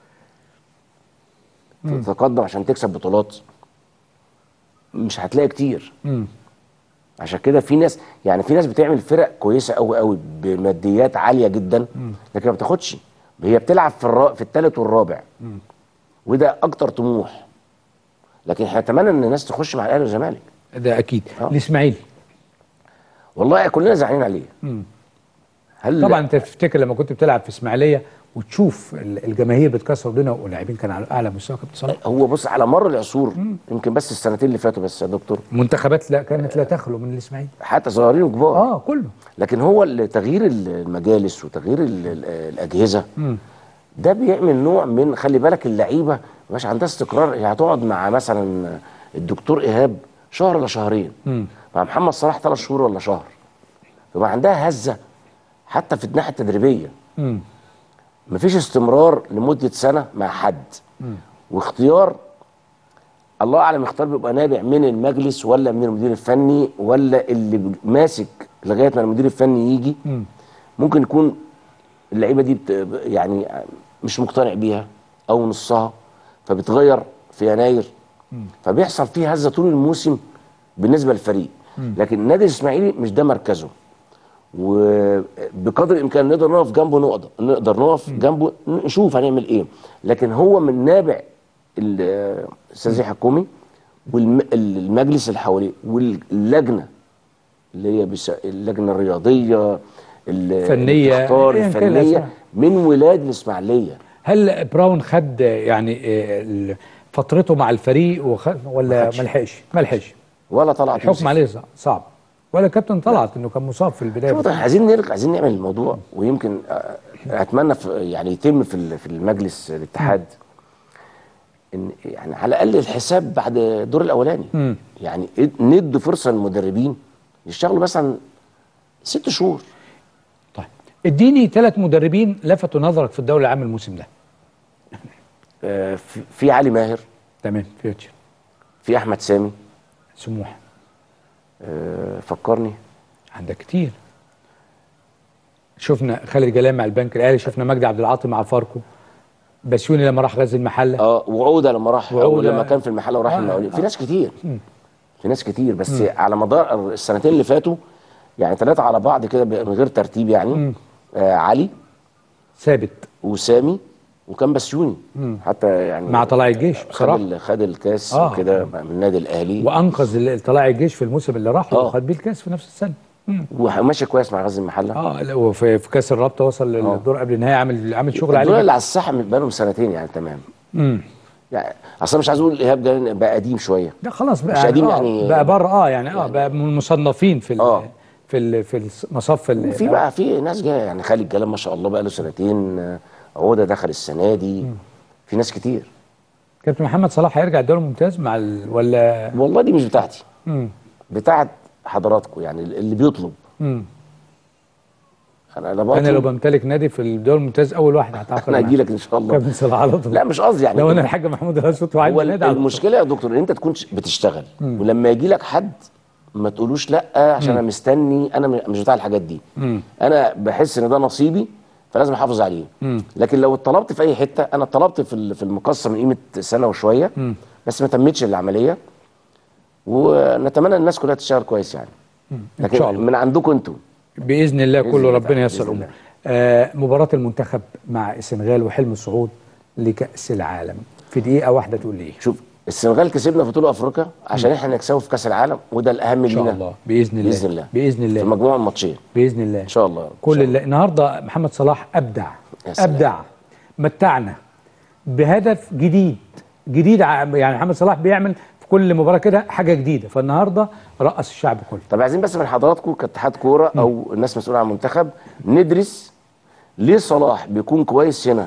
مم. تتقدم عشان تكسب بطولات مش هتلاقي كتير مم. عشان كده في ناس يعني في ناس بتعمل فرق كويسه قوي قوي بماديات عاليه جدا لكن ما بتاخدش هي بتلعب في الرا... في الثالث والرابع وده اكتر طموح لكن احنا نتمنى ان الناس تخش مع الاهلي والزمالك ده اكيد الاسماعيلي والله كلنا زعلانين عليه مم. هل طبعا انت تفتكر لما كنت بتلعب في اسماعيليه وتشوف ال- الجماهير بتكسر الدنيا واللاعبين كان على اعلى مستوى كابتن صلاح هو بص على مر العصور يمكن بس السنتين اللي فاتوا بس يا دكتور منتخبات لا كانت لا تخلو من الاسماعيلي حتى صغيرين وكبار اه كله لكن هو ال- تغيير ال- المجالس وتغيير ال- ال- الاجهزه مم. ده بيعمل نوع من خلي بالك اللعيبه مش عندها استقرار هي هتقعد مع مثلا الدكتور ايهاب شهر ولا شهرين مم. مع محمد صلاح ثلاث شهور ولا شهر فبقى عندها هزه حتى في الناحيه التدريبيه مم. مفيش استمرار لمده سنه مع حد مم. واختيار الله اعلم اختيار بيبقى نابع من المجلس ولا من المدير الفني ولا اللي ب- ماسك لغايه ما المدير الفني يجي مم. ممكن يكون اللعيبه دي بت يعني مش مقتنع بيها او نصها فبتغير في يناير مم. فبيحصل فيه هزه طول الموسم بالنسبه للفريق مم. لكن النادي الاسماعيلي مش ده مركزه وبقدر الامكان نقدر نقف جنبه نقدر نقدر نقف جنبه نشوف هنعمل ايه لكن هو من نابع ال- الاستاذ يحيى حكومي والمجلس اللي حواليه واللجنه اللي هي بس اللجنه الرياضيه ال- فنية، التختار أياً كان الفنيه الأسماء. من ولاد الاسماعيليه هل براون خد يعني آه، ال- فترته مع الفريق وخد ولا ما لحقش ما لحقش ولا طلعت الحكم يوسف. عليه صعب- صعب ولا كابتن طلعت انه كان مصاب في البدايه شوف طيب عايزين نرجع عايزين نعمل الموضوع ويمكن آه، اتمنى في يعني يتم في ال- في المجلس الاتحاد ان يعني على الاقل الحساب بعد الدور الاولاني مم. يعني إد- ندوا فرصه للمدربين يشتغلوا مثلا ست شهور اديني ثلاث مدربين لفتوا نظرك في الدوري العام الموسم ده آه، في- في علي ماهر تمام فيوتشر في احمد سامي سموح آه، فكرني عندك كتير شفنا خالد جلال مع البنك الاهلي شفنا مجدي عبد العاطي مع فاركو بسيوني لما راح غزل المحله اه وعوده لما راح وعودة. وعودة لما كان في المحله وراح آه، المقاولين في آه. ناس كتير مم. في ناس كتير بس مم. على مدار السنتين اللي فاتوا يعني ثلاثه على بعض كده ب- من غير ترتيب يعني آه علي ثابت وسامي وكان بسيوني مم. حتى يعني مع طلائع الجيش خد بصراحه ال- خد الكاس آه. وكده من النادي الاهلي وانقذ ال- طلائع الجيش في الموسم اللي راح آه. وخد بيه الكاس في نفس السنه مم. وماشي كويس مع غزل المحله اه لا، وفي في كاس الرابطه وصل للدور قبل النهائي عامل عامل شغل دول عالي اللي على الساحه من بقالهم سنتين يعني تمام امم يعني اصلا مش عايز اقول ايهاب جلال بقى قديم شويه لا خلاص بقى مش قديم آه يعني بقى بره اه يعني اه بقى من المصنفين في ال في ال في المصف ال- في بقى في ناس جايه يعني خالد جلال ما شاء الله بقى له سنتين آه، عوده دخل السنه دي في ناس كتير كابتن محمد صلاح هيرجع الدوري الممتاز مع ال... ولا والله دي مش بتاعتي امم بتاعت حضراتكم يعني اللي بيطلب امم انا انا انا لو بطلب بمتلك نادي في الدوري الممتاز اول واحد هتعاقد انا معاه. اجي لك ان شاء الله كابتن صلاح على طول لا مش قصدي يعني لو انا الحاج محمود الاسود وعايز هو النادي على طول. المشكله يا دكتور ان انت تكون بتشتغل مم. ولما يجي لك حد ما تقولوش لا عشان مم. انا مستني انا م- مش بتاع الحاجات دي مم. انا بحس ان ده نصيبي فلازم احافظ عليه مم. لكن لو اتطلبت في اي حته انا اتطلبت في ال- في المقصه من قيمه سنه وشويه مم. بس ما تمتش العمليه ونتمنى الناس كلها تشتغل كويس يعني ان لكن شاء الله من عندكم انتوا باذن الله بإذن كله الله ربنا تعالى، ييسر بإذن الامور آه مباراه المنتخب مع السنغال وحلم الصعود لكاس العالم في دقيقه واحده تقول لي ايه شوف السنغال كسبنا في بطوله افريقيا عشان احنا نكسبه في كاس العالم وده الاهم ان شاء لينا الله باذن الله باذن الله باذن الله في مجموعه الماتشين باذن الله ان شاء الله كل اللي النهارده محمد صلاح ابدع يا سلام. ابدع متعنا بهدف جديد جديد ع- يعني محمد صلاح بيعمل في كل مباراه كده حاجه جديده فالنهارده رقص الشعب كله طب عايزين بس من حضراتكم كاتحاد كوره او الناس مسؤوله عن المنتخب ندرس ليه صلاح بيكون كويس هنا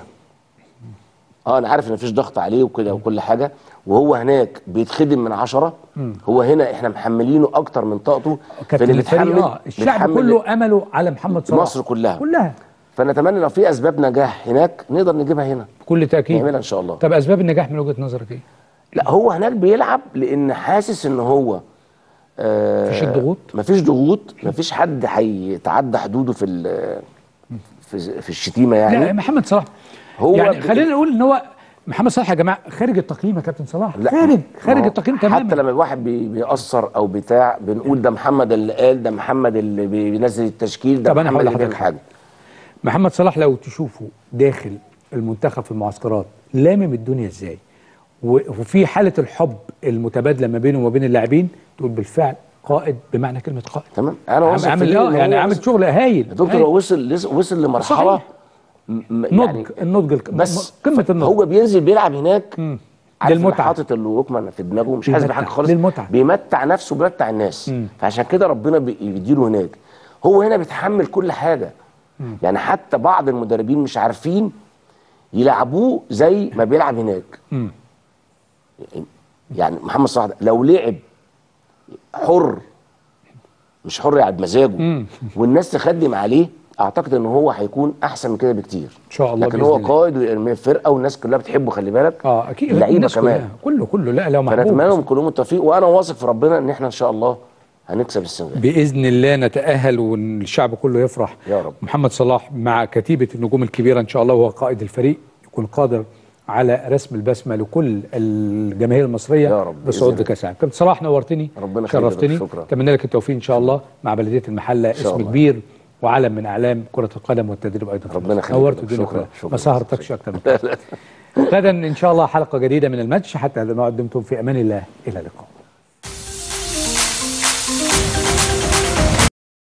اه انا عارف ان مفيش ضغط عليه وكده وكل حاجه وهو هناك بيتخدم من عشرة مم. هو هنا احنا محملينه اكتر من طاقته كابتن فاللي الفريق بيتحمل- اه الشعب بيتحمل كله امله على محمد صلاح مصر كلها كلها فنتمنى لو في اسباب نجاح هناك نقدر نجيبها هنا بكل تاكيد نعملها ان شاء الله طب اسباب النجاح من وجهه نظرك ايه؟ لا هو هناك بيلعب لان حاسس ان هو آه مفيش ضغوط؟ مفيش ضغوط مفيش حد هيتعدى حدوده في ال- في في الشتيمه يعني لا محمد صلاح هو يعني ب- خلينا نقول ان هو محمد صلاح يا جماعه خارج التقييم يا كابتن صلاح لا، خارج خارج ما هو التقييم تماما حتى لما الواحد بي بيأثر او بتاع بنقول ده محمد اللي قال ده محمد اللي بي- بينزل التشكيل ده طب أنا محمد هقول اللي بيعمل لحضرتك حاجه محمد صلاح لو تشوفه داخل المنتخب في المعسكرات لامم الدنيا ازاي و- وفي حاله الحب المتبادله ما بينه وما بين اللاعبين تقول بالفعل قائد بمعنى كلمه قائد تمام انا واثق عامل فيه اه إن هو يعني عامل وصل- شغل هايل يا دكتور هايل. هو وصل لس- وصل لمرحله صحيح. م- م- نضج النضج الك- بس قمه ف- النضج هو بينزل بيلعب هناك عارف للمتعة. حاطط الوكمان في دماغه مش حاسس بيمتع. بحاجه خالص للمتعة. بيمتع نفسه وبيمتع الناس فعشان كده ربنا بي- بيديله هناك هو هنا بيتحمل كل حاجه يعني حتى بعض المدربين مش عارفين يلعبوه زي ما بيلعب هناك مم. يعني محمد صلاح ده لو لعب حر مش حر يعني بمزاجه والناس تخدم عليه اعتقد ان هو هيكون احسن من كده بكتير ان شاء الله لكن بإذن هو الله. قائد من الفرقه والناس كلها بتحبه خلي بالك اه اكيد اللعيبه الناس كمان كلها. كله كله لا لا فنتمنى محبوب لهم كلهم التوفيق وانا واثق في ربنا ان احنا ان شاء الله هنكسب السنغال باذن الله نتاهل والشعب كله يفرح يا رب محمد صلاح مع كتيبه النجوم الكبيره ان شاء الله وهو قائد الفريق يكون قادر على رسم البسمه لكل الجماهير المصريه يا رب، بالصعود بإذن لكاس العالم كابتن صلاح نورتني ربنا يخليك يا شرفتني دكتور، شكرا. اتمنى لك التوفيق ان شاء الله مع بلديه المحله شاء اسم الله. كبير وعلم من اعلام كره القدم والتدريب ايضا في ربنا مصر. يخليك يا نورت دكتور، الدنيا شكرا، كلها شكرا. ما سهرتكش اكتر من كده غدا ان شاء الله حلقه جديده من الماتش حتى هذا ما قدمتم في امان الله الى اللقاء